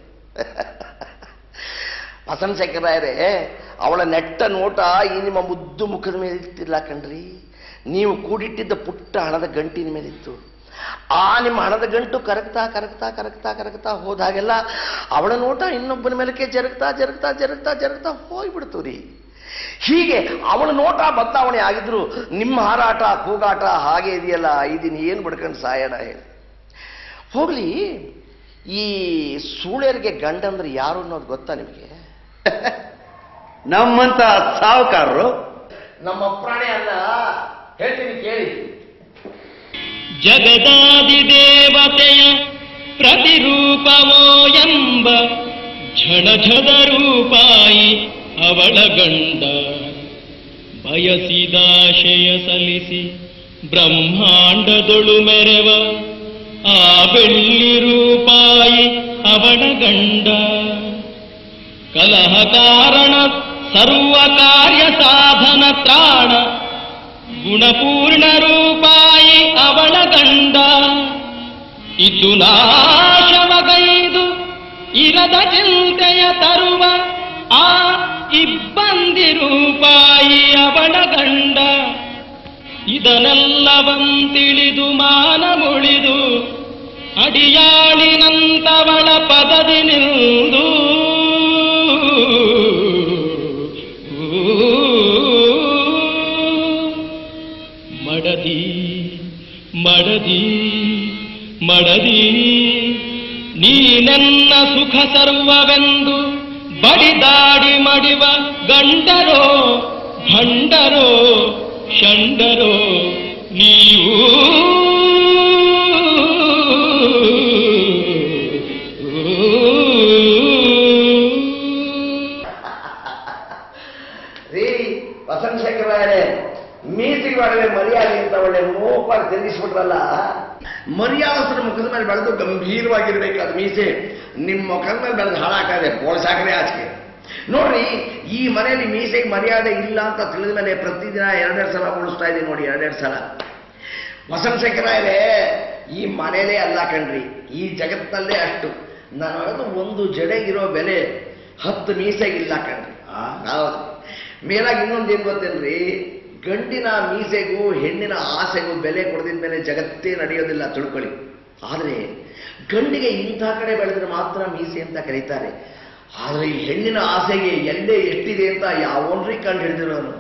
ವಸಂತ ರಾಯರೇ ಅವಳ ನೆಟ್ಟ ನೋಟ ಈ ನಿಮ್ಮ ಮುದ್ದು ಮುಖದ ಮೇಲೆ ಇರ್ತಿಲ್ಲ ಕಣ್ರಿ ನೀವು ಕೂಡಿಟ್ಟಿದ್ದ ಪುಟ್ಟ ಹಣದ ಗಂಟಿನ ಮೇಲಿತ್ತು ಆ ನಿಮ್ಮ ಹಣದ ಗಂಟು ಕರಗ್ತಾ ಕರಗ್ತಾ ಕರಗ್ತಾ ಕರಗ್ತಾ ಹೋದಾಗೆಲ್ಲ ಅವಳ ನೋಟ ಇನ್ನೊಬ್ಬನ ಮೇಲಕ್ಕೆ ಜರುಗ್ತಾ ಜರುಗ್ತಾ ಜರುಗ್ತಾ ಜರುಗ್ತಾ ಹೋಗ್ಬಿಡ್ತು ರೀ ಹೀಗೆ ಅವಳ ನೋಟ ಬದಲಾವಣೆ ಆಗಿದ್ರು ನಿಮ್ಮ ಹಾರಾಟ ಕೂಗಾಟ ಹಾಗೆ ಇದೆಯಲ್ಲ ಇದನ್ನ ಏನು ಬಡ್ಕೊಂಡು ಸಾಯೋಣ ಹೇಳಿ ಹೋಗ್ಲಿ ಈ ಸೂಳ್ಯರಿಗೆ ಗಂಡಂದ್ರೆ ಯಾರು ಅನ್ನೋದು ಗೊತ್ತಾ ನಿಮಗೆ ನಮ್ಮಂತ ಸಾಹುಕಾರರು ನಮ್ಮ ಪ್ರಾಣಿ ಅಲ್ಲ ಹೇಳ್ತೀನಿ ಕೇಳಿ ಜಗದಾದಿದೇವತೆಯ ಪ್ರತಿರೂಪವೋ ಎಂಬ ಝಡಝಡ ರೂಪಾಯಿ ಅವಳ ಗಂಡ ಬಯಸಿದಾಶಯ ಸಲ್ಲಿಸಿ ಬ್ರಹ್ಮಾಂಡದೊಳು ಮೆರೆವ ಆ ಬೆಳ್ಳಿ ರೂಪಾಯಿ ಅವಳ ಗಂಡ ಕಲಹ ಕಾರಣ ಸರ್ವ ಕಾರ್ಯ ಸಾಧನ ತ್ರಾಣ ಗುಣಪೂರ್ಣ ರೂಪಾಯಿ ಅವಳ ಗಂಡ ಇದು ನಾಶವಗೈದು ಇರದ ಚಿಂತೆಯ ತರುವ ಆ ಇಬ್ಬಂದಿ ರೂಪಾಯಿ ಅವಳ ಗಂಡ ಇದನ್ನೆಲ್ಲವಂತಿಳಿದು ಮಾನ ಮುಳಿದು ಅಡಿಯಾಳಿನಂತವಳ ಪದದಿ ನಿಲ್ದು ಮಡದಿ ಮಡದಿ ಮಡದಿ ನೀನೆನ್ನ ಸುಖ ಸರ್ವವೆಂದು ಬಡಿದಾಡಿ ಮಡಿವ ಗಂಡರೋ ಭಂಡರೋ ಷಂಡರೋ ನೀವು ಮೀಸಿಗೆ ಮಾಡದೆ ಮರ್ಯಾದೆ ಅಂತ ಒಳ್ಳೆ ಮೋಪಾರ್ ತಿರುಗಿಸ್ಬಿಟ್ರಲ್ಲ ಮರ್ಯಾದಸ್ತ್ರ ಮುಖದ ಮೇಲೆ ಬೆಳೆದು ಗಂಭೀರವಾಗಿರ್ಬೇಕಾದ ಮೀಸೆ ನಿಮ್ಮ ಮುಖದ ಮೇಲೆ ಬೆಳೆದು ಹಾಳಾಕದೆ ಪೋಳ್ಸಾಕ್ರೆ ಆಚೆಗೆ ನೋಡ್ರಿ ಈ ಮನೆಯಲ್ಲಿ ಮೀಸೆಗೆ ಮರ್ಯಾದೆ ಇಲ್ಲ ಅಂತ ತಿಳಿದ ಮೇಲೆ ಪ್ರತಿದಿನ ಎರಡೆರಡು ಸಲ ಉಳಿಸ್ತಾ ಇದ್ದೀನಿ ನೋಡಿ ಎರಡೆರಡು ಸಲ ವಸಂತಶೇಖರಾಯರೇ ಈ ಮನೇಲೇ ಅಲ್ಲ ಕಣ್ರಿ ಈ ಜಗತ್ತಲ್ಲೇ ಅಷ್ಟು ನಾನು ಒಂದು ಜಡೆಗಿರೋ ಬೆಲೆ ಹತ್ತು ಮೀಸೆಗಿಲ್ಲ ಕಣ್ರಿ ಹೌದು ಮೇಲಾಗಿ ಇನ್ನೊಂದು ಏನ್ ಗೊತ್ತೇನ್ರಿ ಗಂಡಿನ ಮೀಸೆಗೂ ಹೆಣ್ಣಿನ ಆಸೆಗೂ ಬೆಲೆ ಕೊಡದಿದ ಮೇಲೆ ಜಗತ್ತೇ ನಡೆಯೋದಿಲ್ಲ ತಿಳ್ಕೊಳ್ಳಿ ಆದರೆ ಗಂಡಿಗೆ ಇಂಥ ಕಡೆ ಬೆಳೆದ್ರೆ ಮಾತ್ರ ಮೀಸೆ ಅಂತ ಕರೀತಾರೆ ಆದರೆ ಈ ಹೆಣ್ಣಿನ ಆಸೆಗೆ ಎಲ್ಲೇ ಎಷ್ಟಿದೆ ಅಂತ ಯಾವನ್ರಿ ಕಂಡು ಹಿಡಿದಿರೋನು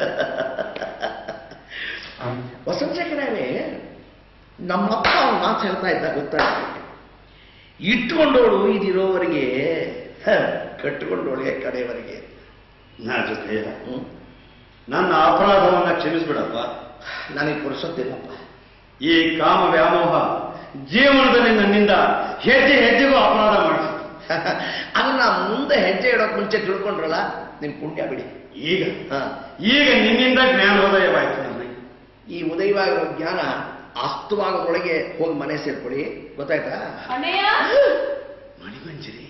ವಸಂತಶೇಖರೇ ನಮ್ಮಪ್ಪ ಅವ್ನು ಮಾತು ಹೇಳ್ತಾ ಇದ್ದ ಗೊತ್ತಾ ಇಟ್ಕೊಂಡೋಳು ಇದಿರೋವರೆಗೆ ಹ, ಕಟ್ಟಿಕೊಂಡೋಳಿಗೆ ಕಡೆಯವರೆಗೆ ನಾ ಜೊತೆ ನನ್ನ ಅಪರಾಧವನ್ನ ಕ್ಷಮಿಸ್ಬಿಡಪ್ಪ ನನಗೆ ಪುರುಷತ್ತಿಲ್ಲಪ್ಪ ಈ ಕಾಮ ವ್ಯಾಮೋಹ ಜೀವನದಲ್ಲಿ ನನ್ನಿಂದ ಹೆಜ್ಜೆ ಹೆಜ್ಜೆಗೂ ಅಪರಾಧ ಮಾಡಿಸಿತು ಅದನ್ನ ಮುಂದೆ ಹೆಜ್ಜೆ ಇಡೋಕ್ ಮುಂಚೆ ತಿಳ್ಕೊಂಡ್ರಲ್ಲ ನಿಮ್ ಪುಣ್ಯ ಬಿಡಿ ಈಗ ಹ. ಈಗ ನಿನ್ನಿಂದ ಜ್ಞಾನೋದಯವಾಯಿತು ನನಗೆ ಈ ಉದಯವಾಗಿರೋ ಜ್ಞಾನ ಅಸ್ತವಾಗೋದ್ರೊಳಗೆ ಹೋಗಿ ಮನೆ ಸೇರ್ಕೊಳ್ಳಿ ಗೊತ್ತಾಯ್ತಾ ಮಣಿಮಂಜರಿ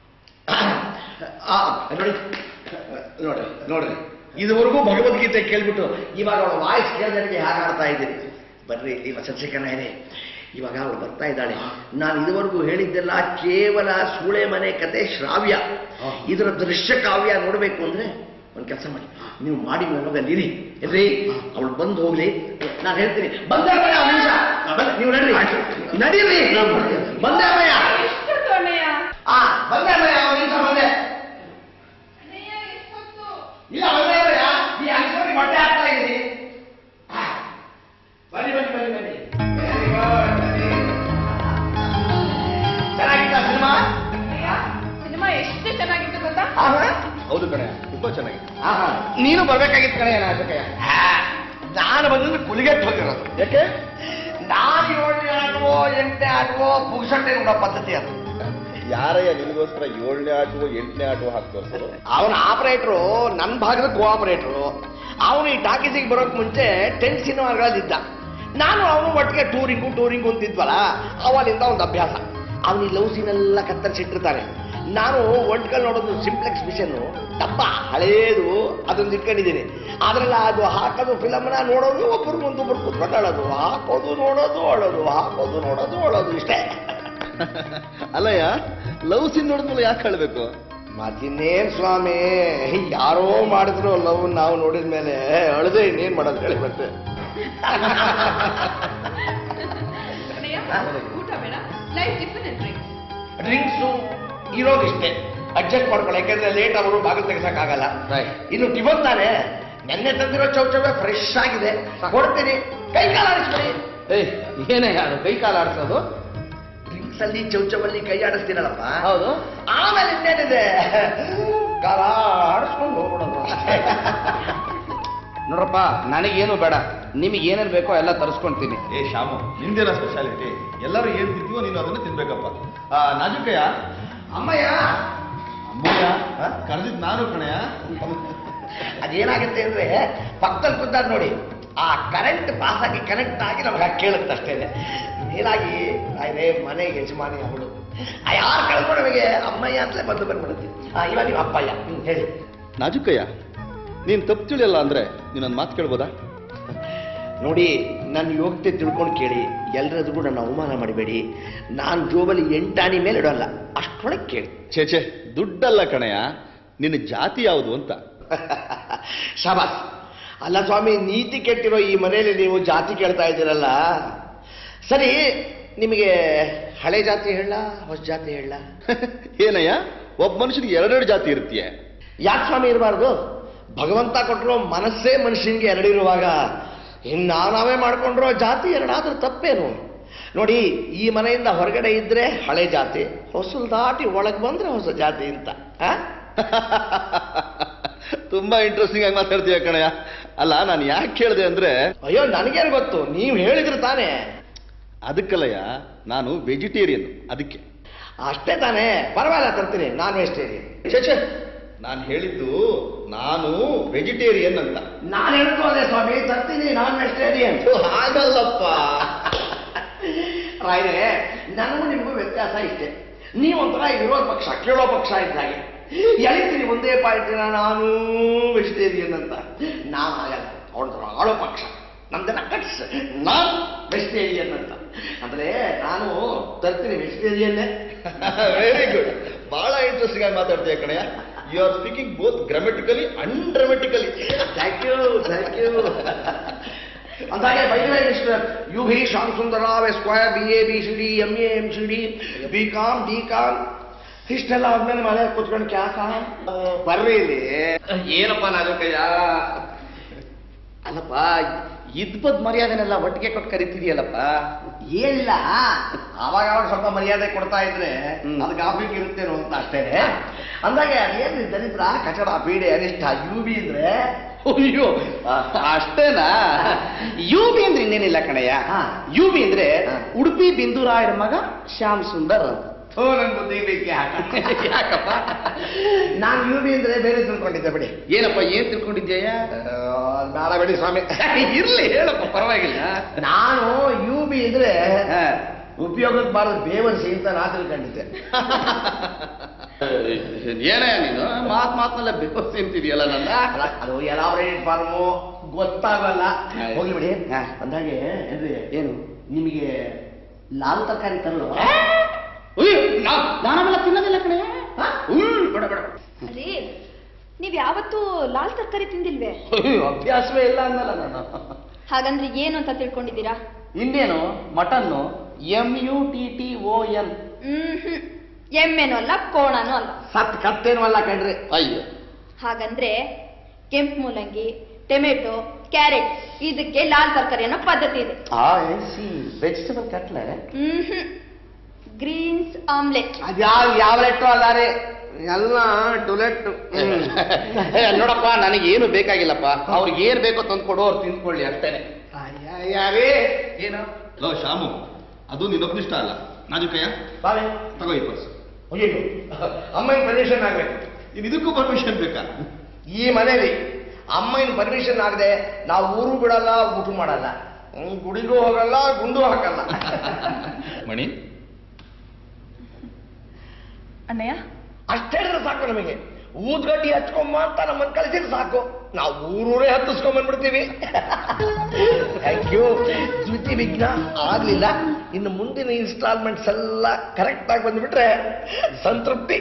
ಆ, ನೋಡಿ ನೋಡ್ರಿ ನೋಡ್ರಿ ಇದುವರೆಗೂ ಭಗವದ್ಗೀತೆ ಕೇಳ್ಬಿಟ್ಟು ಇವಾಗ ಅವಳ ವಾಯ್ಸ್ ಕೇಳಿದಕ್ಕೆ ಹೇಗೆ ಆಡ್ತಾ ಇದ್ದೀರಿ ಬರ್ರಿ ಇಲ್ಲಿ ವಸಂತಶೇಖರ ಇದೆ ಇವಾಗ ಅವಳು ಬರ್ತಾ ಇದ್ದಾಳೆ ನಾನು ಇದುವರೆಗೂ ಹೇಳಿದ್ದೆಲ್ಲ ಕೇವಲ ಸೂಳೆ ಮನೆ ಕತೆ ಶ್ರಾವ್ಯ ಇದರ ದೃಶ್ಯ ಕಾವ್ಯ ನೋಡಬೇಕು ಅಂದ್ರೆ ಒಂದು ಕೆಲಸ ಮಾಡಿ ನೀವು ಮಾಡಿ ಹೋಗಿ ಅಲ್ಲಿರಿ ಎಲ್ರಿ ಅವಳು ಬಂದು ಹೋಗ್ಲಿ ನಾನು ಹೇಳ್ತೀನಿ ಬಂದ ನಿಮಿಷ ನೀವು ನಡ್ರಿ ನಡೀರಿ ಬಂದೆ ಅಮ್ಮಯ್ಯ ಆ ಬಂದೆ ಅಮ್ಮಯ್ಯ ಒಂದು ನಿಮಿಷ ಬಂದೆ ಇಲ್ಲ ಬಂದೆ ಅಮ್ಮಯ್ಯ ಈ ಅಂಗಡಿ ಮೊಟ್ಟೆ ಹಾಕ್ತಾ ಇದ್ದೀನಿ ಆ, ಬನ್ನಿ ಬನ್ನಿ ಬನ್ನಿ ಬನ್ನಿ Very good, ಬನ್ನಿ. ಚೆನ್ನಾಗಿತ್ತಾ ಸಿನಿಮಾ ಸಿನಿಮಾ ಎಷ್ಟು ಚೆನ್ನಾಗಿತ್ತು ಗೊತ್ತಾ ಹೌದು ಕಣೆ ತುಂಬಾ ಚೆನ್ನಾಗಿದೆ ಆಹಾ, ನೀನು ಬರ್ಬೇಕಾಗಿತ್ತು ಕಣೆ ನಾಟಕಯ್ಯ ನಾನು ಬಂದ್ರೆ ಕುಲಿಗೆಟ್ಟು ಹೋಗಿರೋದು ಯಾಕೆ ನಾನು ಏಳನೇ ಆಟವೋ ಎಂಟನೇ ಆಟವೋ ಪುಗ್ಸಟ್ಟೆ ನೋಡೋ ಪದ್ಧತಿ ಅದು ಯಾರಯ್ಯ ನಿನಗೋಸ್ಕರ ಏಳನೇ ಆಟವೋ ಎಂಟನೇ ಆಟವೋ ಹಾಕ್ತೋರ್ಸರು ಅವನ ಆಪರೇಟ್ರು ನನ್ನ ಭಾಗದ ಕೋಆಪರೇಟ್ರು ಅವನು ಈ ಟಾಕೀಸಿಗೆ ಬರೋಕ್ ಮುಂಚೆ ಟೆಂಟ್ ಸಿನಿಮಾಗಳಲ್ಲಿದ್ದ ನಾನು ಅವನು ಒಟ್ಟಿಗೆ ಟೂರಿಂಗು ಟೂರಿಂಗು ಅಂತಿದ್ವಲ್ಲ ಅವನಿಂದ ಒಂದು ಅಭ್ಯಾಸ ಅವನು ಈ ಲವ್ ಸೀನೆಲ್ಲ ಕತ್ತರಿಸಿಟ್ಟಿರ್ತಾನೆ ನಾನು ಒಂಟ್ಕಲ್ ನೋಡೋದು ಸಿಂಪ್ಲೆಕ್ಸ್ ಮಿಷನ್ ಡಬ್ಬ ಹಳೇದು ಅದೊಂದು ಇಟ್ಕೊಂಡಿದ್ದೀನಿ ಅದ್ರಲ್ಲಿ ಅದು ಹಾಕೋದು ಫಿಲಮ್ನ ನೋಡೋದು ಒಬ್ಬರು ಮುಂದೊಬ್ಬರು ಕುತ್ಕೊಂಡು ಅಳೋದು ಹಾಕೋದು ನೋಡೋದು ಅಳೋದು ಹಾಕೋದು ನೋಡೋದು ಅಳೋದು ಇಷ್ಟೇ ಅಲ್ಲಯ್ಯ ಲವ್ ಸೀನ್ ನೋಡಿದ್ಮೇಲೆ ಯಾಕೆ ಹೇಳ್ಬೇಕು ಮತ್ತಿನ್ನೇನ್ ಸ್ವಾಮಿ ಯಾರೋ ಮಾಡಿದ್ರು ಲವ್ ನಾವು ನೋಡಿದ ಮೇಲೆ ಅಳದೆ ಇನ್ನೇನ್ ಮಾಡೋದು ಹೇಳಿ ಮತ್ತೆ ಊಟ ಬೇಡ life tiffin and drink drinks ಇರೋದಿಷ್ಟೇ ಅಡ್ಜಸ್ಟ್ ಮಾಡ್ಕೊಳ್ಳಿ ಯಾಕಂದ್ರೆ ಲೇಟ್ ಅವರು ಬಾಗಿಲು ತೆಗೆಸಕ್ಕಾಗಲ್ಲ ಇನ್ನು ಟಿಫನ್ ತಾನೆ ನೆನ್ನೆ ತಂದಿರೋ ಚೌಚೌವೆ ಫ್ರೆಶ್ ಆಗಿದೆ ಕೊಡ್ತೀನಿ ಕೈ ಕಾಲು ಆಡಿಸ್ಬಿಡಿ ಏಯ್ ಏನೇ ಯಾರು ಕೈ ಕಾಲು ಆಡ್ಸೋದು ಡ್ರಿಂಕ್ಸ್ ಅಲ್ಲಿ ಚೌಚವಲ್ಲಿ ಕೈ ಆಡಿಸ್ತೀನಲ್ಲಪ್ಪ ಹೌದು ಆಮೇಲೆ ಇನ್ನೇನಿದೆ ಕಾಲ ಆಡಿಸ್ಕೊಂಡು ಹೋಗ್ಬಿಡೋದು ನೋಡ್ರಪ್ಪ ನನಗೇನು ಬೇಡ ನಿಮಗೆ ಏನೇನು ಬೇಕೋ ಎಲ್ಲ ತರಿಸ್ಕೊಂತೀನಿ ಏ ಶ್ಯಾಮು ನಿಂದೇನ ಸ್ಪೆಷಾಲಿಟಿ ಎಲ್ಲರೂ ಏನ್ ತಿಂತೀವೋ ನೀನು ಅದನ್ನ ತಿನ್ಬೇಕಪ್ಪ ಆ, ನಾಜುಕಯ್ಯ ಅಮ್ಮಯ್ಯ ಅಮ್ಮಯ್ಯ ಕರೆದಿದ್ ನಾನು ಕಣಯ್ಯ ಅದೇನಾಗುತ್ತೆ ಅಂದ್ರೆ ಪಕ್ಕದಲ್ಲಿ ಕೂತಾರ ನೋಡಿ ಆ ಕರೆಂಟ್ ಪಾಸ್ ಆಗಿ ಕನೆಕ್ಟ್ ಆಗಿ ನಮ್ಗೆ ಕೇಳುತ್ತೆ ಅಷ್ಟೇನೆ ಮೇಲಾಗಿ ಅದೇ ಮನೆ ಯಜಮಾನಿ ಅವಳು ಯಾರು ಕಳ್ಕೊಂಡವಿಗೆ ಅಮ್ಮಯ್ಯ ಅಂತಲೇ ಬಂದು ಬಂದ್ಬಿಡುತ್ತೆ ಆ, ಇವಾಗ ನೀವು ಅಪ್ಪಯ್ಯ ಹ್ಮ್, ಹೇಳಿ ನಾಜುಕಯ್ಯ ನೀನ್ ತಪ್ಪು ತಿಳಿಯಲ್ಲ ಅಂದ್ರೆ ನೀನೊಂದು ಮಾತು ಕೇಳ್ಬೋದಾ ನೋಡಿ ನನ್ನ ಯೋಗ್ಯತೆ ತಿಳ್ಕೊಂಡು ಕೇಳಿ ಎಲ್ಲರದ್ರಿಗೂ ನನ್ನ ಅವಮಾನ ಮಾಡಬೇಡಿ ನಾನು ಜೋಬಲ್ಲಿ ಎಂಟಾಣಿ ಮೇಲೆ ಇಡೋಲ್ಲ ಅಷ್ಟೊಳಗೆ ಕೇಳಿ ಛೇ ಛೇ ದುಡ್ಡಲ್ಲ ಕಣಯ್ಯ ನಿನ್ನ ಜಾತಿ ಯಾವುದು ಅಂತ ಶಾಬಾಸ್ ಅಲ್ಲ ಸ್ವಾಮಿ ನೀತಿ ಕೆಟ್ಟಿರೋ ಈ ಮನೆಯಲ್ಲಿ ನೀವು ಜಾತಿ ಕೇಳ್ತಾ ಇದ್ದೀರಲ್ಲ ಸರಿ ನಿಮಗೆ ಹಳೆ ಜಾತಿ ಹೇಳ ಹೊಸ ಜಾತಿ ಹೇಳ ಏನಯ್ಯ ಒಬ್ಬ ಮನುಷ್ಯನಿಗೆ ಎರಡೆರಡು ಜಾತಿ ಇರ್ತೀಯ ಯಾಕೆ ಸ್ವಾಮಿ ಇರಬಾರ್ದು ಭಗವಂತ ಕೊಟ್ಟಿರೋ ಮನಸ್ಸೇ ಮನುಷ್ಯನಿಗೆ ಎರಡಿರುವಾಗ ಇನ್ನು ನಾವ್ ನಾವೇ ಮಾಡ್ಕೊಂಡ್ರೋ ಜಾತಿ ಎರಡಾದ್ರೂ ತಪ್ಪೇನು ನೋಡಿ ಈ ಮನೆಯಿಂದ ಹೊರಗಡೆ ಇದ್ರೆ ಹಳೆ ಜಾತಿ ಹೊಸಲು ದಾಟಿ ಒಳಗೆ ಬಂದ್ರೆ ಹೊಸ ಜಾತಿ ಅಂತ ಆ? ತುಂಬಾ ಇಂಟ್ರೆಸ್ಟಿಂಗ್ ಆಗಿ ಮಾತಾಡ್ತೀಯ ಕಣಯ್ಯ ಅಲ್ಲ ನಾನು ಯಾಕೆ ಕೇಳಿದೆ ಅಂದ್ರೆ ಅಯ್ಯೋ ನನಗೇನು ಗೊತ್ತು ನೀವು ಹೇಳಿದ್ರೆ ತಾನೇ ಅದಕ್ಕಲ್ಲಯ್ಯ ನಾನು ವೆಜಿಟೇರಿಯನ್ ಅದಕ್ಕೆ ಅಷ್ಟೇ ತಾನೇ ಪರವಾಗಿಲ್ಲ ತರ್ತೀನಿ ನಾನ್ ವೆಜಿಟೇರಿಯನ್ ಛೇ ಛೇ ನಾನು ಹೇಳಿದ್ದು ನಾನು ವೆಜಿಟೇರಿಯನ್ ಅಂತ ನಾನು ಹೇಳ್ಕೋದೆ ಸ್ವಾಮಿ ತರ್ತೀನಿ ನಾನ್ ವೆಜಿಟೇರಿಯನ್ ಹಾಗಲ್ಲಪ್ಪ ರಾಯ್ರೆ ನನಗೂ ನಿಮಗೂ ವ್ಯತ್ಯಾಸ ಇಷ್ಟೇ ನೀವೊಂಥರ ಇರೋ ಪಕ್ಷ ಕೇಳೋ ಪಕ್ಷ ಇದ್ದಾಗೆ ಎಳಿತೀನಿ ಒಂದೇ ಪಾರ್ಟಿನ ನಾನು ವೆಜಿಟೇರಿಯನ್ ಅಂತ ನಾನು ಆಗಲ್ಲ ಅವ್ರದ್ರ ಆಳೋ ಪಕ್ಷ ನಮ್ದೆಲ್ಲ ಕಟ್ಸ್ ನಾನ್ ವೆಜಿಟೇರಿಯನ್ ಅಂತ ಅಂದ್ರೆ ನಾನು ತರ್ತೀನಿ ವೆಜಿಟೇರಿಯನ್ನೇ ವೆರಿ ಗುಡ್ ಬಹಳ ಇಂಟ್ರೆಸ್ಟಿಂಗ್ ಆಗಿ ಮಾತಾಡ್ತೀಯ ಕಣಯ್ಯ you are speaking both grammatically and dramatically thank you thank you ಅಂದಾಗೆ by Y Mister U B Shyam Sundararao esquire B A B C D M A M C D B Com D Com ಇಷ್ಟೆಲ್ಲ ಆದ್ಮೇಲೆ ಮನೆ ಕೂತ್ಕೊಂಡು ಕ್ಯಾಕ ಬರ್ರಿ ಇಲ್ಲಿ ಏನಪ್ಪ ನಾಗಕಯ್ಯ ಅಲ್ಲಪ್ಪ ಇದ್ಬದ್ ಮರ್ಯಾದೆನೆಲ್ಲ ಒಟ್ಟಿಗೆ ಕೊಟ್ಟು ಕರಿತಿದೀಯಲ್ಲಪ್ಪ ಏನಿಲ್ಲ ಅವಾಗ ಅವಾಗ ಸ್ವಲ್ಪ ಮರ್ಯಾದೆ ಕೊಡ್ತಾ ಇದ್ರೆ ಅದಕ್ಕೆ ಆಫೀಕ್ ಇರುತ್ತೇನೋ ಅಂತ ಅಷ್ಟೇನೆ ಅಂದಾಗೆ ಅದೇನು ದರಿದ್ರ ಕಚಡ ಪೀಡೆ ಅನಿಷ್ಟ ಯು ಬಿ ಅಂದ್ರೆ ಅಯ್ಯೋ ಅಷ್ಟೇನಾ ಯು ಬಿ ಅಂದ್ರೆ ಇನ್ನೇನಿಲ್ಲ ಕಣಯ್ಯ ಯು ಬಿ ಅಂದ್ರೆ ಉಡುಪಿ ಬಿಂದುರಾಯರ ಮಗ ಶ್ಯಾಮ್ ಸುಂದರ್ ಅಂತ ಓ ನನ್ ಬುದ್ಧಿ ಬೇಕಿ ಹಾಕ ಯಾಕಪ್ಪ ನಾನು ಯು ಬಿ ಅಂದ್ರೆ ಬೇರೆ ತಿಳ್ಕೊಂಡಿದ್ದೆ ಬಿಡಿ ಏನಪ್ಪ ಏನ್ ತಿಳ್ಕೊಂಡಿದ್ಯಯ್ಯ ನಾಳ ಬಿಡಿ ಸ್ವಾಮಿ ಇರ್ಲಿ ಹೇಳಪ್ಪ ಪರವಾಗಿಲ್ಲ ನಾನು ಯು ಬಿ ಅಂದ್ರೆ ಉಪಯೋಗಕ್ಕೆ ಬಾರದು ಬೇವರ್ಸಿ ಅಂತ ನಾ ತಿಳ್ಕೊಂಡಿದ್ದೆ ಏನಯ್ಯ ನೀನು ಮಾತ್ ಮಾತ್ನಲ್ಲ ಬೇವರ್ಸಿ ಅಂತಿದೆಯಲ್ಲ ನನ್ನ ಅಲ್ಲ, ಅದು ಎಲಾಬ್ರೇಟೆಡ್ ಫಾರ್ಮು ಗೊತ್ತಾಗಲ್ಲ ಆಯ್ತು. ಹೋಗ್ಲಿ ಬಿಡಿ ಹಾ. ಅಂದಾಗೆ ಏನ್ರಿ ಏನು ನಿಮಗೆ ಲಾಲ್ ತರಕಾರಿ ತರಲು ನಾನೆಲ್ಲ ತಿನ್ನೋದಿಲ್ಲ ಕಣೆ ಬೇಡ ಬೇಡ ರೀ ನೀವ್ ಯಾವತ್ತೂ ಲಾಲ್ ತರಕಾರಿ ತಿಂದಿಲ್ವೇ ಅಭ್ಯಾಸವೇ ಇಲ್ಲ ಅನ್ನಲ್ಲ ನಾನು ಹಾಗಂದ್ರೆ ಏನು ಅಂತ ತಿಳ್ಕೊಂಡಿದ್ದೀರಾ ಇನ್ನೇನು mutton M U T T O N hmm ಎಮ್ಮೆನೂ ಅಲ್ಲ ಕೋಣನೂ ಅಲ್ಲ ಸತ್ ಕತ್ತೇನು ಅಲ್ಲ ಕಣ್ರಿ ಅಯ್ಯೋ ಹಾಗಂದ್ರೆ ಕೆಂಪು ಮೂಲಂಗಿ ಟೊಮೆಟೊ ಕ್ಯಾರೆಟ್ ಇದಕ್ಕೆ ಲಾಲ್ ತರಕಾರಿ ಅನ್ನೋ ಪದ್ಧತಿ ಇದೆ ಆ ಸಿ vegetable cutlet hmm greens omelette ಅದ್ಯಾವ ಯಾವ ಲೆಟ್ಟು ಅಲ್ಲ ರೀ ಎಲ್ಲ ಟುಲೆಟ್ ನೋಡಪ್ಪ ನನಗೇನು ಬೇಕಾಗಿಲ್ಲಪ್ಪ ಅವ್ರಿಗೆ ಏನ್ ಬೇಕೋ ತಂದ್ಕೊಡು ಅವ್ರು ತಿಂದ್ಕೊಳ್ಳಿ ಅಷ್ಟೇನೆ ಯಾರೇ ಏನು ಲೋ ಶಾಮು ಅದು ನಿನ್ನೊಬ್ಬನಿಷ್ಟ ಅಲ್ಲ ನಾಜುಕಯ್ಯ ಬಾವೆ ತಗೋ ಈ ಪರ್ಸ್ ಅಯ್ಯೋ ಅಮ್ಮನ ಪರ್ಮಿಷನ್ ಆಗ್ಬೇಕು ಇನ್ ಇದಕ್ಕೂ ಪರ್ಮಿಷನ್ ಬೇಕಾ ಈ ಮನೇಲಿ ಅಮ್ಮನ ಪರ್ಮಿಷನ್ ಆಗದೆ ನಾವು ಊರು ಬಿಡಲ್ಲ ಊಟ ಮಾಡಲ್ಲ ಹ್ಮ್, ಗುಡಿಗೂ ಹೋಗಲ್ಲ ಗುಂಡು ಹಾಕಲ್ಲ ಮಣಿ ಅಣ್ಣಯ್ಯ ಅಷ್ಟೇ ಹೇಳಿದ್ರೆ ಸಾಕು ನಮಗೆ ಊದ್ಗಡ್ಡಿ ಹಚ್ಕೊಂಬ ಅಂತ ನಮ್ಮನ್ನ ಕಳಿಸಿದ್ರೆ ಸಾಕು ನಾವು ಊರೂರೇ ಹತ್ತಿಸ್ಕೊಂಡ್ ಬಂದ್ಬಿಡ್ತೀವಿ ಥ್ಯಾಂಕ್ ಯು ದ್ವಿತಿ ವಿಘ್ನ ಆಗ್ಲಿಲ್ಲ ಇನ್ನು ಮುಂದಿನ ಇನ್ಸ್ಟಾಲ್ಮೆಂಟ್ಸ್ ಎಲ್ಲ ಕರೆಕ್ಟ್ ಆಗಿ ಬಂದ್ಬಿಟ್ರೆ ಸಂತೃಪ್ತಿ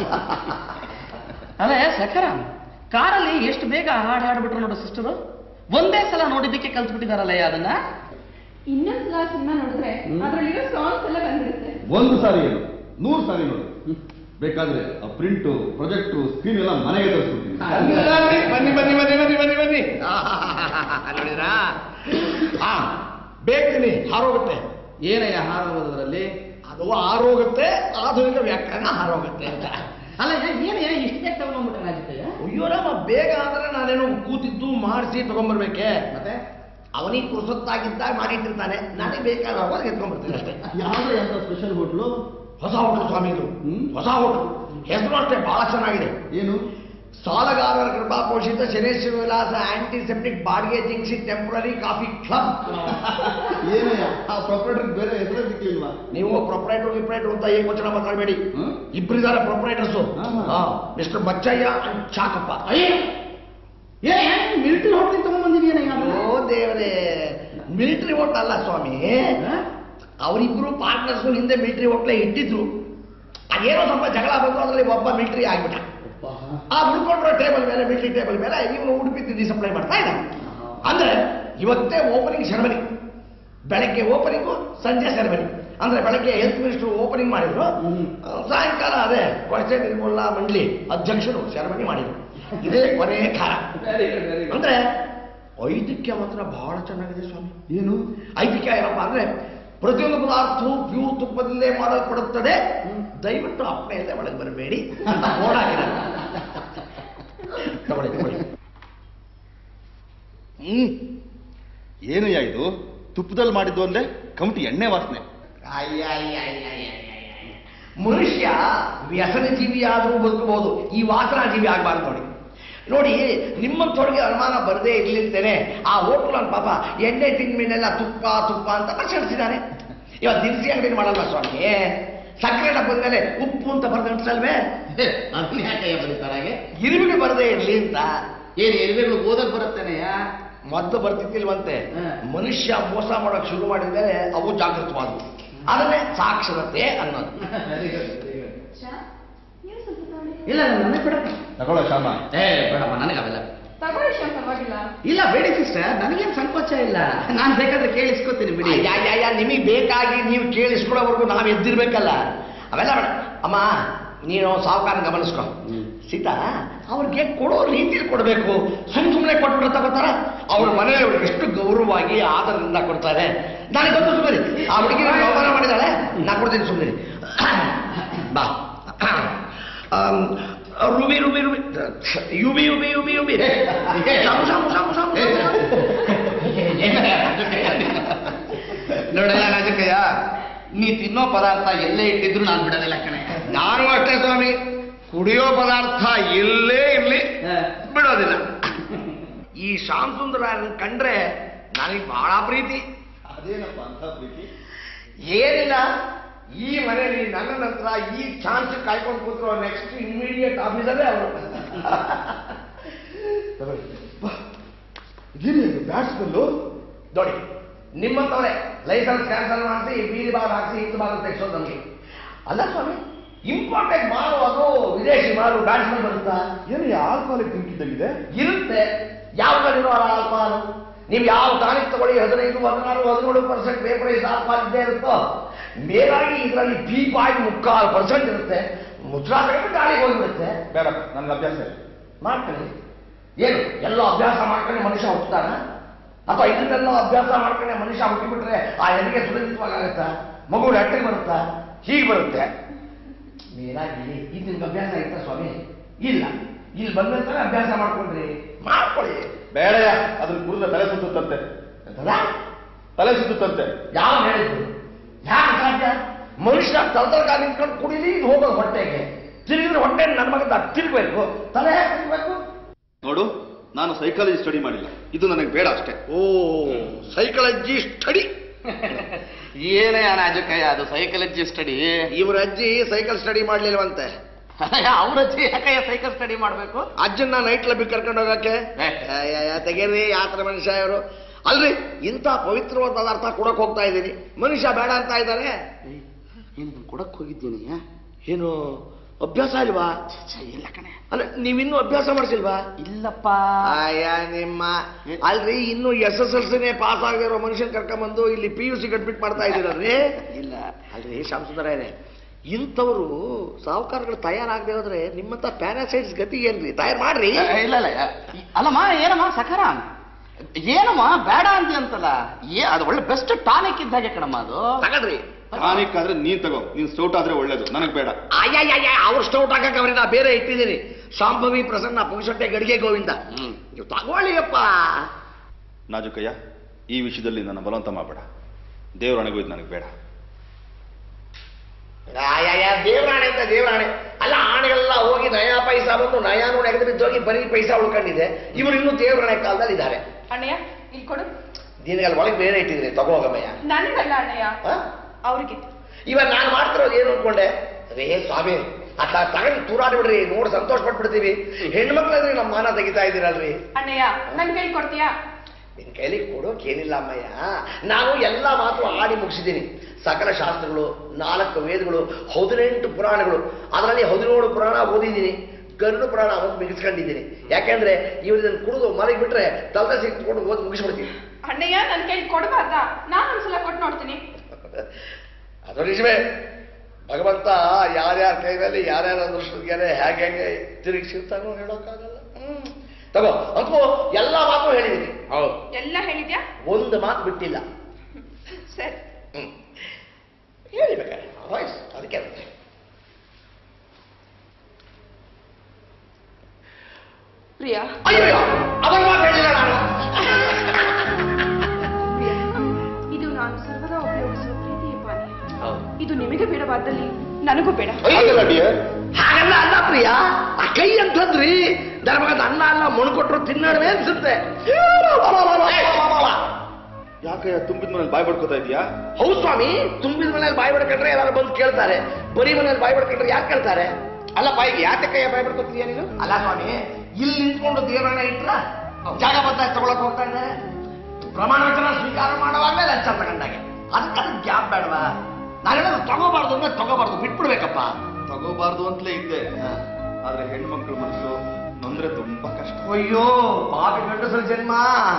ಅದೇ ಸಕರ ಕಾರಲ್ಲಿ ಎಷ್ಟು ಬೇಗ ಹಾಡು ಹಾಡ್ಬಿಟ್ರು ನೋಡು ಸಿಸ್ಟರು ಒಂದೇ ಸಲ ನೋಡಿದ್ದಕ್ಕೆ ಕಲ್ತ್ಬಿಟ್ಟಿದಾರಲ್ಲಯ್ಯ ಅದನ್ನ ಇನ್ನೊಂದ್ಸಲ ಸಿನಿಮಾ ನೋಡಿದ್ರೆ ಅದ್ರಲ್ಲಿರೋ ಸಾಂಗ್ಸ್ ಎಲ್ಲ ಬಂದ್ಬಿಡುತ್ತೆ ಒಂದು ಸಾರಿ ಏನು ನೂರು ಸಾರಿ ನೋಡು ಬೇಕಾದ್ರೆ ಆ ಪ್ರಿಂಟು ಪ್ರೊಜೆಕ್ಟು ಸ್ಕ್ರೀನ್ ಎಲ್ಲ ಮನೆಗೆ ತರಿಸ್ಬಿಡ್ತೀನಿ ಬನ್ನಿ ಬನ್ನಿ ಬನ್ನಿ ಬನ್ನಿ ಬನ್ನಿ ಬನ್ನಿ ನೋಡಿದ್ರಾ ಹಾ ಬೇಕ್ತೀನಿ ಹಾರೋಗುತ್ತೆ ಏನಯ್ಯ ಹಾರೋದ್ರಲ್ಲಿ ಅದು ಹಾರೋಗುತ್ತೆ ಆಧುನಿಕ ವ್ಯಾಖ್ಯಾನ ಹಾರೋಗುತ್ತೆ ಅಂತ ಅಲ್ಲ ಏನಯ್ಯ ಇಷ್ಟು ಬೇಗ ತಗೊಂಡ್ಬಿಟ್ರೆ ರಾಜಕೀಯ ಅಯ್ಯೋ ರಾಮ ಬೇಗ ಅಂದ್ರೆ ನಾನೇನು ಕೂತಿದ್ದು ಮಾಡಿಸಿ ತಗೊಂಡ್ಬರ್ಬೇಕೆ ಮತ್ತೆ ಅವನಿಗೆ ಪುರುಸೊತ್ತಾಗಿದ್ದಾಗ ಮಾಡಿಟ್ಟಿರ್ತಾನೆ ನನಗೆ ಬೇಕಾದಾಗ ಎತ್ಕೊಂಡ್ಬರ್ತೀನಿ ಅಷ್ಟೇ ಯಾವ್ದು ಅಂತ ಸ್ಪೆಷಲ್ ಹೋಟ್ಲು ಹೊಸ ಹೋಟ್ಲು ಸ್ವಾಮಿ ಇದು ಹೊಸ ಹೋಟ್ಲು ಹೆಸರು ಅಷ್ಟೇ ಬಹಳ ಚೆನ್ನಾಗಿದೆ ಏನು ಸಾಲಗಾರರ ಕೃಪಾಪೋಷಿತ ಶನೇಶ್ವರ ವಿಲಾಸ ಆಂಟಿಸೆಪ್ಟಿಕ್ ಬಾಡಿಗೆ ಜಿಂಕ್ಸಿ ಟೆಂಪ್ರರಿ ಕಾಫಿ ಕ್ಲಬ್ ಏನಯ್ಯ ಆ ಪ್ರೊಪರೇಟರ್ ಬೇರೆ ಹೆಸರು ಸಿಕ್ಕಿಲ್ವಾ ನೀವು ಪ್ರೊಪ್ರೈಟರ್ ಗಿಪ್ರೈಟರ್ ಅಂತ ಏನ್ ವಚನ ಮಾತಾಡಬೇಡಿ ಹ್ಮ್? ಇಬ್ಬರಿದ್ದಾರೆ ಪ್ರೊಪ್ರೈಟರ್ಸು ಹಾ. Mister Bachchayya and Chakappa military ಹೋಟ್ಲಿಗೆ ತಗೊಂಡ್ಬಂದಿದೀಯನಯ್ಯ ಓ ದೇವರೇ ಮಿಲಿಟರಿ ಹೋಟ್ಲ್ ಅಲ್ಲ ಸ್ವಾಮಿ ಅವರಿಬ್ರು ಪಾರ್ಟ್ನರ್ಸ್ ಹಿಂದೆ ಮಿಲಿಟರಿ ಹೋಟ್ಲೆ ಇಟ್ಟಿದ್ರು ಅದೇನೋ ಸ್ವಲ್ಪ ಜಗಳ ಬಂದು ಅದರಲ್ಲಿ ಒಬ್ಬ ಮಿಲಿಟರಿ ಆಗ್ಬಿಟ್ಟ ಆ ಉಳ್ಕೊಂಡ್ರೆ ಟೇಬಲ್ ಮೇಲೆ ಮಿಲಿಟರಿ ಟೇಬಲ್ ಮೇಲೆ ಇವನು ಉಡುಪಿ ತಿಂಡಿ ಸಪ್ಲೈ ಮಾಡ್ತಾ ಇದ್ದ ಅಂದ್ರೆ ಇವತ್ತೇ ಓಪನಿಂಗ್ ಸೆರೆಮನಿ ಬೆಳಗ್ಗೆ ಓಪನಿಂಗು ಸಂಜೆ ಸೆರೆಮನಿ ಅಂದ್ರೆ ಬೆಳಗ್ಗೆ ಹೆಲ್ತ್ ಮಿನಿಸ್ಟರ್ ಓಪನಿಂಗ್ ಮಾಡಿದ್ರು ಸಾಯಂಕಾಲ ಅದೇ ಕೊಳಚೆ ನಿರ್ಮೂಲನಾ ಮಂಡಳಿ ಅಧ್ಯಕ್ಷರು ಸೆರೆಮನಿ ಮಾಡಿದ್ರು ಇದೇ ಕೊನೆ ಖಾರ ಅಂದ್ರೆ ಐದಿಕ್ಯ ಮಾತ್ರ ಬಹಳ ಚೆನ್ನಾಗಿದೆ ಸ್ವಾಮಿ ಏನು ಐದಿಕ್ಯ ಏನಪ್ಪಾ ಅಂದ್ರೆ ಪ್ರತಿಯೊಂದು ಪದಾರ್ಥವು ಪ್ಯೂರ್ ತುಪ್ಪದಲ್ಲೇ ಮಾಡಲ್ಪಡುತ್ತದೆ ದಯವಿಟ್ಟು ಅಪ್ಪಣೆಯಲ್ಲೇ ಒಳಗೆ ಬರಬೇಡಿ ಓಡಾಗಿದೆ ತಗೊಳ್ಳಿ ತಗೊಳ್ಳಿ ಹ್ಮ್ ಏನಯ್ಯ ಇದು ತುಪ್ಪದಲ್ಲಿ ಮಾಡಿದ್ದು ಅಂದ್ರೆ ಕಮಟಿ ಎಣ್ಣೆ ವಾಸನೆ ಅಯ್ಯ, ಅಯ್ಯ, ಅಯ್ಯ, ಅಯ್ಯ, ಅಯ್ಯ, ಅಯ್ಯ. ಮನುಷ್ಯ ವ್ಯಸನ ಜೀವಿ ಆದರೂ ಬದುಕಬಹುದು ಈ ವಾಸನಾ ಜೀವಿ ಆಗಬಾರ್ದು ನೋಡಿ ನೋಡಿ ನಿಮ್ಮಂಥವ್ರಿಗೆ ಅನುಮಾನ ಬರದೇ ಇರ್ಲಿರ್ತೇನೆ ಆ ಹೋಟ್ಲು ನನ್ನ ಪಾಪ ಎಣ್ಣೆ ತಿಂದ ಮೇಲೆಲ್ಲ ತುಪ್ಪ ತುಪ್ಪ ಅಂತ ಪರಿಶೀಲಿಸಿದ್ದಾರೆ ಇವತ್ತು ದಿನಸಿ ಅಂಗಡಿ ಮಾಡಲ್ಲ ಸ್ವಾಮಿ ಸಕ್ಕರೆ ಡಬ್ಬದ ಮೇಲೆ ಉಪ್ಪು ಅಂತ ಬರ್ದಂಟಲ್ವೇ ಅದನ್ನ ಯಾಕೆ ಬರೀತಾರೆ ಹಾಗೆ ಇರುವಿಗೆ ಬರದೇ ಇರ್ಲಿ ಅಂತ ಏನು ಎಲ್ರಿಗೂ ಓದಕ್ ಬರುತ್ತೇನೆಯ ಮೊದಲು ಬರ್ತಿದ್ದಿಲ್ವಂತೆ ಹ. ಮನುಷ್ಯ ಮೋಸ ಮಾಡಕ್ ಶುರು ಮಾಡಿದರೆ ಅವು ಜಾಗೃತವಾದವು ಅದನ್ನೇ ಸಾಕ್ಷರತೆ ಅನ್ನೋದು ಇಲ್ಲ ನನಗೆ ಬಿಡಪ್ಪ ತಗೊಳ್ಳೋ ಶ್ಯಾಮ ಏ ಬೇಡಪ್ಪ ನನಗೆ ಅವೆಲ್ಲ ತಗೊಳ್ಳಿ ಶ್ಯಾಮ್ ಪರವಾಗಿಲ್ಲ ಇಲ್ಲ ಬೇಡಿ ಸಿಸ್ಟರ್ ನನಗೇನು ಸಂಕೋಚ ಇಲ್ಲ ನಾನು ಬೇಕಾದ್ರೆ ಕೇಳಿಸ್ಕೊತೀನಿ ಬಿಡಿ ಯಾ ಯಾ ಯಾ ನಿಮಗೆ ಬೇಕಾಗಿ ನೀವು ಕೇಳಿಸ್ಕೊಡೋವರೆಗೂ ನಾವು ಎದ್ದಿರ್ಬೇಕಲ್ಲ ಅವೆಲ್ಲ ಬೇಡ ಅಮ್ಮ ನೀನು ಸಾವುಕಾರ ಗಮನಿಸ್ಕೊ ಸೀತಾ ಅವ್ರಿಗೆ ಕೊಡೋ ರೀತಿಯಲ್ಲಿ ಕೊಡಬೇಕು ಸುಮ್ ಸುಮ್ಮನೆ ಕೊಟ್ಬಿಟ್ಟು ತಗೋತಾರ ಅವ್ರ ಮನೆಯವ್ರಿಗೆ ಎಷ್ಟು ಗೌರವವಾಗಿ ಆದರದಿಂದ ಕೊಡ್ತಾರೆ ನನಗೆ ಗೊತ್ತು ಸುಮ್ಮನೆ ಆ ಹುಡುಗಿ ಅವಮಾನ ಮಾಡಿದಾಳೆ ನಾ ಕೊಡ್ತೀನಿ ಸುಮ್ಮನೆ ಬಾ ಆಮ್, ರುಬಿ ರುಬಿ ರುಬಿ ಯುಬಿ ಯುಬಿ ಯುಬಿ ಯುಬಿ ಸಾಮು ಸಾಮು ಸಾಮು ಸಾಮು ನೋಡಲ್ಲ ರಾಜಕಯ್ಯ ನೀ ತಿನ್ನೋ ಪದಾರ್ಥ ಎಲ್ಲೇ ಇಟ್ಟಿದ್ರು ನಾನು ಬಿಡೋದಿಲ್ಲ ಕಣೆ ನಾನು ಅಷ್ಟೇ ಸ್ವಾಮಿ ಕುಡಿಯೋ ಪದಾರ್ಥ ಎಲ್ಲೇ ಇರ್ಲಿ ಬಿಡೋದಿಲ್ಲ ಈ ಶ್ಯಾಮ್ ಸುಂದರನ ಕಂಡ್ರೆ ನನಗೆ ಬಹಳ ಪ್ರೀತಿ ಅದೇನಪ್ಪ ಅಂತ ಪ್ರೀತಿ ಏನಿಲ್ಲ ಈ ಮನೆಯಲ್ಲಿ ನನ್ನ ನಂತರ ಈ ಚಾನ್ಸ್ ಕಾಯ್ಕೊಂಡು ಕೂತ್ರೋ ನೆಕ್ಸ್ಟ್ ಇಮಿಡಿಯೇಟ್ ಆಫೀಸರೇ ಅವರು ಇದೇನು ಬ್ಯಾಟ್ಸ್ಮಲ್ಲು ನೋಡಿ ನಿಮ್ಮಂತವ್ರೆ ಲೈಸೆನ್ಸ್ ಕ್ಯಾನ್ಸಲ್ ಮಾಡಿಸಿ ಬೀದಿ ಬಾಲ್ ಹಾಕಿಸಿ ಇಂದು ಬಾಲ್ ತೆಗೆಸೋದು ನಮಗೆ ಅಲ್ಲ ಸ್ವಾಮಿ ಇಂಪಾರ್ಟೆಂಟ್ ಮಾಲು ಅದು ವಿದೇಶಿ ಮಾಲು ಬ್ಯಾಟ್ಸ್ಮನ್ ಬರುತ್ತಾ ಏನು ಆಲ್ಕೋಹಾಲಿಕ್ ಡ್ರಿಂಕ್ ಇದ್ದಂಗಿದೆ ಇರುತ್ತೆ ಯಾವ್ದಲ್ಲಿರೋ ಆಲ್ಕೋಹಾಲ್ ನೀವು ಯಾವ ಟಾನಿಕ್ ತಗೊಳ್ಳಿ ಹದಿನೈದು ಹದಿನಾರು ಹದಿನೇಳು ಪರ್ಸೆಂಟ್ ವೇಪರೈಸ್ ಆಲ್ಕೋಹಾಲ್ ಇದ್ದೇ ಇರುತ್ತೋ ಮೇಲಾಗಿ ಇದರಲ್ಲಿ ಪಿ ಪಾಯಿಂಟ್ ಮುಕ್ಕಾಲು ಪರ್ಸೆಂಟ್ ಇರುತ್ತೆ ಮುಚ್ಚಾದ್ರೆ ಗಾಳಿಗೆ ಹೋಗ್ಬಿಡುತ್ತೆ ಬೇಡಪ್ಪ ನನ್ಗೆ ಅಭ್ಯಾಸ ಇಲ್ಲ ಮಾಡ್ಕೊಳ್ಳಿ ಏನು ಎಲ್ಲ ಅಭ್ಯಾಸ ಮಾಡ್ಕೊಂಡು ಮನುಷ್ಯ ಹುಟ್ಟುತ್ತಾನ ಅಥವಾ ಇದನ್ನೆಲ್ಲ ಅಭ್ಯಾಸ ಮಾಡ್ಕೊಂಡೆ ಮನುಷ್ಯ ಹುಟ್ಟಿಬಿಟ್ರೆ ಆ ಹೆಣ್ಣಿಗೆ ಸುರಕ್ಷಿತವಾಗತ್ತಾ ಮಗು ಹೊಟ್ಟೆಗೆ ಬರುತ್ತಾ ಹೀಗೆ ಬರುತ್ತೆ ಮೇಲಾಗಿ ಇದು ನಿಮ್ಗೆ ಅಭ್ಯಾಸ ಇತ್ತ ಸ್ವಾಮಿ ಇಲ್ಲ ಇಲ್ಲಿ ಬಂದಂತಾನೆ ಅಭ್ಯಾಸ ಮಾಡ್ಕೊಂಡ್ರಿ ಮಾಡ್ಕೊಳ್ಳಿ ಬೇಡಯ್ಯ ಅದ್ರ ಕುಡಿದ ತಲೆ ಸುತ್ತುತ್ತಂತೆ ಅಂತದಾ? ತಲೆ ಸುತ್ತುತ್ತಂತೆ ಯಾವ ಹೇಳಿದ್ರು ಯಾಕೆ ಸಾಧ್ಯ ಮನುಷ್ಯ ತಲತಲಕ ನಿಂತ್ಕೊಂಡು ಕುಡಿಲಿ ಇದು ಹೋಗೋದು ಹೊಟ್ಟೆಗೆ ತಿರುಗಿದ್ರೆ ಹೊಟ್ಟೆ ನನ್ನ ಮಗದ ತಿರುಗಬೇಕು ತಲೆ ಯಾಕೆ ತಿರುಗಬೇಕು ನೋಡು ನಾನು ಸೈಕಾಲಜಿ ಸ್ಟಡಿ ಮಾಡಿಲ್ಲ ಇದು ನನಗೆ ಬೇಡ ಅಷ್ಟೇ ಓ ಸೈಕಾಲಜಿ ಸ್ಟಡಿ ಏನೇ ರಾಜಕಯ್ಯ ಅದು ಸೈಕಾಲಜಿ ಸ್ಟಡಿ ಇವ್ರ ಅಜ್ಜಿ ಸೈಕಲ್ ಸ್ಟಡಿ ಮಾಡ್ಲಿಲ್ವಂತೆ ಅವ್ರ ಅಜ್ಜಿ ಯಾಕಯ್ಯ ಸೈಕಲ್ ಸ್ಟಡಿ ಮಾಡ್ಬೇಕು ಅಜ್ಜನ್ನ ನೈಟ್ ಕ್ಲಬ್ಗೆ ಕರ್ಕೊಂಡು ಹೋಗಕ್ಕೆ ಏ. ತೆಗೀರಿ ಯಾತ್ರ ಮನುಷ್ಯ ಇವರು ಅಲ್ರಿ ಇಂಥ ಪವಿತ್ರವಾದ ಪದಾರ್ಥ ಕೊಡಕ್ ಹೋಗ್ತಾ ಇದ್ದೀನಿ ಮನುಷ್ಯ ಬೇಡ ಅಂತ ಇದ್ದಾರೆ ಏನು ಕೊಡಕ್ ಹೋಗಿದ್ದೀನಿ ಏನು ಅಭ್ಯಾಸ ಇಲ್ವಾ ಇಲ್ಲ ಕಣೆ ಅಲ್ಲ ನೀವಿನ್ನೂ ಅಭ್ಯಾಸ ಮಾಡಿಸಿಲ್ವಾ ಇಲ್ಲಪ್ಪ ಅಯ್ಯ ನಿಮ್ಮ ಅಲ್ರಿ ಇನ್ನು ಎಸ್ ಎಸ್ ಎಲ್ ಸಿನೇ ಪಾಸ್ ಆಗಿರೋ ಮನುಷ್ಯನ್ ಕರ್ಕೊಂಬಂದು ಇಲ್ಲಿ ಪಿ ಯು ಸಿ ಕಟ್ಬಿಟ್ ಮಾಡ್ತಾ ಇದ್ದೀರಲ್ರಿ ಇಲ್ಲ ಅಲ್ರಿ ಶಾಮಸುಂದರ ಇದೆ ಇಂಥವ್ರು ಸಾಹುಕಾರಗಳು ತಯಾರಾಗದೆ ಹೋದ್ರೆ ನಿಮ್ಮಂತ ಪ್ಯಾರಾಸೈಟ್ಸ್ ಗತಿ ಏನ್ರಿ ತಯಾರು ಮಾಡ್ರಿ ಏ, ಇಲ್ಲ ಇಲ್ಲ ಈ- ಅಲ್ಲಮ್ಮ ಏನಮ್ಮ ಸಖರ ಏನಮ್ಮ ಬೇಡ ಅಂತಿ ಅಂತಲ್ಲ ಏ ಅದು ಒಳ್ಳೆ ಬೆಸ್ಟ್ ಟಾನಿಕ್ ಇದ್ದಾಗೆ ಕಣಮ್ಮ ಅದು ತಗಡ್ರಿ ಟಾನಿಕ್ ಆದ್ರೆ ನೀನ್ ತಗೋ ನೀನ್ ಸ್ಟೌಟ್ ಆದ್ರೆ ಒಳ್ಳೇದು ನನಗೆ ಬೇಡ ಅಯ್ಯ ಅವ್ರು ಸ್ಟೌಟ್ ಹಾಕಕ್ಕೆ ಅವ್ರಿಗೆ ನಾ ಬೇರೆ ಇಟ್ಟಿದ್ದೀನಿ ಶಾಂಭವಿ ಪ್ರಸನ್ನ ಪುಂಗಶೆಟ್ಟೆ ಗಡಿಗೆ ಗೋವಿಂದ ಹ್ಮ್. ನೀವು ತಗೊಳ್ಳಿಯಪ್ಪ ನಾಜುಕಯ್ಯ ಈ ವಿಷಯದಲ್ಲಿ ನನ್ನ ಬಲವಂತ ಮಾಡಬೇಡ ದೇವರಣೆಗೂ ಇದು ನನಗೆ ಬೇಡ ಅಯ್ಯ ದೇವರಾಣೆ ಅಂತ ದೇವರಾಣೆ ಅಲ್ಲ ಆಣೆಗಳೆಲ್ಲ ಹೋಗಿ ನಯಾ ಪೈಸಾ ಬಂದು ನಯಾನು ನೆಗೆದು ಬಿದ್ದೋಗಿ ಬರೀ ಪೈಸಾ ಉಳ್ಕೊಂಡಿದೆ ಇವರು ಇನ್ನೂ ದೇವರಾಣೆ ಕಾಲದಲ್ಲಿ ಇದ್ದಾರೆ ಅಣ್ಣಯ್ಯ ಇಲ್ಲಿ ಕೊಡು ನಿನಗಲ್ಲಿ ಒಳಗೆ ಬೇರೆ ಇಟ್ಟಿದ್ದೀನಿ ತಗೋಗಮ್ಮಯ್ಯ ನನಗಲ್ಲ ಅಣ್ಣಯ್ಯ ಹ? ಅವ್ರಿಗೆ ಇವಾಗ ನಾನು ಮಾಡ್ತಿರೋದು ಏನು ಅನ್ಕೊಂಡೆ ರೇ ಸ್ವಾಮಿ ಅತ್ತ ತಗೊಂಡು ತೂರಾಡಿ ಬಿಡ್ರಿ ನೋಡಿ ಸಂತೋಷ ಪಟ್ಬಿಡ್ತೀವಿ ಹೆಣ್ಮಕ್ಳಂದ್ರೆ ನಮ್ಮ ಮಾನ ತೆಗಿತಾ ಇದ್ದೀರಲ್ರಿ ಅಣ್ಣಯ್ಯ ನನ್ ಕೈ ಕೊಡ್ತೀಯಾ ನಿನ್ ಕೈಲಿ ಕೊಡೋಕ್ ಏನಿಲ್ಲ ಅಮ್ಮಯ್ಯ ನಾನು ಎಲ್ಲ ಮಾತು ಆಡಿ ಮುಗಿಸಿದ್ದೀನಿ ಸಕಲ ಶಾಸ್ತ್ರಗಳು ನಾಲ್ಕು ವೇದಗಳು ಹದಿನೆಂಟು ಪುರಾಣಗಳು ಅದರಲ್ಲಿ ಹದಿನೇಳು ಪುರಾಣ ಓದಿದ್ದೀನಿ ಗರುಡ ಪುರಾಣ ಒಂದು ಬಿಗಿಸ್ಕೊಂಡಿದ್ದೀನಿ ಯಾಕೆಂದ್ರೆ ಇವ್ರು ಇದನ್ನು ಕುಡಿದು ಮನೆಗೆ ಬಿಟ್ರೆ ತಲೆ ಸಿಕ್ಕೊಂಡು ಓದಿ ಮುಗಿಸ್ಬಿಡ್ತೀನಿ ಅಣ್ಣಯ್ಯ ನನ್ ಕೈ ಕೊಡಬಾರ್ದಾ ನಾನು ಒಂದ್ಸಲ ಕೊಟ್ಟು ನೋಡ್ತೀನಿ ಅದು ನಿಜವೇ ಭಗವಂತ ಯಾರ್ಯಾರ ಕೈ ಮೇಲೆ ಯಾರ್ಯಾರ ಅದೃಷ್ಟಕ್ಕೆ ಹೇಗೆ ಹೇಗೆ ತಿರುಗಿಸಿರ್ತಾನೋ ಹೇಳೋಕ್ಕಾಗಲ್ಲ ಹ್ಮ್. ತಗೋ ಅಂತೂ ಎಲ್ಲ ಮಾತು ಹೇಳಿದ್ದೀನಿ ಹೌದು ಎಲ್ಲ ಹೇಳಿದ್ಯಾ ಒಂದು ಮಾತು ಬಿಟ್ಟಿಲ್ಲ ಸರಿ ಹ್ಮ್. ಹೇಳಿ ಬೇಕಾದ್ರೆ ವಾಯ್ಸ್ ಅದಕ್ಕೆ ಅಂತೆ ಪ್ರಿಯಾ ಅಯ್ಯೋ ಅವನ ಮಾತು ಹೇಳಿಲ್ಲ ನಾನು ಪ್ರಿಯಾ ಇದು ನಾನು ಸರ್ವದಾ ಉಪಯೋಗಿಸುವ ಪ್ರೀತಿಯ ಪಾನೀಯ ಹೌದು. ಇದು ನಿಮಗೆ ಬೇಡವಾದಲ್ಲಿ ನನಗೂ ಬೇಡ ಹಾಗಲ್ಲ ಅಲ್ಲ ಅಲ್ಲ ಪ್ರಿಯ ಆ ಕೈ ಅಂತಂದ್ರಿ ನನ್ನ ಮಗದ ಅನ್ನ ಅನ್ನ ಅಲ್ಲ ಮುಣ್ಕೊಟ್ರು ತಿನ್ನೋಣವೇ ಅನ್ಸುತ್ತೆ ಯಾಕೆ ತುಂಬಿದ ಮನೇಲಿ ಬಾಯ್ ಬಡ್ಕೋತಾ ಇದೀಯಾ ಹೌದು ಸ್ವಾಮಿ ತುಂಬಿದ ಮನೇಲಿ ಬಾಯಿ ಬಡ್ಕೊಂಡ್ರೆ ಯಾರು ಬಂದು ಕೇಳ್ತಾರೆ ಬರೀ ಮನೇಲಿ ಬಾಯಿ ಬಡ್ಕೊಂಡ್ರೆ ಯಾಕೆ ಕೇಳ್ತಾರೆ ಅಲ್ಲ ಬಾಯಿಗೆ ಯಾಕೆ ಕೈಯ ಬಾಯ್ ಬಿಡ್ಕೊತೀಯ ನೀನು ಅಲ್ಲ ಸ್ವಾಮಿ ಇಲ್ಲಿ ನಿಂತ್ಕೊಂಡು ದೇವರನ್ನ ಇಟ್ರ ಜಾಗ ಬದಲಾಯಿಸಿ ತಗೊಳಕ್ ಹೋಗ್ತಾ ಇದ್ದಾರೆ ಪ್ರಮಾಣ ವಚನ ಸ್ವೀಕಾರ ಮಾಡುವಾಗಲೇ ಲಂಚ ತಗೊಂಡಾಗೆ ಅದಕ್ಕೆ ಅದಕ್ಕೆ ಗ್ಯಾಪ್ ಬೇಡವಾ ನಾನು ಹೇಳೋದು ತಗೋಬಾರ್ದು ಅಂದ್ರೆ ತಗೋಬಾರ್ದು ಬಿಟ್ಬಿಡ್ಬೇಕಪ್ಪ ತಗೋಬಾರ್ದು ಅಂತಲೇ ಇದ್ದೆ ಆದ್ರೆ ಹೆಣ್ಮಕ್ಳ ಮನಸ್ಸು ನೊಂದ್ರೆ ತುಂಬಾ ಕಷ್ಟ ಅಯ್ಯೋ ಪಾಪಿ ಗಂಡಸರ ಜನ್ಮ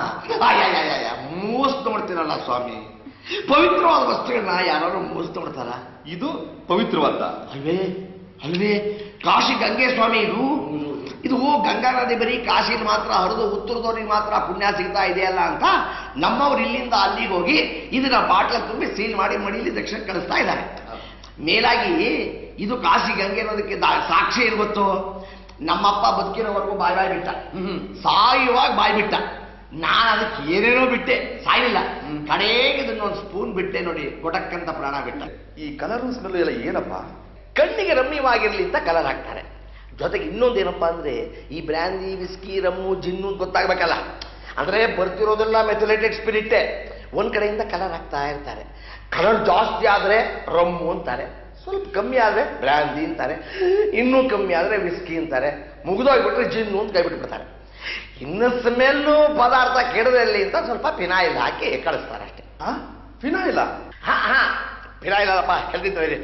ಆಯಾಯಾಯ ಮೂಸ್ ನೋಡ್ತೀರಲ್ಲ ಸ್ವಾಮಿ ಪವಿತ್ರವಾದ ವಸ್ತುಗಳನ್ನ ಯಾರು ಮೂಸ್ ನೋಡ್ತಾರ ಇದು ಪವಿತ್ರವಾದ ಅಲ್ವೇ ಅಲ್ವೇ ಕಾಶಿ ಗಂಗೆ ಸ್ವಾಮಿ ಇದು ಇದು ಗಂಗಾ ನದಿ ಬರೀ ಕಾಶಿಲಿ ಮಾತ್ರ ಹರಿದು ಉತ್ತರದವ್ರಿಗೆ ಮಾತ್ರ ಪುಣ್ಯ ಸಿಗ್ತಾ ಇದೆಯಲ್ಲ ಅಂತ ನಮ್ಮವ್ರು ಇಲ್ಲಿಂದ ಅಲ್ಲಿಗೆ ಹೋಗಿ ಇದನ್ನ ಬಾಟ್ಲ ತುಂಬಿ ಸೀಲ್ ಮಾಡಿ ಮಡಿಲಿ ದಕ್ಷಿಣ ಕಳಿಸ್ತಾ ಇದ್ದಾರೆ ಮೇಲಾಗಿ ಇದು ಕಾಶಿ ಗಂಗೆ ಅನ್ನೋದಕ್ಕೆ ದಾ- ಸಾಕ್ಷಿ ಏನ್ ಗೊತ್ತು ನಮ್ಮಪ್ಪ ಬದುಕಿರೋವರೆಗೂ ಬಾಯ್ ಬಾಯ್ ಬಿಟ್ಟ ಸಾಯುವಾಗ ಬಾಯ್ ಬಿಟ್ಟ ನಾನು ಅದಕ್ಕೆ ಏನೇನೋ ಬಿಟ್ಟೆ ಸಾಯಿಲ್ಲ ಕಡೆಗೆ ಇದನ್ನ ಒಂದು ಸ್ಪೂನ್ ಬಿಟ್ಟೆ ನೋಡಿ ಗೊಟಕ್ಕಂತ ಪ್ರಾಣ ಬಿಟ್ಟ ಈ ಕಲರ್ ಸ್ಮೆಲ್ ಎಲ್ಲ ಏನಪ್ಪ ಕಣ್ಣಿಗೆ ರಮ್ಯವಾಗಿರ್ಲಿ ಅಂತ ಕಲರ್ ಹಾಕ್ತಾರೆ ಜೊತೆಗೆ ಇನ್ನೊಂದೇನಪ್ಪ ಅಂದ್ರೆ ಈ ಬ್ರ್ಯಾಂದಿ ವಿಸ್ಕಿ ರಮ್ಮು ಜಿನ್ನು ಅಂತ ಗೊತ್ತಾಗ್ಬೇಕಲ್ಲ ಅಂದ್ರೆ ಬರ್ತಿರೋದೆಲ್ಲ ಮೆಥುಲೇಟೆಡ್ ಸ್ಪಿರಿಟ್ಟೆ ಒಂದ್ ಕಡೆಯಿಂದ ಕಲರ್ ಹಾಕ್ತಾ ಇರ್ತಾರೆ ಕಲರ್ ಜಾಸ್ತಿ ಆದ್ರೆ ರಮ್ಮು ಅಂತಾರೆ ಸ್ವಲ್ಪ ಕಮ್ಮಿ ಆದ್ರೆ ಬ್ರ್ಯಾಂದಿ ಅಂತಾರೆ ಇನ್ನೂ ಕಮ್ಮಿ ಆದ್ರೆ ವಿಸ್ಕಿ ಅಂತಾರೆ ಮುಗಿದೋಗ್ಬಿಟ್ರೆ ಜಿನ್ನು ಅಂತ ಕೈ ಬಿಟ್ಬಿಡ್ತಾರೆ ಇನ್ನು ಸ್ಮೆಲ್ಲು ಪದಾರ್ಥ ಕೆಡದಲ್ಲಿ ಅಂತ ಸ್ವಲ್ಪ ಫಿನಾಯಿಲ್ ಹಾಕಿ ಕಳಿಸ್ತಾರೆ ಅಷ್ಟೇ ಫಿನಾಯಿಲ ಹಾ ಹಾ ಫಿನಾಯಿಲ್ ಅಲ್ಲಪ್ಪ ಹೇಳ್ತಿದ್ವಿ ಇಲ್ಲಿ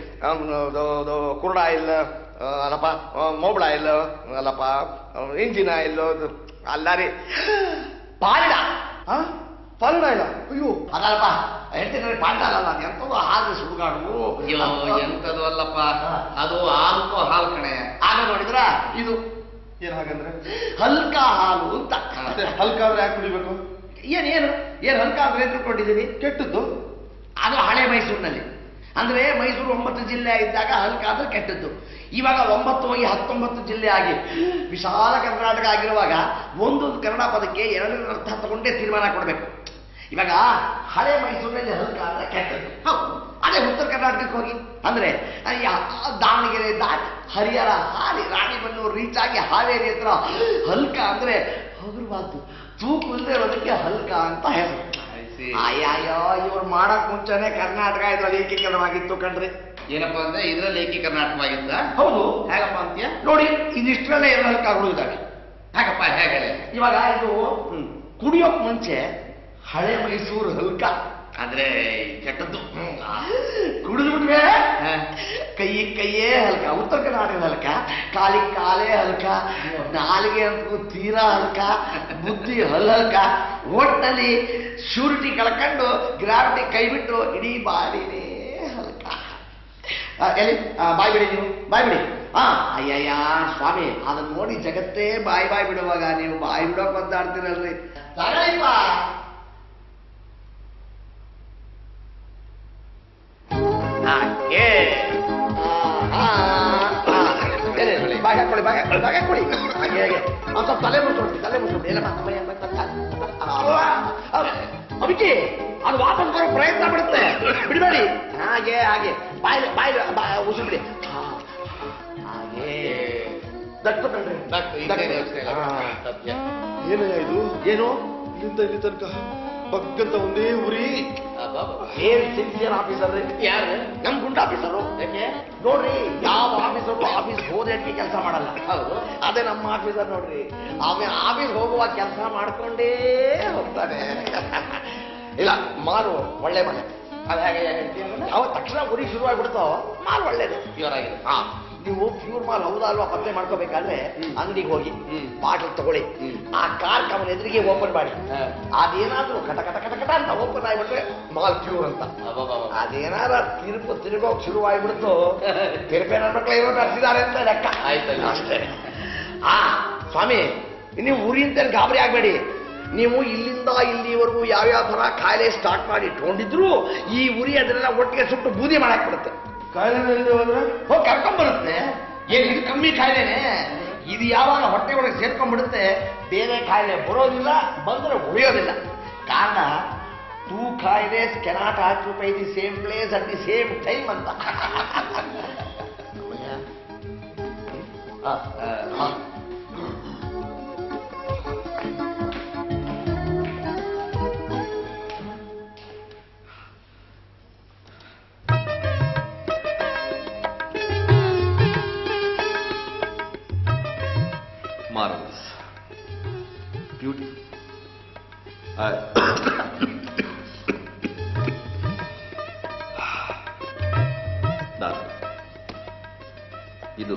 ಕುರುಡ ಆಯಿಲ್ ಅಲ್ಲಪ್ಪ ಮೊಬಳ ಆಯಿಲ್ ಅಲ್ಲಪ್ಪ ಇಂಜಿನ್ ಆಯಿಲ್ ಅಲ್ಲ ರೀ ಪಾಲಿಡ ಪಾಲಿಡ ಇಲ್ಲ ಅಯ್ಯೋ ಅದಲ್ಲಪ್ಪ ಹೇಳ್ತೀನಿ ಪಾಲಿಡ ಅಲ್ಲ ಎಂತದ್ದು ಹಾಲು ಸುಡುಗಾಡು ಅಯ್ಯೋ ಎಂತದು ಅಲ್ಲಪ್ಪ ಅದು ಹಾಲ್ಕೋ ಹಾಲ್ ಕಣೆ ಆಗ ನೋಡಿದ್ರ ಇದು ಏನ್ ಹಾಗಂದ್ರೆ ಹಲ್ಕ ಹಾಲು ಅಂತ ಮತ್ತೆ ಹಲ್ಕ ಆದ್ರೆ ಯಾಕೆ ಕುಡಿಬೇಕು ಏನೇನು ಏನು ಹಲ್ಕ ಅಂದ್ರೆ ಏನ್ ತಿಳ್ಕೊಂಡಿದ್ದೀವಿ ಕೆಟ್ಟದ್ದು ಅದು ಹಳೆ ಮೈಸೂರಿನಲ್ಲಿ ಅಂದ್ರೆ ಮೈಸೂರು ಒಂಬತ್ತು ಜಿಲ್ಲೆ ಇದ್ದಾಗ ಹಲ್ಕ ಅಂದ್ರೆ ಕೆಟ್ಟದ್ದು ಇವಾಗ ಒಂಬತ್ತು ಹೋಗಿ ಹತ್ತೊಂಬತ್ತು ಜಿಲ್ಲೆ ಆಗಿ ವಿಶಾಲ ಕರ್ನಾಟಕ ಆಗಿರುವಾಗ ಒಂದೊಂದು ಕನ್ನಡ ಪದಕ್ಕೆ ಎರಡನೇ ಅರ್ಥ ತಗೊಂಡೇ ತೀರ್ಮಾನ ಕೊಡಬೇಕು ಇವಾಗ ಹಳೆ ಮೈಸೂರಿನಲ್ಲಿ ಹಲ್ಕ ಅಂದ್ರೆ ಕೆಟ್ಟದ್ದು ಹೌದು ಅದೇ ಉತ್ತರ ಕರ್ನಾಟಕಕ್ಕೆ ಹೋಗಿ ಅಂದ್ರೆ ಆ, ಯಾ- ದಾವಣಗೆರೆ ದಾಟಿ ಹರಿಹರ ಹಾಲಿ ರಾಣಿಬೆನ್ನೂರು ರೀಚ್ ಆಗಿ ಹಾವೇರಿ ಹತ್ರ ಹಲ್ಕ ಅಂದ್ರೆ ಹಗುರವಾದ್ದು ತೂಕು ಇಲ್ಲದೆ ಇರೋದಕ್ಕೆ ಹಲ್ಕ ಅಂತ ಹೆಸರು ಅಯ್ಯಯ್ಯೋ ಇವ್ರು ಮಾಡಕ್ ಮುಂಚೆನೆ ಕರ್ನಾಟಕ ಇದ್ರಲ್ಲಿ ಏಕೀಕರಣವಾಗಿತ್ತು ಕಣ್ರಿ ಏನಪ್ಪಾ ಅಂದ್ರೆ ಇದ್ರಲ್ಲಿ ಏಕೀಕರಣವಾಗಿದ್ದ ಹೌದು ಹೇಗಪ್ಪ ಅಂತೀಯ ನೋಡಿ ಇದಿಷ್ಟರಲ್ಲೇ ಎರಡು ಹಲ್ಕಗಳು ಇದ್ದಾವೆ ಹೇಗಪ್ಪ ಹೇಗೆ ಇವಾಗ ಇದು ಕುಡಿಯೋಕ್ ಮುಂಚೆ ಹಳೆ ಮೈಸೂರು ಹಲ್ಕ ಅಂದ್ರೆ ಕೆಟ್ಟದ್ದು ಕುಡಿದ್ಬಿಟ್ವೆ ಕೈ ಕೈಯೇ ಹಲ್ಕ ಉತ್ತರ ಕರ್ನಾಟಕದ ಹಲ್ಕ ಕಾಲಿ ಕಾಲೇ ಹಲ್ಕ ನಾಲಿಗೆ ಅಂತೂ ತೀರಾ ಹಲ್ಕ ಬುದ್ಧಿ ಹಲ್ ಹಲ್ಕ ಒಟ್ಟಲ್ಲಿ ಶ್ಯೂರಿಟಿ ಕಳ್ಕೊಂಡು ಗ್ರಾವಿಟಿ ಕೈ ಬಿಟ್ಟು ಇಡೀ ಬಾಡಿನೇ ಹಲ್ಕ ಆ, ಎಲ್ಲಿ ಆ, ಬಾಯ್ ಬಿಡಿ ನೀವು ಬಾಯ್ ಬಿಡಿ ಹಾ ಅಯ್ಯಯ್ಯ ಸ್ವಾಮಿ ಅದನ್ನ ನೋಡಿ ಜಗತ್ತೇ ಬಾಯ್ ಬಾಯ್ ಬಿಡುವಾಗ ನೀವು ಬಾಯ್ ಬಿಡೋಕ್ ಮಾತಾಡ್ತೀರಲ್ರಿ ತಗೊಳ್ಳಿಪ್ಪ ಹಾಗೆ ಆ, ಆ, ಆ. ಬೇರೆ ಬೇರೆ, ಬಾಯ್ ಹಾಕೊಳ್ಳಿ ಬಾಯ್ ಹಾಕೊಳ್ಳಿ ಬಾಯ್ ಹಾಕೊಳ್ಳಿ ಹಾಗೆ ಹಾಗೆ ಒಂದ್ ಸ್ವಲ್ಪ ತಲೆ ಮುಚ್ಚಿಬಿಡಿ ತಲೆ ಮುಚ್ಚಿಬಿಡಿ ಎಲ್ಲ ಭಯ, ಭಯ, ಭಯ. ಆ, ಅಭಿಕಿ ಅದು ವಾಪಸ್ ಬರೋ ಪ್ರಯತ್ನ ಬಿಡುತ್ತೆ ಬಿಡಬೇಡಿ ಹಾಗೆ ಹಾಗೆ ಬಾಯ್ ಬಾಯ್ ಉಸಿರು ಬಿಡಿ ಹಾ, ಹಾಗೆ ದಟ್ಟು ಕಣ್ರಿ ಏನಯ್ಯ ಇದು ಏನು ಇಲ್ಲಿಂದ ಇಲ್ಲಿ ತನಕ ಬಗ್ಗಂತ ಒಂದೇ ಉರಿ ಏನ್ ಸಿನ್ಸಿಯರ್ ಆಫೀಸರ್ ಯಾರು ನಮ್ ಗುಂಡ ಆಫೀಸರು ನೋಡ್ರಿ ಯಾವ ಆಫೀಸರು ಆಫೀಸ್ ಹೋದಕ್ಕೆ ಕೆಲಸ ಮಾಡಲ್ಲ ಹೌದು ಅದೇ ನಮ್ಮ ಆಫೀಸರ್ ನೋಡ್ರಿ ಅವೇ ಆಫೀಸ್ ಹೋಗುವ ಕೆಲಸ ಮಾಡ್ಕೊಂಡೇ ಹೋಗ್ತಾನೆ ಇಲ್ಲ ಮಾರು ಒಳ್ಳೆ ಮನೆ ಅದ ಹೇಗೆ ಹೇಳ್ತೀಯ ಅವ ತಕ್ಷಣ ಉರಿ ಶುರುವಾಗ್ಬಿಡ್ತಾವ ಮಾಲ್ ಒಳ್ಳೇದು ಪ್ಯೂರ್ ಆಗಿದೆ ಹಾ ನೀವು ಪ್ಯೂರ್ ಮಾಲ್ ಹೌದಾ ಅಲ್ವಾ ಪತ್ತೆ ಮಾಡ್ಕೋಬೇಕಾದ್ರೆ ಅಂಗಡಿಗೆ ಹೋಗಿ ಬಾಟಲ್ ತಗೊಳ್ಳಿ ಆ ಕಾರ್ ಅವನ ಎದುರಿಗೆ ಓಪನ್ ಮಾಡಿ ಅದೇನಾದ್ರೂ ಕಟ ಕಟ ಕಟ ಕಟ ಅಂತ ಓಪನ್ ಆಗಿಬಿಟ್ರೆ ಮಾಲ್ ಪ್ಯೂರ್ ಅಂತ ಅದೇನಾರ ತಿರುಪು ತಿರುಗೋಕ್ ಶುರುವಾಗ್ಬಿಡ್ತು ತಿರುಪೇನ ಮಕ್ಕಳು ಏನೋ ನಡೆಸಿದ್ದಾರೆ ಅಂತ ಲೆಕ್ಕ ಆಯ್ತಲ್ಲ ಅಷ್ಟೇ ಆ ಸ್ವಾಮಿ ನೀವು ಉರಿ ಅಂತ ಗಾಬರಿ ಆಗ್ಬೇಡಿ ನೀವು ಇಲ್ಲಿಂದ ಇಲ್ಲಿವರೆಗೂ ಯಾವ್ಯಾವ ತರ ಕಾಯಿಲೆ ಸ್ಟಾರ್ಟ್ ಮಾಡಿ ಇಟ್ಕೊಂಡಿದ್ರು ಈ ಉರಿ ಅದನ್ನೆಲ್ಲ ಒಟ್ಟಿಗೆ ಸುಟ್ಟು ಬೂದಿ ಮಾಡಕ್ ಬಿಡುತ್ತೆ ಕಾಯಿಲೆ ಹೋದ್ರೆ ಹೋಗಿ ಕರ್ಕೊಂಡ್ಬರುತ್ತೆ ಏನ್ ಇದು ಕಮ್ಮಿ ಕಾಯಿಲೆನೆ ಇದು ಯಾವಾಗ ಹೊಟ್ಟೆ ಒಳಗೆ ಸೇರ್ಕೊಂಡ್ಬಿಡುತ್ತೆ ಬೇರೆ ಕಾಯಿಲೆ ಬರೋದಿಲ್ಲ ಬಂದ್ರೆ ಉಳಿಯೋದಿಲ್ಲ ಕಾರಣ ಟೂ ಕಾಯಿಲೆಸ್ cannot occupy the same place at the same time ಅಂತ ಆ, ಆ. ಮಾರಲ್ಸ್ ಬ್ಯೂಟಿಫುಲ್ ಇದು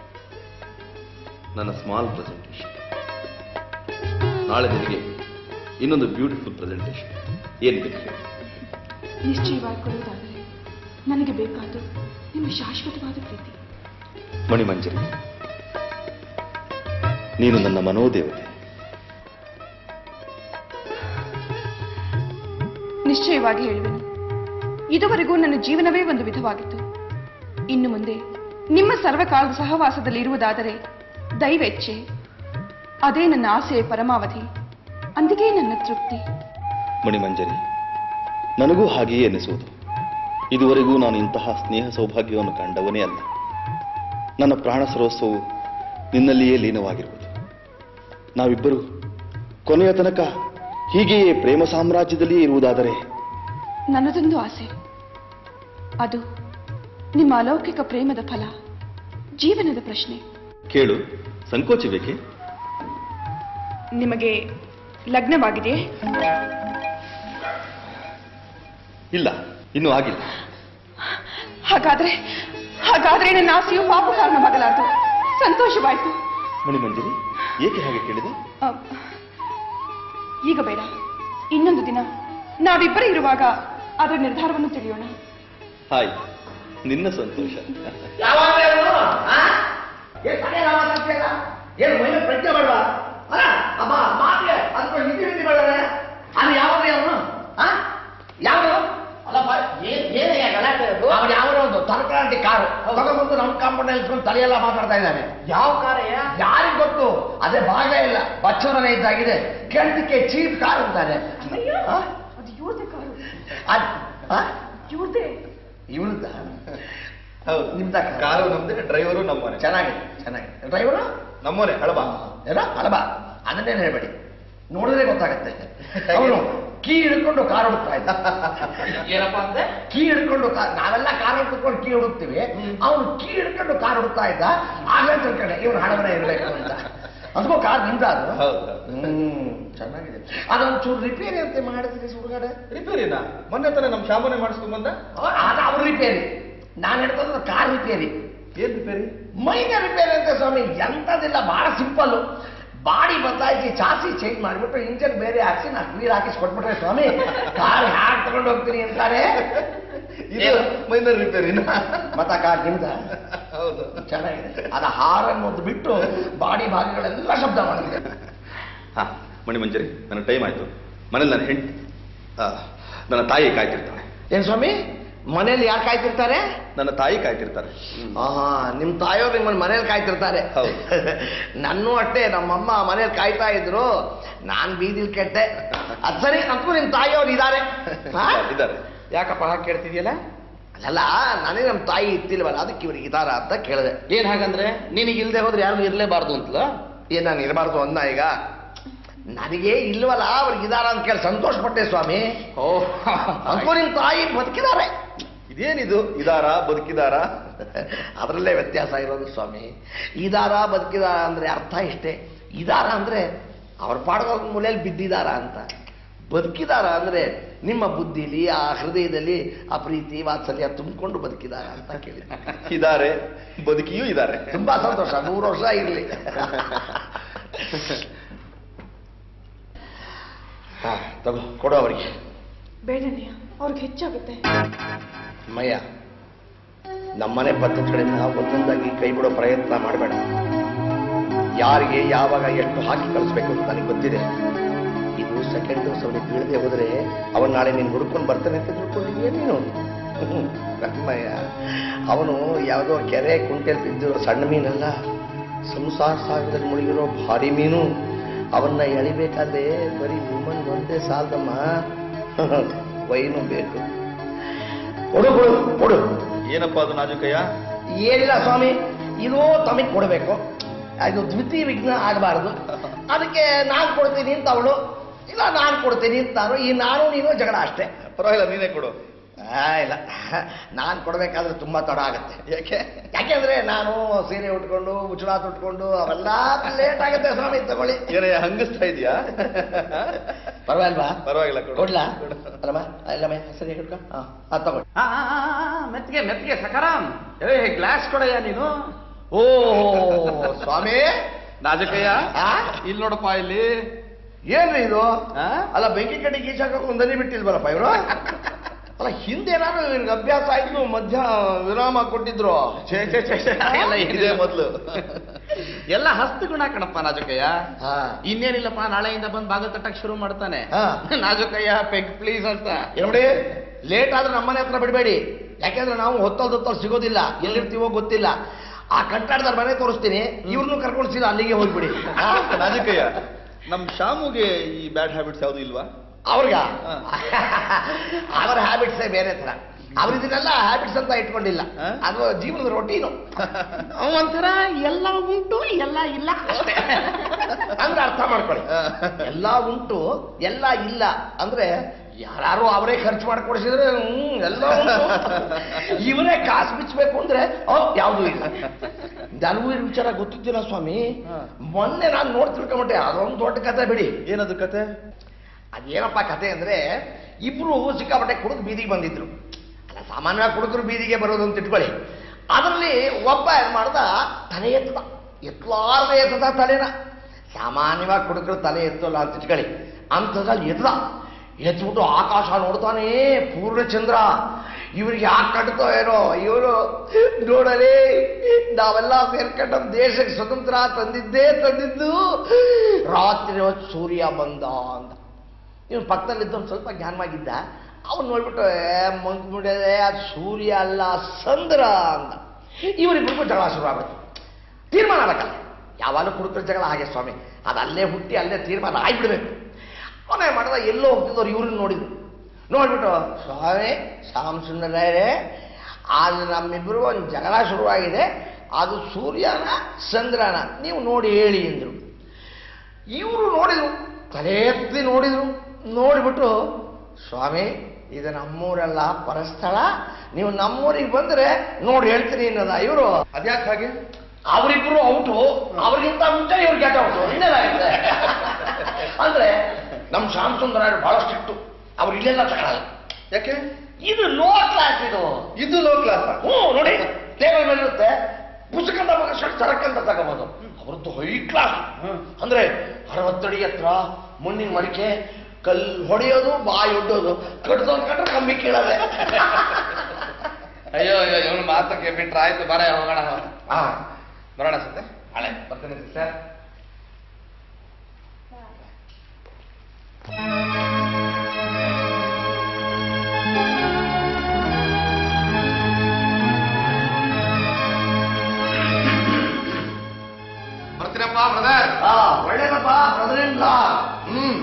ನನ್ನ ಸ್ಮಾಲ್ ಪ್ರೆಸೆಂಟೇಷನ್ ನಾಳೆ ನಿನಗೆ ಇನ್ನೊಂದು ಬ್ಯೂಟಿಫುಲ್ ಪ್ರೆಸೆಂಟೇಷನ್ ಏನು ಬೇಕು ಹೇಳು ನಿಶ್ಚಯವಾಗಿ ಕೊಡುವುದಾದರೆ ನನಗೆ ಬೇಕಾದ್ದು ನಿಮ್ಮ ಶಾಶ್ವತವಾದ ಪ್ರೀತಿ ಮಣಿಮಂಜರಿ ನೀನು ನನ್ನ ಮನೋದೇವತೆ ನಿಶ್ಚಯವಾಗಿ ಹೇಳುವೆನು ಇದುವರೆಗೂ ನನ್ನ ಜೀವನವೇ ಒಂದು ವಿಧವಾಗಿತ್ತು ಇನ್ನು ಮುಂದೆ ನಿಮ್ಮ ಸರ್ವಕಾಲದ ಸಹವಾಸದಲ್ಲಿ ಇರುವುದಾದರೆ ದೈವೆಚ್ಛೆ ಅದೇ ನನ್ನ ಆಸೆಯ ಪರಮಾವಧಿ ಅಂದಿಗೆ ನನ್ನ ತೃಪ್ತಿ ಮಣಿಮಂಜರಿ ನನಗೂ ಹಾಗೆಯೇ ಎನಿಸುವುದು ಇದುವರೆಗೂ ನಾನು ಇಂತಹ ಸ್ನೇಹ ಸೌಭಾಗ್ಯವನ್ನು ಕಂಡವನೇ ಅಲ್ಲ ನನ್ನ ಪ್ರಾಣ ಸರ್ವಸ್ವವು ನಿನ್ನಲ್ಲಿಯೇ ಲೀನವಾಗಿರುವುದು ನಾವಿಬ್ಬರು ಕೊನೆಯ ತನಕ ಹೀಗೆಯೇ ಪ್ರೇಮ ಸಾಮ್ರಾಜ್ಯದಲ್ಲಿಯೇ ಇರುವುದಾದರೆ ನನ್ನದೊಂದು ಆಸೆ ಅದು ನಿಮ್ಮ ಅಲೌಕಿಕ ಪ್ರೇಮದ ಫಲ ಜೀವನದ ಪ್ರಶ್ನೆ ಕೇಳು ಸಂಕೋಚ ಬೇಕೆ ನಿಮಗೆ ಲಗ್ನವಾಗಿದೆಯೇ ಇಲ್ಲ ಇನ್ನೂ ಆಗಿಲ್ಲ ಹಾಗಾದ್ರೆ ಹಾಗಾದ್ರೆ ನನ್ನ ಆಸೆಯು ಪಾಪ ಕಾರಣವಾಗಲಾರದು ಸಂತೋಷವಾಯ್ತು ಮಣಿಮಂಜರಿ ಏಕೆ ಹಾಗೆ ಕೇಳಿದೆ ಆ, ಈಗ ಬೇಡ ಇನ್ನೊಂದು ದಿನ ನಾವಿಬ್ಬರೇ ಇರುವಾಗ ಅದರ ನಿರ್ಧಾರವನ್ನು ತಿಳಿಯೋಣ ಹಾಯ್ ನಿನ್ನ ಸಂತೋಷ ಯಾವಾಗ ಏನು ಏನು ಮೈನ ಪ್ರಜ್ಞೆ ಮಾಡವಾ ಅಲ್ಲ ಅಮ್ಮ ಮಾತಿಗೆ ಅದಕ್ಕೆ ಹಿಂದಿ ಹಿಂದಿ ಮಾಡ್ಯಾರೆ ಅದು ಯಾವಾಗ ಅವನು ಯಾವುದು ಅಲ್ಲಪ್ಪ ಏನಯ್ಯ ಗಲಾಟೆ ಅವನು ಯಾವನೋ ಒಂದು ತರಕಾರಿ ಕಾರು ತಗೊಂಡ್ಬಂದು ನಮ್ಮ ಕಾಂಪೌಂಡ್ ಇಟ್ಕೊಂಡು ತಲೆಯೆಲ್ಲ ಮಾತಾಡ್ತಾ ಇದ್ದಾನೆ ಯಾವ ಕಾರಯ್ಯ ಯಾರಿಗೆ ಗೊತ್ತು ಅದೇ ಭಾಗ ಇಲ್ಲ ಬಚ್ಚವನೇ ಇದ್ದಾಗಿದೆ ಕೆಳದಕ್ಕೆ ಚೀಪ್ ಕಾರ್ ಅಂತಾನೆ ಆ? ಅದು ಇವ್ರದೇ ಕಾರು ಅದ್- ಆ? ಇವ್ರದೇ ಇವಳ್ದ ಹೌದು ನಿಮ್ದ ಕಾರು ನಮ್ದೆ ಡ್ರೈವರು ನಮ್ಮನೆ ಚೆನ್ನಾಗಿದೆ ಚೆನ್ನಾಗಿದೆ ಡ್ರೈವರು ನಮ್ಮನೆ ಹಳಬ ಏನ ಅಳಬ ಅದನ್ನೇನು ಹೇಳ್ಬೇಡಿ ನೋಡಿದ್ರೆ ಗೊತ್ತಾಗತ್ತೆ ಅವನು ಕೀ ಹಿಡ್ಕೊಂಡು ಕಾರ್ ಹುಡುಕ್ತಾ ಇದ್ದ ಏನಪ್ಪ ಅಂದ್ರೆ ಕೀ ಹಿಡ್ಕೊಂಡು ಕಾರ್ ನಾವೆಲ್ಲ ಕಾರ್ ಹಿಡ್ಕೊಂಡು ಕೀ ಹುಡುಕ್ತಿವಿ ಅವನು ಕೀ ಹಿಡ್ಕೊಂಡು ಕಾರ್ ಹುಡುಕ್ತಾ ಇದ್ದ ಆಗಲೇ ತಿಳ್ಕೊಂಡೆ ಇವನು ಹಳಬನೇ ಇರಬೇಕು ಅಂತ ಅದಕ್ಕೂ ಕಾರ್ ನಿಂದ ಅದು ಹೌದು ಹ್ಮ್ ಚೆನ್ನಾಗಿದೆ ಅದೊಂಚೂರು ರಿಪೇರಿ ಅಂತ ಮಾಡಿದ್ರಿ ಸುಡುಗಡೆ ರಿಪೇರಿನಾ ಮೊನ್ನೆ ತಾನೇ ನಮ್ಮ ಶಾಮನೆ ಮಾಡಿಸ್ಕೊಂಡ್ ಬಂದ ಅದು ಅವ್ರ ರಿಪೇರಿ ನಾನು ಹೇಳ್ತಂದ್ರೆ ಕಾರ್ ರಿಪೇರಿ ಏನ್ ರಿಪೇರಿ ಮೈನ ರಿಪೇರಿ ಅಂತ ಸ್ವಾಮಿ ಎಂಥದಿಲ್ಲ ಬಹಳ ಸಿಂಪಲ್ ಬಾಡಿ ಬದಲಾಯಿಸಿ ಚಾಸಿ ಚೇಂಜ್ ಮಾಡಿಬಿಟ್ಟು ಇಂಜನ್ ಬೇರೆ ಹಾಕಿಸಿ ನಾಲ್ಕು ನೀರು ಹಾಕಿಸಿ ಕೊಟ್ಬಿಟ್ರೆ ಸ್ವಾಮಿ ಕಾರ್ ಹ್ಯಾಕ್ ತಗೊಂಡು ಹೋಗ್ತೀನಿ ಅಂತಾರೆ ಇದು ಮೈನರ್ ರಿಪೇರಿನಾ ಮತ್ತ ಕಾರ್ ನಿಮ್ದ ಹೌದು ಚೆನ್ನಾಗಿದೆ ಅದ ಹಾರನ್ನು ಒಂದು ಬಿಟ್ಟು ಬಾಡಿ ಭಾಗಗಳೆಲ್ಲ ಶಬ್ದ ಮಾಡಿದೆ ಹಾ ಮಣಿಮಂಜರಿ ನನ್ನ ಟೈಮ್ ಆಯ್ತು ಮನೇಲಿ ನನ್ನ ಹೆಂಡತಿ ನನ್ನ ತಾಯಿ ಕಾಯ್ತಿರ್ತಾಳೆ ಏನ್ ಸ್ವಾಮಿ ಮನೇಲಿ ಯಾರು ಕಾಯ್ತಿರ್ತಾರೆ ನನ್ನ ತಾಯಿ ಕಾಯ್ತಿರ್ತಾರೆ ಆಹಾ ನಿಮ್ ತಾಯಿಯವ್ರು ನಿಮ್ಮನ್ನ ಮನೇಲಿ ಕಾಯ್ತಿರ್ತಾರೆ ಹೌದು. ನನ್ನೂ ಅಷ್ಟೇ ನಮ್ಮಮ್ಮ ಮನೇಲಿ ಕಾಯ್ತಾ ಇದ್ರು ನಾನ್ ಬೀದಿಲ್ ಕೆಟ್ಟೆ ಅದ್ ಸರಿ ನಮಗೂ ನಿಮ್ ತಾಯಿಯವ್ರು ಇದಾರೆ ಹಾ? ಇದ್ದಾರೆ ಯಾಕಪ್ಪ ಹಾಗೆ ಕೇಳ್ತಿದ್ಯಲ್ಲ ಅಲ್ಲ ನನಗೆ ನಮ್ಮ ತಾಯಿ ಇತ್ತಿಲ್ವಲ್ಲ ಅದಕ್ಕೆ ಇವ್ರಿಗೆ ಇದಾರ ಅಂತ ಕೇಳಿದೆ ಏನ್ ಹಾಗಂದ್ರೆ ನಿನಗೆ ಇಲ್ದೆ ಹೋದ್ರೆ ಯಾರು ಇರ್ಲೇಬಾರ್ದು ಅಂತಲ ಏನ್ ನಾನು ಇರಬಾರ್ದು ಅನ್ನ ಈಗ ನನಗೆ ಇಲ್ವಲ್ಲ ಅವ್ರಿಗೆ ಇದಾರ ಅಂತ ಕೇಳಿ ಸಂತೋಷ ಪಟ್ಟೆ ಸ್ವಾಮಿ ಓ ಅಂತೂ ನಿಮ್ ತಾಯಿ ಬದುಕಿದ್ದಾರೆ ಇದೇನಿದು ಇದಾರಾ ಬದುಕಿದಾರಾ ಅದರಲ್ಲೇ ವ್ಯತ್ಯಾಸ ಇರೋದು ಸ್ವಾಮಿ ಇದಾರ ಬದುಕಿದಾರ ಅಂದ್ರೆ ಅರ್ಥ ಇಷ್ಟೇ ಇದಾರ ಅಂದ್ರೆ ಅವ್ರ ಪಾಡದ ಮೂಲೆಯಲ್ಲಿ ಬಿದ್ದಿದಾರ ಅಂತ ಬದುಕಿದಾರ ಅಂದ್ರೆ ನಿಮ್ಮ ಬುದ್ಧಿಲಿ ಆ ಹೃದಯದಲ್ಲಿ ಆ ಪ್ರೀತಿ ವಾತ್ಸಲ್ಯ ತುಂಬಿಕೊಂಡು ಬದುಕಿದಾರ ಅಂತ ಕೇಳಿ ಇದಾರೆ ಬದುಕಿಯೂ ಇದಾರೆ ತುಂಬಾ ಸಂತೋಷ ನೂರು ವರ್ಷ ಇರಲಿ ಹಾ ತಗೋ ಕೊಡು ಅವರಿಗೆ ಬೇಡನೆಯ ಅವ್ರಿಗೆ ಹೆಚ್ಚಾಗುತ್ತೆ ಮಯ್ಯ ನಮ್ಮನೆ ಪದ್ಧತಿಗಳಿಂದ ಒಂದೊಂದಾಗಿ ಕೈ ಬಿಡೋ ಪ್ರಯತ್ನ ಮಾಡಬೇಡ ಯಾರಿಗೆ ಯಾವಾಗ ಎಷ್ಟು ಹಾಕಿ ಕಳಿಸ್ಬೇಕು ಅಂತ ನನಗೆ ಗೊತ್ತಿದೆ ಇದು ಸೆಕೆಂಡ್ ಡೋಸ್ ಅವನಿಗೆ ಬೀಳದೆ ಹೋದ್ರೆ ಅವನು ನಾಳೆ ನೀನು ಹುಡ್ಕೊಂಡು ಬರ್ತಾನೆ ಅಂತ ತಿಳ್ಕೊಂಡಿದ್ಯಾ ನೀನು ಹ್ಮ್. ರತ್ಮಯ್ಯ ಅವನು ಯಾವುದೋ ಕೆರೆ ಕುಂಟೆಲ್ ಬಿದ್ದಿರೋ ಸಣ್ಣ ಮೀನಲ್ಲ ಸಂಸಾರ ಸಾಗರದಲ್ಲಿ ಮುಳುಗಿರೋ ಭಾರಿ ಮೀನು ಅವನ್ನ ಎಳಿಬೇಕಾದ್ರೆ ಬರೀ ವುಮನ್ ಒಂದೇ ಸಾಲದಮ್ಮ ವೈನು ಬೇಕು ಕೊಡು ಕೊಡು ಕೊಡು ಏನಪ್ಪ ಅದು ನಾಜುಕಯ್ಯ ಏನಿಲ್ಲ ಸ್ವಾಮಿ ಇದು ತಮಗೆ ಕೊಡಬೇಕು ಅದು ದ್ವಿತೀಯ ವಿಘ್ನ ಆಗಬಾರದು ಅದಕ್ಕೆ ನಾನು ಕೊಡ್ತೀನಿ ಅಂತ ಅವಳು ಇಲ್ಲ ನಾನು ಕೊಡ್ತೀನಿ ಅಂತ ನಾನು ಈ ನಾನು ನೀನು ಜಗಳ ಅಷ್ಟೇ ಪರವಾಗಿಲ್ಲ ನೀನೇ ಕೊಡು ಆ, ಇಲ್ಲ ನಾನು ಕೊಡಬೇಕಾದ್ರೆ ತುಂಬಾ ತಡ ಆಗತ್ತೆ ಯಾಕೆ ಯಾಕೆಂದ್ರೆ ನಾನು ಸೀರೆ ಉಟ್ಕೊಂಡು ಮುಚ್ಚಳಾತ್ ಉಟ್ಕೊಂಡು ಅವೆಲ್ಲ ಲೇಟ್ ಆಗುತ್ತೆ ಸ್ವಾಮಿ ತಗೊಳ್ಳಿ ಏನಯ್ಯ ಹಂಗಿಸ್ತಾ ಇದೆಯಾ ಪರವಾಗಿಲ್ವಾ ಪರವಾಗಿಲ್ಲ ಕೊಡು. ಕೊಡ್ಲಾ ಅಲ್ಲಮ್ಮ ಅಲ್ಲಮ್ಮ ಸರಿ ಹಿಡ್ಕೊ ಹಾ ಅದು ತಗೊಳ್ಳಿ ಆ, ಆ, ಆ, ಆ, ಮೆತ್ತಿಗೆ ಮೆತ್ತಿಗೆ ಸಕಾರಾಮ್ ಏ ಗ್ಲಾಸ್ ಕೊಡಯ್ಯ ನೀನು ಓ ಸ್ವಾಮಿ ರಾಜಕಯ್ಯ ಆ? ಇಲ್ಲಿ ನೋಡಪ್ಪ ಇಲ್ಲಿ ಏನ್ರಿ ಇದು ಆ? ಅಲ್ಲ ಬೆಂಕಿ ಕಡ್ಡಿ ಗೀಚಾಕ ಒಂದನಿ ಬಿಟ್ಟಿಲ್ವಲ್ಲಪ್ಪ ಇವರು ಅಲ್ಲ ಹಿಂದೆ ಏನಾದ್ರು ಇವ್ರಿಗೆ ಅಭ್ಯಾಸ ಆಯ್ತು ಮಧ್ಯ ವಿರಾಮ ಕೊಟ್ಟಿದ್ರು ಛೇ ಛೇ ಛೇ ಛೇ, ಎಲ್ಲ ಏನಿದೆ ಇದೇ ಮೊದ್ಲು ಎಲ್ಲ ಹಸ್ತಗುಣ ಕಣಪ್ಪ ನಾಜಕಯ್ಯ ಹಾ. ಇನ್ನೇನಿಲ್ಲಪ್ಪ ನಾಳೆಯಿಂದ ಬಂದು ಬಾಗಿಲು ತಟ್ಟಕ್ ಶುರು ಮಾಡ್ತಾನೆ ಹಾ. ನಾಜಕಯ್ಯ ಪೆಗ್ ಪ್ಲೀಸ್ ಅಂತ ನೋಡಿ ಲೇಟ್ ಆದ್ರೆ ನಮ್ಮನೆ ಹತ್ರ ಬಿಡಬೇಡಿ ಯಾಕೆಂದ್ರೆ ನಾವು ಹೊತ್ತಲ್ ಹೊತ್ತಲ್ ಸಿಗೋದಿಲ್ಲ ಎಲ್ಲಿರ್ತೀವೋ ಗೊತ್ತಿಲ್ಲ ಆ ಕಟ್ಟಾಡ್ದಾರ ಮನೆ ತೋರಿಸ್ತೀನಿ ಇವ್ರನ್ನು ಕರ್ಕೊಂಡು ಸೀದಾ ಅಲ್ಲಿಗೆ ಹೋಗ್ಬಿಡಿ ಆ? ರಾಜಕಯ್ಯ ನಮ್ ಶಾಮುಗೆ ಈ ಬ್ಯಾಡ್ ಹ್ಯಾಬಿಟ್ಸ್ ಯಾವ್ದು ಇಲ್ವಾ ಅವ್ರಿಗ ಅವರ ಹ್ಯಾಬಿಟ್ಸೇ ಬೇರೆ ತರ ಅವ್ರಿದನ್ನೆಲ್ಲ ಹ್ಯಾಬಿಟ್ಸ್ ಅಂತ ಇಟ್ಕೊಂಡಿಲ್ಲ ಹಾ? ಅದು ಜೀವನದ ರೊಟೀನು ಒಂಥರ ಎಲ್ಲ ಉಂಟು ಎಲ್ಲ ಇಲ್ಲ ಅಷ್ಟೇ ಅಂದ್ರೆ ಅರ್ಥ ಮಾಡ್ಕೊಳ್ಳಿ ಎಲ್ಲ ಉಂಟು ಎಲ್ಲ ಇಲ್ಲ ಅಂದ್ರೆ ಯಾರು ಅವರೇ ಖರ್ಚು ಮಾಡ್ಕೊಡಿಸಿದ್ರೆ ಹ್ಮ್ ಎಲ್ಲ ಉಂಟು ಇವರೇ ಕಾಸು ಬಿಚ್ಚಬೇಕು ಅಂದ್ರೆ ಓ ಯಾವುದು ಇಲ್ಲ ನನಗೂ ಈ ವಿಚಾರ ಗೊತ್ತಿದ್ದಿಲ್ಲ ಸ್ವಾಮಿ ಮೊನ್ನೆ ನಾನು ನೋಡಿ ತಿಳ್ಕೊಂಬಿಟ್ಟೆ ಅದೊಂದು ದೊಡ್ಡ ಕಥೆ ಬಿಡಿ ಏನದು ಕತೆ ಅದೇನಪ್ಪ ಕತೆ ಅಂದ್ರೆ ಇಬ್ರು ಸಿಕ್ಕಾಪಟ್ಟೆ ಕುಡಿದು ಬೀದಿಗೆ ಬಂದಿದ್ರು ಅಲ್ಲ ಸಾಮಾನ್ಯವಾಗಿ ಕುಡುಕರು ಬೀದಿಗೆ ಬರೋದು ಅಂತ ಇಟ್ಕೊಳ್ಳಿ ಅದರಲ್ಲಿ ಒಬ್ಬ ಏನ್ ಮಾಡ್ದ ತಲೆ ಎತ್ತದ ಎತ್ತಲಾರ್ದೆ ಎತ್ತದ ತಲೆನ ಸಾಮಾನ್ಯವಾಗಿ ಕುಡುಕರು ತಲೆ ಎತ್ತಲ್ಲ ಅಂತ ಇಟ್ಕೊಳ್ಳಿ ಅಂಥದ್ರಲ್ಲಿ ಎತ್ತದ ಎತ್ಬಿಟ್ಟು ಆಕಾಶ ನೋಡ್ತಾನೆ ಪೂರ್ಣಚಂದ್ರ ಇವರಿಗೆ ಯಾಕೆ ಕಟ್ತೋ ಏನೋ ಇವರು ನೋಡಲೇ ನಾವೆಲ್ಲ ಸೇರ್ಕೊಂಡು ನಮ್ಮ ದೇಶಕ್ಕೆ ಸ್ವತಂತ್ರ ತಂದಿದ್ದೇ ತಂದಿದ್ದು ರಾತ್ರಿ ಹೊತ್ತು ಸೂರ್ಯ ಬಂದ ಅಂತ ಇವನು ಪಕ್ಕದಲ್ಲಿದ್ದ ಒಂದು ಸ್ವಲ್ಪ ಜ್ಞಾನವಾಗಿದ್ದ ಅವನು ನೋಡ್ಬಿಟ್ಟು ಮುಂದೆ ಅದು ಸೂರ್ಯ ಅಲ್ಲ ಚಂದ್ರ ಅಂತ ಇವರಿಬ್ಬರಿಗೂ ಜಗಳ ಶುರು ಆಗ್ಬಿಡ್ತು ತೀರ್ಮಾನ ಆಗಲ್ಲ ಯಾವಾಗಲೂ ಕುಡುಕರ ಜಗಳ ಹಾಗೆ ಸ್ವಾಮಿ ಅದು ಅಲ್ಲೇ ಹುಟ್ಟಿ ಅಲ್ಲೇ ತೀರ್ಮಾನ ಆಗ್ಬಿಡ್ಬೇಕು ಅವನೇ ಮಾಡಿದ ಎಲ್ಲೋ ಹೋಗ್ತಿದ್ದವ್ರು ಇವ್ರನ್ನ ನೋಡಿದ್ರು ನೋಡ್ಬಿಟ್ಟು ಸ್ವಾಮಿ ಶ್ಯಾಮ್ ಸುಂದರೇ ಅದು ನಮ್ಮಿಬ್ಬರಿಗೂ ಒಂದು ಜಗಳ ಶುರುವಾಗಿದೆ ಅದು ಸೂರ್ಯನ ಚಂದ್ರನ ನೀವು ನೋಡಿ ಹೇಳಿ ಅಂದರು ಇವರು ನೋಡಿದ್ರು ತಲೆ ಎತ್ತಿ ನೋಡಿದ್ರು ನೋಡಿಬಿಟ್ಟು ಸ್ವಾಮಿ ಇದು ನಮ್ಮೂರಲ್ಲ ಪರಸ್ಥಳ ನೀವು ನಮ್ಮೂರಿಗೆ ಬಂದ್ರೆ ನೋಡಿ ಹೇಳ್ತೀನಿ ಅನ್ನೋದ ಇವರು ಅದ್ಯಾಕೆ ಹಾಗೆ ಅವರಿಬ್ರು ಔಟು ಅವ್ರಿಗಿಂತ ಮುಂಚೆ ಇವ್ರು ಗೆಟ್ ಔಟು ಇನ್ನೇನಾಗಿದೆ ಅಂದ್ರೆ ನಮ್ಮ ಶ್ಯಾಮ್ ಸುಂದರ ಬಹಳ ಸ್ಟ್ರಿಕ್ಟು ಅವ್ರು ಇಲ್ಲೆಲ್ಲ ತಗೊಳಲ್ಲ ಯಾಕೆ ಇದು ಲೋ ಕ್ಲಾಸ್ ಇದು ಇದು ಲೋ ಕ್ಲಾಸ್ ಹ್ಞೂ ನೋಡಿ ಟೇಬಲ್ ಮೇಲೆ ಇರುತ್ತೆ ಪುಸ್ತಕದ ಮಗ ಸರಕಂತ ತಗೋಬೋದು ಅವ್ರದ್ದು ಹೈ ಕ್ಲಾಸ್ ಅಂದ್ರೆ ಅರವತ್ತಡಿ ಹತ್ರ ಮಣ್ಣಿನ ಮಡಿಕೆ ಕಲ್ ಹೊಡೆಯೋದು ಬಾಯಿ ಒಡ್ಡೋದು ಕಡ್ದೋದ್ ಕಂಡ್ರೆ ಕಮ್ಮಿ ಕೇಳದೆ ಅಯ್ಯೋ ಅಯ್ಯೋ ಇವನು ಮಾತಕ್ಕೆ ಬಿಟ್ರೆ ಆಯ್ತು ಬರ ಹೋಗೋಣ ಆ ಬರೋಣ ಸತ್ತೆ ಹಳೆ ಬರ್ತೀನಿ ಸರ್ ಬರ್ತೀರಪ್ಪ ಬ್ರದರ್ ಆ, ಒಳ್ಳೇದಪ್ಪ ಬ್ರದರ್ ಹ್ಮ್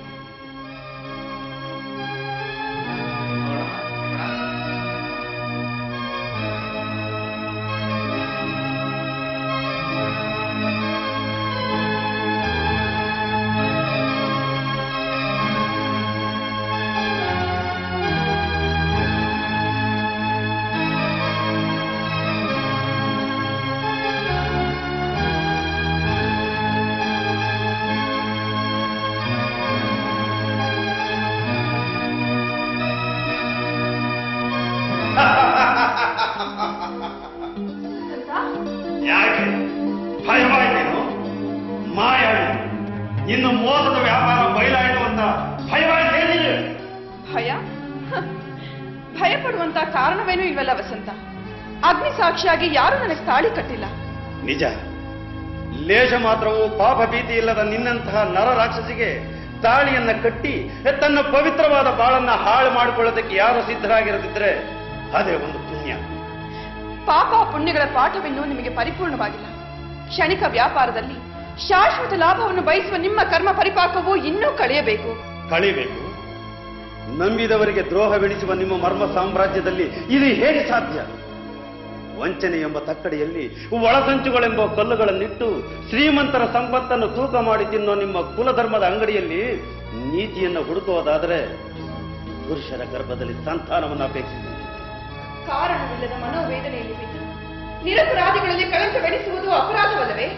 ಯಾಕೆ ಭಯವಾಯಿತೇನು ಮಾಯಾಡಿ ಇನ್ನು ಮೋಸದ ವ್ಯಾಪಾರ ಬಯಲಾಯಿತು ಅಂತ ಭಯವಾಯಿತೇನಿದೆ ಭಯ ಹ. ಭಯ ಪಡುವಂತ ಕಾರಣವೇನೂ ಇಲ್ವಲ್ಲ ವಸಂತ ಅಗ್ನಿ ಸಾಕ್ಷಿಯಾಗಿ ಯಾರು ನನಗೆ ತಾಳಿ ಕಟ್ಟಿಲ್ಲ ನಿಜ ಲೇಷ ಮಾತ್ರವೂ ಪಾಪ ಭೀತಿ ಇಲ್ಲದ ನಿನ್ನಂತಹ ನರ ರಾಕ್ಷಸಿಗೆ ತಾಳಿಯನ್ನ ಕಟ್ಟಿ ತನ್ನ ಪವಿತ್ರವಾದ ಬಾಳನ್ನ ಹಾಳು ಮಾಡಿಕೊಳ್ಳೋದಕ್ಕೆ ಯಾರು ಸಿದ್ಧರಾಗಿರದಿದ್ರೆ ಅದೇ ಒಂದು ಪುಣ್ಯ ಪಾಪ ಪುಣ್ಯಗಳ ಪಾಠವಿನ್ನೂ ನಿಮಗೆ ಪರಿಪೂರ್ಣವಾಗಿಲ್ಲ ಕ್ಷಣಿಕ ವ್ಯಾಪಾರದಲ್ಲಿ ಶಾಶ್ವತ ಲಾಭವನ್ನು ಬಯಸುವ ನಿಮ್ಮ ಕರ್ಮ ಪರಿಪಾಕವು ಇನ್ನೂ ಕಳೆಯಬೇಕು ಕಳಿಬೇಕು ನಂಬಿದವರಿಗೆ ದ್ರೋಹವೆಣಿಸುವ ನಿಮ್ಮ ಮರ್ಮ ಸಾಮ್ರಾಜ್ಯದಲ್ಲಿ ಇದು ಹೇಗೆ ಸಾಧ್ಯ ವಂಚನೆ ಎಂಬ ತಕ್ಕಡಿಯಲ್ಲಿ ಒಳಸಂಚುಗಳೆಂಬ ಕಲ್ಲುಗಳನ್ನಿಟ್ಟು ಶ್ರೀಮಂತರ ಸಂಪತ್ತನ್ನು ತೂಕ ಮಾಡಿ ತಿನ್ನೋ ನಿಮ್ಮ ಕುಲಧರ್ಮದ ಅಂಗಡಿಯಲ್ಲಿ ನೀತಿಯನ್ನು ಹುಡುಕುವುದಾದರೆ ಪುರುಷರ ಗರ್ಭದಲ್ಲಿ ಸಂತಾನವನ್ನು ಅಪೇಕ್ಷಿಸಿ ಕಾರಣವಿಲ್ಲದ ಮನೋವೇದನೆಯಲ್ಲಿ ಬಿದ್ದು ನಿರಪರಾಧಿಗಳಲ್ಲಿ ಕಳಂಕವೆನಿಸುವುದು ಅಪರಾಧವಲ್ಲವೇ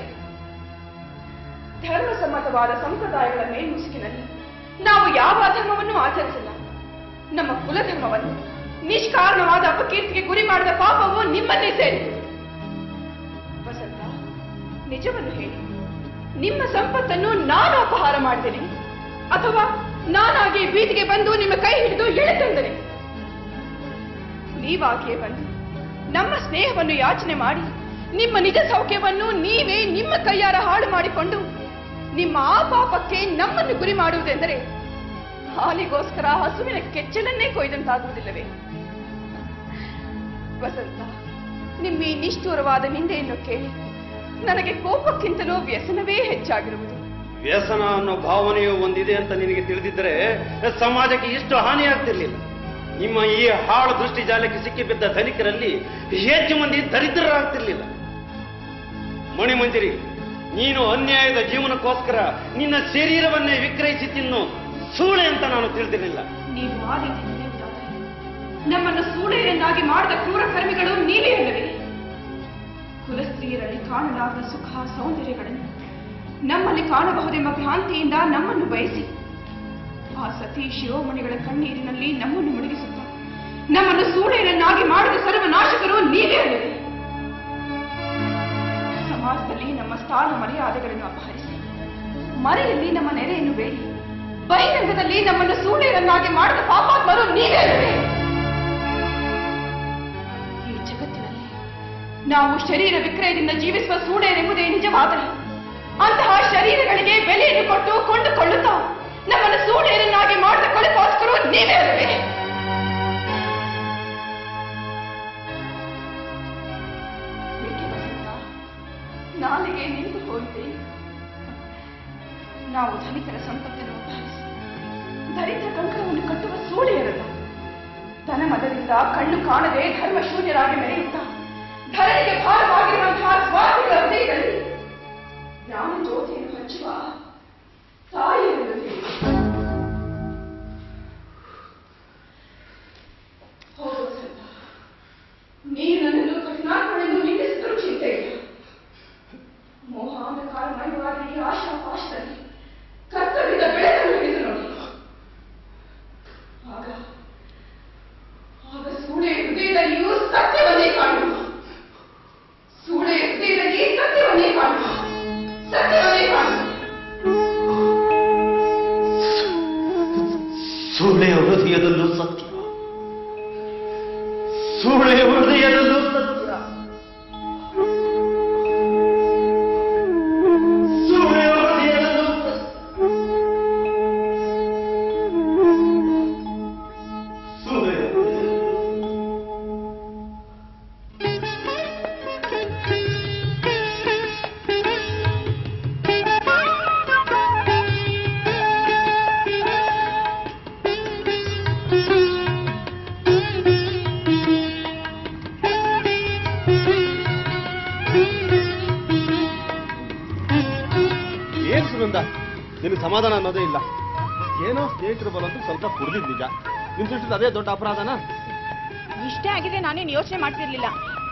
ಧರ್ಮಸಮ್ಮತವಾದ ಸಂಪ್ರದಾಯಗಳ ಮೇಲ್ಮುಸುಕಿನಲ್ಲಿ ನಾವು ಯಾವ ಅಧರ್ಮವನ್ನು ಆಚರಿಸಿಲ್ಲ ನಮ್ಮ ಕುಲಧರ್ಮವನ್ನು ನಿಷ್ಕಾರಣವಾದ ಅಪಕೀರ್ತಿಗೆ ಗುರಿ ಮಾಡಿದ ಪಾಪವು ನಿಮ್ಮನ್ನೇ ಸೇರಿತು ವಸಂತ ನಿಜವನ್ನು ಹೇಳಿ ನಿಮ್ಮ ಸಂಪತ್ತನ್ನು ನಾನು ಅಪಹಾರ ಮಾಡ್ತೇನೆ ಅಥವಾ ನಾನಾಗಿ ಬೀದಿಗೆ ಬಂದು ನಿಮ್ಮ ಕೈ ಹಿಡಿದು ಎಳೆತಂದರೆ ನೀವಾಗಿಯೇ ಬಂದು ನಮ್ಮ ಸ್ನೇಹವನ್ನು ಯಾಚನೆ ಮಾಡಿ ನಿಮ್ಮ ನಿಜ ಸೌಖ್ಯವನ್ನು ನೀವೇ ನಿಮ್ಮ ಕೈಯಾರ ಹಾಳು ಮಾಡಿಕೊಂಡು ನಿಮ್ಮ ಆ ಪಾಪಕ್ಕೆ ನಮ್ಮನ್ನು ಗುರಿ ಮಾಡುವುದೆಂದರೆ ಹಾಲಿಗೋಸ್ಕರ ಹಸುವಿನ ಕೆಚ್ಚಲನ್ನೇ ಕೊಯ್ದಂತಾಗುವುದಿಲ್ಲವೇ ವಸಂತ ನಿಮ್ಮ ಈ ನಿಷ್ಠೂರವಾದ ನಿಂದೆಯನ್ನು ಕೇಳಿ ನನಗೆ ಕೋಪಕ್ಕಿಂತಲೂ ವ್ಯಸನವೇ ಹೆಚ್ಚಾಗಿರುವುದು ವ್ಯಸನ ಅನ್ನೋ ಭಾವನೆಯು ಒಂದಿದೆ ಅಂತ ನಿನಗೆ ತಿಳಿದಿದ್ದರೆ ಸಮಾಜಕ್ಕೆ ಇಷ್ಟು ಹಾನಿಯಾಗ್ತಿರ್ಲಿಲ್ಲ ನಿಮ್ಮ ಈ ಹಾಳು ದೃಷ್ಟಿ ಜಾಲಕ್ಕೆ ಸಿಕ್ಕಿಬಿದ್ದ ಧನಿಕರಲ್ಲಿ ಹೆಚ್ಚು ಮಂದಿ ದರಿದ್ರರಾಗ್ತಿರ್ಲಿಲ್ಲ ಮಣಿಮಂಜರಿ ನೀನು ಅನ್ಯಾಯದ ಜೀವನಕ್ಕೋಸ್ಕರ ನಿನ್ನ ಶರೀರವನ್ನೇ ವಿಕ್ರಯಿಸಿ ತಿನ್ನು ಸೂಳೆ ಅಂತ ನಾನು ತಿಳಿದಿರಲಿಲ್ಲ ನೀವು ಆ ರೀತಿ ನಡೆಯುವುದಾದರೆ ನಮ್ಮನ್ನು ಸೂಳೆಯನ್ನಾಗಿ ಮಾಡಿದ ಕ್ರೂರ ಕರ್ಮಿಗಳು ನೀವೇ ಅಲ್ಲವೇ ಕುಲಸ್ತ್ರೀಯರಲ್ಲಿ ಕಾಣಲಾಗದ ಸುಖ ಸೌಂದರ್ಯಗಳನ್ನು ನಮ್ಮಲ್ಲಿ ಕಾಣಬಹುದೆಂಬ ಭ್ರಾಂತಿಯಿಂದ ನಮ್ಮನ್ನು ಬಯಸಿ ಆ ಸತಿ ಶಿರೋಮಣಿಗಳ ಕಣ್ಣೀರಿನಲ್ಲಿ ನಮ್ಮನ್ನು ಮುಳುಗಿಸುತ್ತ ನಮ್ಮನ್ನು ಸೂಳೆಯರನ್ನಾಗಿ ಮಾಡಿದ ಸರ್ವನಾಶಕರು ನೀವೇ ಅಲ್ಲವೇ ಸಮಾಜದಲ್ಲಿ ನಮ್ಮ ಸ್ಥಾನ ಮರ್ಯಾದೆಗಳನ್ನು ಅಪಹರಿಸಿ ಮರೆಯಲ್ಲಿ ನಮ್ಮ ನೆರೆಯನ್ನು ಬೇಡಿ ಬಹಿರಂಗದಲ್ಲಿ ನಮ್ಮನ್ನು ಸೂಳೆಯರನ್ನಾಗಿ ಮಾಡಿದ ಪಾಪಾತ್ಮರು ನೀವೇ ಅಲ್ಲವೇ ಈ ಜಗತ್ತಿನಲ್ಲಿ ನಾವು ಶರೀರ ವಿಕ್ರಯದಿಂದ ಜೀವಿಸುವ ಸೂಳೆಯರೆಂಬುದೇ ನಿಜವಾದರೆ ಅಂತಹ ಶರೀರಗಳಿಗೆ ಬೆಲೆಯನ್ನು ಕೊಟ್ಟು ಕೊಂಡುಕೊಳ್ಳುತ್ತಾ ನಮ್ಮನ್ನು ಸೂಳೆಯರನ್ನಾಗಿ ಮಾಡಿದ ಕೊಳಕೋಸ್ಕರ ನೀವೇ ಅಲ್ಲವೇ ಏಕೆ ವಸಂತ? ನಾಲಿಗೆ ನಿಂತು ಹೋಯಿತೆ ನಾವು ಧನಿಕರ ಸಂಪತ್ತನ್ನು ಅಪಹರಿಸಿ ದರಿದ್ರ ಕಂಕರವನ್ನು ಕಟ್ಟುವ ಸೂಳೆಯರಲ್ಲ ಧನ ಮದದಿಂದ ಕಣ್ಣು ಕಾಣದೆ ಧರ್ಮ ಶೂನ್ಯರಾಗಿ ಮೆರೆಯುತ್ತಾ ಧರಣಿಗೆ ಭಾರವಾಗಿರುವಂತಹ ಸ್ವಾರ್ಥಿಗಳ ಹೃದಯದಲ್ಲಿ ಜ್ಞಾನ ಜ್ಯೋತಿಯನ್ನು ಹಚ್ಚುವ ತಾಯಿಯನ್ನು ಹೌದು ವಸಂತ. ನೀನು ನನ್ನನ್ನು ಕಠಿಣಾತ್ಮನೆಂದು ನಿಂದಿಸಿದರೂ ಚಿಂತೆ ಇಲ್ಲ ಮೋಹ ಅಂಧಕಾರ ಮಯವಾದ ಈ ಆಶಾ ಪಾಶದಲ್ಲಿ ಕರ್ತವ್ಯದ ಬೆಳಕನ್ನು ಹಿಡಿದು ನೋಡಿ ಆಗ ಆಗ ಸೂಳೆ ಹೃದಯದಲ್ಲಿಯೂ ಸತ್ಯವನ್ನೇ ಕಾಣುವ ಸೂಳೆ ಹೃದಯದಲ್ಲಿ ಸತ್ಯವನ್ನೇ ಕಾಣುವ ಸತ್ಯವನ್ನೇ ಕಾಣುವ ಸೂಳೆಯ ಹೃದಯದಲ್ಲೂ ಸತ್ಯ ಸೂಳೆಯ ಹೃದಯದಲ್ಲೂ ಸತ್ಯ ಸೂಳೆಯ ಹೃದಯದಲ್ಲೂ ಸತ್ಯ ಸೂಳೆಯ ಏನ್ ಸುನಂದ ನಿನಗೆ ಸಮಾಧಾನ ಅನ್ನೋದೇ ಇಲ್ಲ ಏನೋ ಸ್ನೇಹಿತರು ಬರೋದು ಸ್ವಲ್ಪ ಕುಡ್ದಿದ್ ನಿಜ ನಿನ್ ದೃಷ್ಟಿಲಿ ಅದೇ ದೊಡ್ಡ ಅಪರಾಧನ ಇಷ್ಟೇ ಆಗಿದೆ ನಾನೇನು ಯೋಚನೆ ಮಾಡ್ತಿರ್ಲಿಲ್ಲ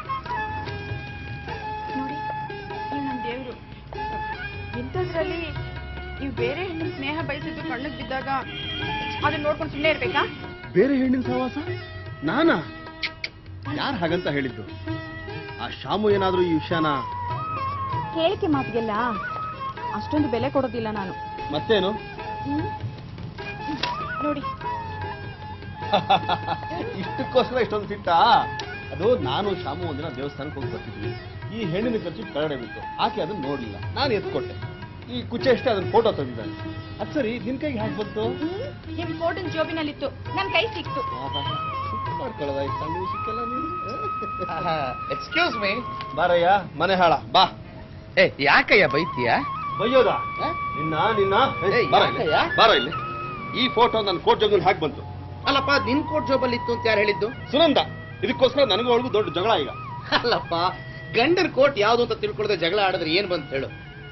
ನೋಡಿ ನೀವು ನನ್ನ ದೇವರು ಇಂಥದ್ರಲ್ಲಿ ನೀವು ಬೇರೆ ಹೆಣ್ಣಿನ ಸ್ನೇಹ ಬಯಸಿದ್ದು ಕಣ್ಣಿಗೆ ಬಿದ್ದಾಗ ಅದನ್ನ ನೋಡ್ಕೊಂಡು ಸುಮ್ಮನೆ ಇರ್ಬೇಕಾ ಬೇರೆ ಹೆಣ್ಣಿನ ಸಹವಾಸ ನಾನಾ ಯಾರು ಹಾಗಂತ ಹೇಳಿದ್ದು ಆ ಶಾಮು ಏನಾದ್ರೂ ಈ ವಿಷಯನ ಹೇಳಿಕೆ ಮಾತಿಗೆಲ್ಲ ಅಷ್ಟೊಂದು ಬೆಲೆ ಕೊಡೋದಿಲ್ಲ ನಾನು ಮತ್ತೇನು ನೋಡಿ ಇಷ್ಟಕ್ಕೋಸ್ಕರ ಇಷ್ಟೊಂದು ಸಿಟ್ಟ ಅದು ನಾನು ಶಾಮು ಒಂದಿನ ದೇವಸ್ಥಾನಕ್ಕೆ ಹೋಗಿ ಬರ್ತಿದ್ವಿ ಈ ಹೆಣ್ಣಿನ ಖರ್ಚು ಕೆಳಗಡೆ ಬಿತ್ತು ಆಕೆ ಅದನ್ನ ನೋಡ್ಲಿಲ್ಲ ನಾನು ಎತ್ಕೊಟ್ಟೆ ಈ ಕುಚ್ಚೆ ಅಷ್ಟೇ ಅದನ್ನ ಫೋಟೋ ತೆಗೆದಿದ್ದಾನೆ ಅದ್ ಸರಿ ನಿನ್ ಕೈಗೆ ಹಾಕಿ ಬಂತು ನಿಮ್ ಫೋಟನ್ ಜೋಬಿನಲ್ಲಿತ್ತು ನನ್ ಕೈ ಸಿಕ್ತು ಮಾಡ್ಕೊಳ್ಳೋದ ಈ ಸಣ್ಣ ವಿಷಯಕ್ಕೆಲ್ಲ ನೀನು ಎಕ್ಸ್ಕ್ಯೂಸ್ ಮೀ ಬಾರಯ್ಯ ಮನೆ ಹಾಳ ಬಾ ಏ ಯಾಕಯ್ಯ ಬೈತೀಯ ಬೈಯೋದ ನಿನ್ನ ನಿನ್ನ ಏ, ಏಯ್, ಬಾರ ಇಲ್ಲಿ, ಯಾಕಯ್ಯ? ಬಾರ ಇಲ್ಲಿ ಈ ಫೋಟೋ ನನ್ನ ಕೋಟ್ ಜೋಗಲ್ಲಿ ಹಾಕಿ ಬಂತು ಅಲ್ಲಪ್ಪ ನಿನ್ ಕೋಟ್ ಜೋಬಲ್ಲಿ ಇತ್ತು ಅಂತ ಯಾರು ಹೇಳಿದ್ದು ಸುನಂದ ಇದಕ್ಕೋಸ್ಕರ ನನಗೂ ಅವಳಿಗೂ ದೊಡ್ಡ ಜಗಳ ಈಗ ಅಲ್ಲಪ್ಪ ಗಂಡನ ಕೋಟ್ ಯಾವ್ದು ಅಂತ ತಿಳ್ಕೊಳ್ಳದೆ ಜಗಳ ಆಡಿದ್ರೆ ಏನ್ ಬಂತ ಹೇಳು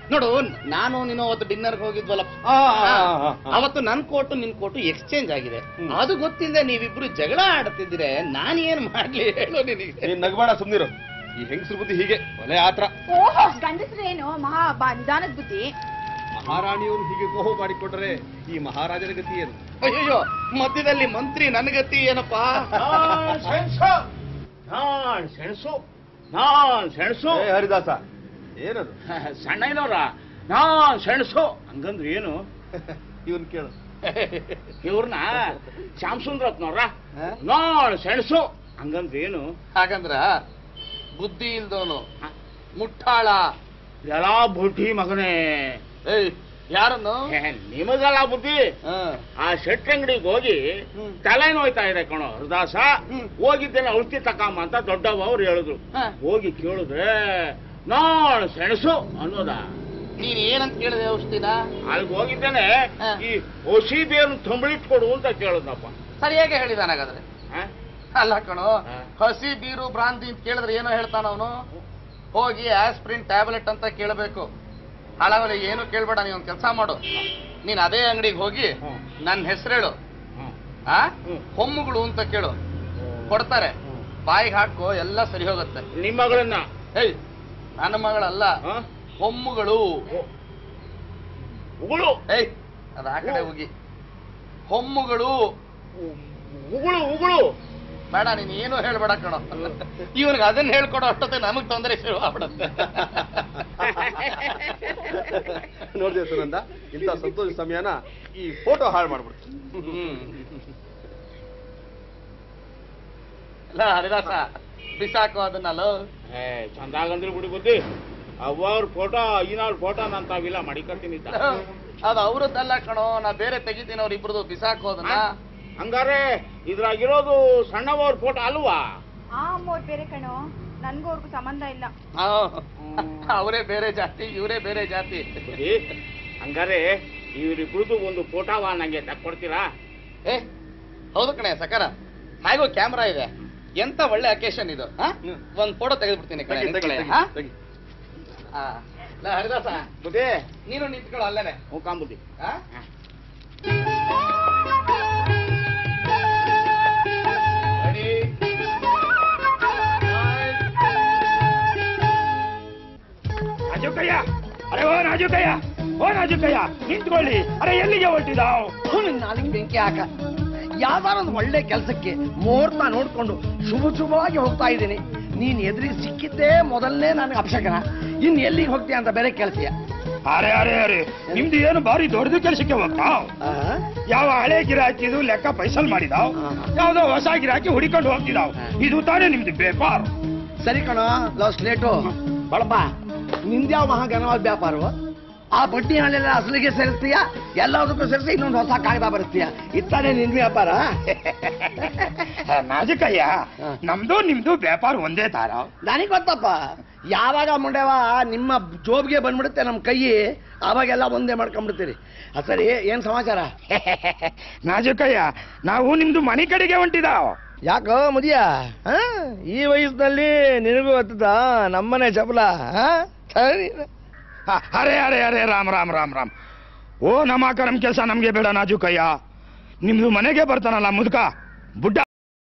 ನೋಡು ನಾನು ನೀನು ಅವತ್ತು ಡಿನ್ನರ್ಗೆ ಹೋಗಿದ್ವಲ್ಲ ಆ, ಆ, ಆ, ಆ. ಅವತ್ತು ನನ್ ಕೋಟು ನಿನ್ ಕೋಟು ಎಕ್ಸ್ಚೇಂಜ್ ಆಗಿದೆ ಅದು ಗೊತ್ತಿಲ್ಲದೆ ನೀವಿಬ್ರು ಜಗಳ ಆಡ್ತಿದ್ರೆ ನಾನು ಏನ್ ಮಾಡ್ಲಿ ಹೇಳು ನಿನಗೆ ನೀನ್ ನಗಬೇಡ ಸುಮ್ನಿರು ಈ ಹೆಂಗಸ್ರ ಬುದ್ಧಿ ಹೀಗೆ ಒಲೆ ಆತ್ರ ಓಹೋ ಗಂಡಸ್ರೇನು ಮಹಾ ಬಾ ನಿಧಾನದ ಬುದ್ಧಿ ಮಹಾರಾಣಿಯವರು ಹೀಗೆ ಕೋಹ ಮಾಡಿಕೊಟ್ರೆ ಈ ಮಹಾರಾಜನ ಗತಿ ಏನು ಅಯ್ಯೋ ಮಧ್ಯದಲ್ಲಿ ಮಂತ್ರಿ ನನ್ಗತಿ ಏನಪ್ಪಾ ನಾನ್ ಸೆಣಸು ನಾನ್ ಸೆಣಸು ನಾನ್ ಸೆಣಸು ಏ, ಹರಿದಾಸ ಏನದು ಸಣ್ಣ ಏನವ್ರ ನಾನ್ ಸೆಣಸು ಹಂಗಂದ್ರೆ ಏನು ಇವನ್ ಕೇಳು ಇವ್ರನ್ನ ಶ್ಯಾಮ್ ಸುಂದ್ರತ್ನವ್ರ ನಾನ್ ಸೆಣಸು ಹಂಗಂದ್ರೆ ಏನು ಹಾಗಂದ್ರ ಬುದ್ಧಿ ಇಲ್ದವನು ಮುಟ್ಟಾಳ ಎಲ್ಲ ಬುದ್ಧಿ ಮಗನೇ ಏಯ್ ಯಾರನ್ನು ಹೇ, ನಿಮಗಲ್ಲ ಬುದ್ಧಿ ಆ ಶೆಟ್ಟಿ ಅಂಗಡಿಗೆ ಹೋಗಿ ತಲೆ ನೋಯ್ತಾ ಇದೆ ಕಣೋ ಹೃದಾಸ ಹೋಗಿದ್ದೇನೆ ಔಷಧಿ ತಕಮ್ಮ ಅಂತ ದೊಡ್ಡವ ಅವ್ರು ಹೇಳಿದ್ರು ಹೋಗಿ ಕೇಳಿದ್ರೆ ನಾನ್ ಸೆಣಸು ಅನ್ನೋದ ನೀನ್ ಏನಂತ ಕೇಳಿದೆ ಔಷಧಿನ ಅಲ್ಲಿಗೆ ಹೋಗಿದ್ದೇನೆ ಈ ಹೊಸಿ ಬೇರು ತಂಬಳಿಟ್ಕೊಡು ಅಂತ ಕೇಳಿದ್ನಪ್ಪ ಸರಿಯಾಗಿ ಹೇಳಿದಾನ ಹಾಗಾದ್ರೆ ಹ? ಅಲ್ಲ ಕಣೋ ಹಸಿ ಬೀರು ಭ್ರಾಂತಿ ಅಂತ ಕೇಳಿದ್ರೆ ಏನೋ ಹೇಳ್ತಾನ ಅವನು ಹೋಗಿ ಆಸ್ಪ್ರಿನ್ ಟ್ಯಾಬ್ಲೆಟ್ ಅಂತ ಕೇಳಬೇಕು ಹಳವಲೆ ಏನು ಕೇಳ್ಬೇಡ ನೀನ್ ಒಂದ್ ಕೆಲಸ ಮಾಡು ನೀನ್ ಅದೇ ಅಂಗಡಿಗೆ ಹೋಗಿ ನನ್ನ ಹೆಸರೇಳು ಆ ಹೊಮ್ಮುಗಳು ಅಂತ ಕೇಳು ಕೊಡ್ತಾರೆ ಬಾಯಿಗೆ ಹಾಕೋ ಎಲ್ಲ ಸರಿ ಹೋಗುತ್ತೆ ನಿಮ್ಮ ಮಗಳನ್ನ ಏಯ್ ನನ್ನ ಮಗಳಲ್ಲ ಹೊಮ್ಮುಗಳು ಉಗುಳು ಏಯ್ ಅದ ಆ ಕಡೆ ಹೋಗಿ ಹೊಮ್ಮುಗಳು ಉಗುಳು ಉಗುಳು ಬೇಡ ನೀನ್ ಏನು ಹೇಳ್ಬೇಡ ಕಣೋ ಇವನಿಗೆ ಅದನ್ನ ಹೇಳ್ಕೊಡೋ ಅಷ್ಟೊತ್ತೆ ನಮಗ್ ತೊಂದರೆ ಶುರು ಆಗ್ಬಿಡುತ್ತೆ ನೋಡಿದೆ ಸುನಂದ ಇಂಥ ಸಂತೋಷ ಸಮಯನ ಈ ಫೋಟೋ ಹಾಳು ಮಾಡ್ಬಿಡ್ತು ಅಲ್ಲ ಹರಿದಾಸ ಬಿಸಾಕು ಅದನ್ನಲ್ಲ ಏ ಚಂದಾಗಂದ್ರೆ ಬಿಡಿ ಬುದ್ಧಿ ಅವ್ರ ಫೋಟೋ ಈನಾಳ್ ಫೋಟೋ ನಾನು ತಾವಿಲ್ಲ ಮಡಿಕತ್ತೀನಿ ಇದ್ದ. ಅದು ಅವ್ರದ್ದಲ್ಲ ಕಣೋ ನಾ ಬೇರೆ ತೆಗಿತೀನಿ ಅವ್ರ ಇಬ್ರದ್ದು ಬಿಸಾಕು ಅದನ್ನ ಹಂಗಾರೆ ಇದ್ರಾಗಿರೋದು ಸಣ್ಣವ್ರ ಫೋಟೋ ಅಲ್ವಾ ಆ ಅಮ್ಮೋರ್ ಬೇರೆ ಕಣೋ ನನ್ಗೂ ಅವ್ರಿಗೂ ಸಂಬಂಧ ಇಲ್ಲ ಆ, ಅವರೇ ಬೇರೆ ಜಾತಿ ಇವರೇ ಬೇರೆ ಜಾತಿ ಬುದ್ಧಿ ಹಂಗಾರೆ ಇವರಿಬ್ರದ್ದು ಒಂದು ಫೋಟೋವ ನಂಗೆ ತಕ್ಕೊಡ್ತೀರಾ ಏ ಹೌದು ಕಣೆ ಸಕರ ಹಾಗೋ ಕ್ಯಾಮ್ರಾ ಇದೆ ಎಂತ ಒಳ್ಳೆ ಅಕೇಶನ್ ಇದು ಆ? ಒಂದ್ ಫೋಟೋ ತೆಗೆದ್ಬಿಡ್ತೀನಿ ಕಣೆ ತೆಗಿ, ತೆಗಿ, ನಿಂತ್ಕೊಳ್ಳಿ, ತೆಗಿ, ಆ? ತೆಗಿ. ಆ, ಲೇ, ಹರಿದಾಸ ಬುದ್ಧಿ ನೀನು ನಿಂತ್ಕೊಳ್ಳೋ ಅಲ್ಲೇನೆ ಹ್ಞೂ ಕಾಂಬುದ್ದಿ ಆ? Ready? ರಾಜುಕಯ್ಯ ಅರೆ ಓ ರಾಜುಕಯ್ಯ ಓ ರಾಜುಕಯ್ಯ ನಿಂತ್ಕೊಳ್ಳಿ ಅರೆ ಎಲ್ಲಿಗೆ ಹೊರಟಿದಾವ್ ನಾಲಿಗೆ ಬೆಂಕಿ ಹಾಕ ಯಾವ್ದಾರ ಒಂದು ಒಳ್ಳೆ ಕೆಲಸಕ್ಕೆ ಮುಹೂರ್ತ ನೋಡ್ಕೊಂಡು ಶುಭ ಶುಭವಾಗಿ ಹೋಗ್ತಾ ಇದ್ದೀನಿ ನೀನ್ ಎದುರಿ ಸಿಕ್ಕಿದ್ದೇ ಮೊದಲನೇ ನನಗೆ ಅಪಶಕನ ಇನ್ ಎಲ್ಲಿಗೆ ಹೋಗ್ತೀಯ ಅಂತ ಬೇರೆ ಕೇಳ್ತೀಯ ಅರೆ ಅರೆ ಅರೆ ನಿಮ್ದು ಏನು ಬಾರಿ ದೊಡ್ಡದು ಕೆಲಸಕ್ಕೆ ಹೋಗ್ತಾವ್ ಯಾವ ಹಳೆ ಗಿರಾಕಿದು ಲೆಕ್ಕ ಪೈಸಲ್ ಮಾಡಿದಾವ್ ಯಾವ್ದೋ ಹೊಸ ಗಿರಾಕಿ ಹುಡಿಕೊಂಡು ಹೋಗ್ತಿದಾವ್ ಇದು ತಾನೇ ನಿಮ್ದು ವ್ಯಾಪಾರ ಸರಿ ಕಣೋ ಲವ್ ಸ್ಲೇಟು ಬಳಪ ನಿಂದ್ಯಾವ ಮಹಾಘನವಾದ ವ್ಯಾಪಾರವು ಆ ಬಡ್ಡಿ ಹಣೆಲ್ಲ ಅಸಲಿಗೆ ಸೇರಿಸ್ತೀಯ ಎಲ್ಲದಕ್ಕೂ ಸೇರಿಸಿ ಇನ್ನೊಂದು ಹೊಸ ಕಾಗದ ಬರೆಸ್ತೀಯ ಇತ್ತಾನೆ ನಿನ್ ವ್ಯಾಪಾರ ನಾಜಕಯ್ಯ ನಮ್ದು ನಿಮ್ದು ವ್ಯಾಪಾರ ಒಂದೇ ತಾರ ನನಗೆ ಗೊತ್ತಪ್ಪ ಯಾವಾಗ ಮುಂಡೆವ ನಿಮ್ಮ ಜೋಬ್ಗೆ ಬಂದ್ಬಿಡುತ್ತೆ ನಮ್ಮ ಕೈ ಆವಾಗೆಲ್ಲ ಒಂದೇ ಮಾಡ್ಕೊಂಡ್ಬಿಡ್ತೀರಿ ಆ, ಸರಿ ಏನ್ ಸಮಾಚಾರ ನಾಜಕಯ್ಯ ನಾವು ನಿಮ್ದು ಮನೆ ಕಡೆಗೆ ಹೊಂಟಿದಾವ್ ಯಾಕೋ ಮುದಿಯ ಆ? ಈ ವಯಸ್ಸಿನಲ್ಲಿ ನಿನಗೂ ಹತ್ತದ ನಮ್ಮನೆ ಚಪಲ ಆ? ಸರಿ ಹ, ಅರೆ ಅರೆ ಅರೆ ರಾಮ್ ರಾಮ್ ರಾಮ್ ರಾಮ್ ಓ ನಮಾಕ ನಮ್ ಕೆಲಸ ನಮ್ಗೆ ಬೇಡ ನಾಜುಕಯ್ಯ ನಿಮ್ದು ಮನೆಗೆ ಬರ್ತಾನಲ್ಲ ಮುದುಕ ಬುಡ್ಡ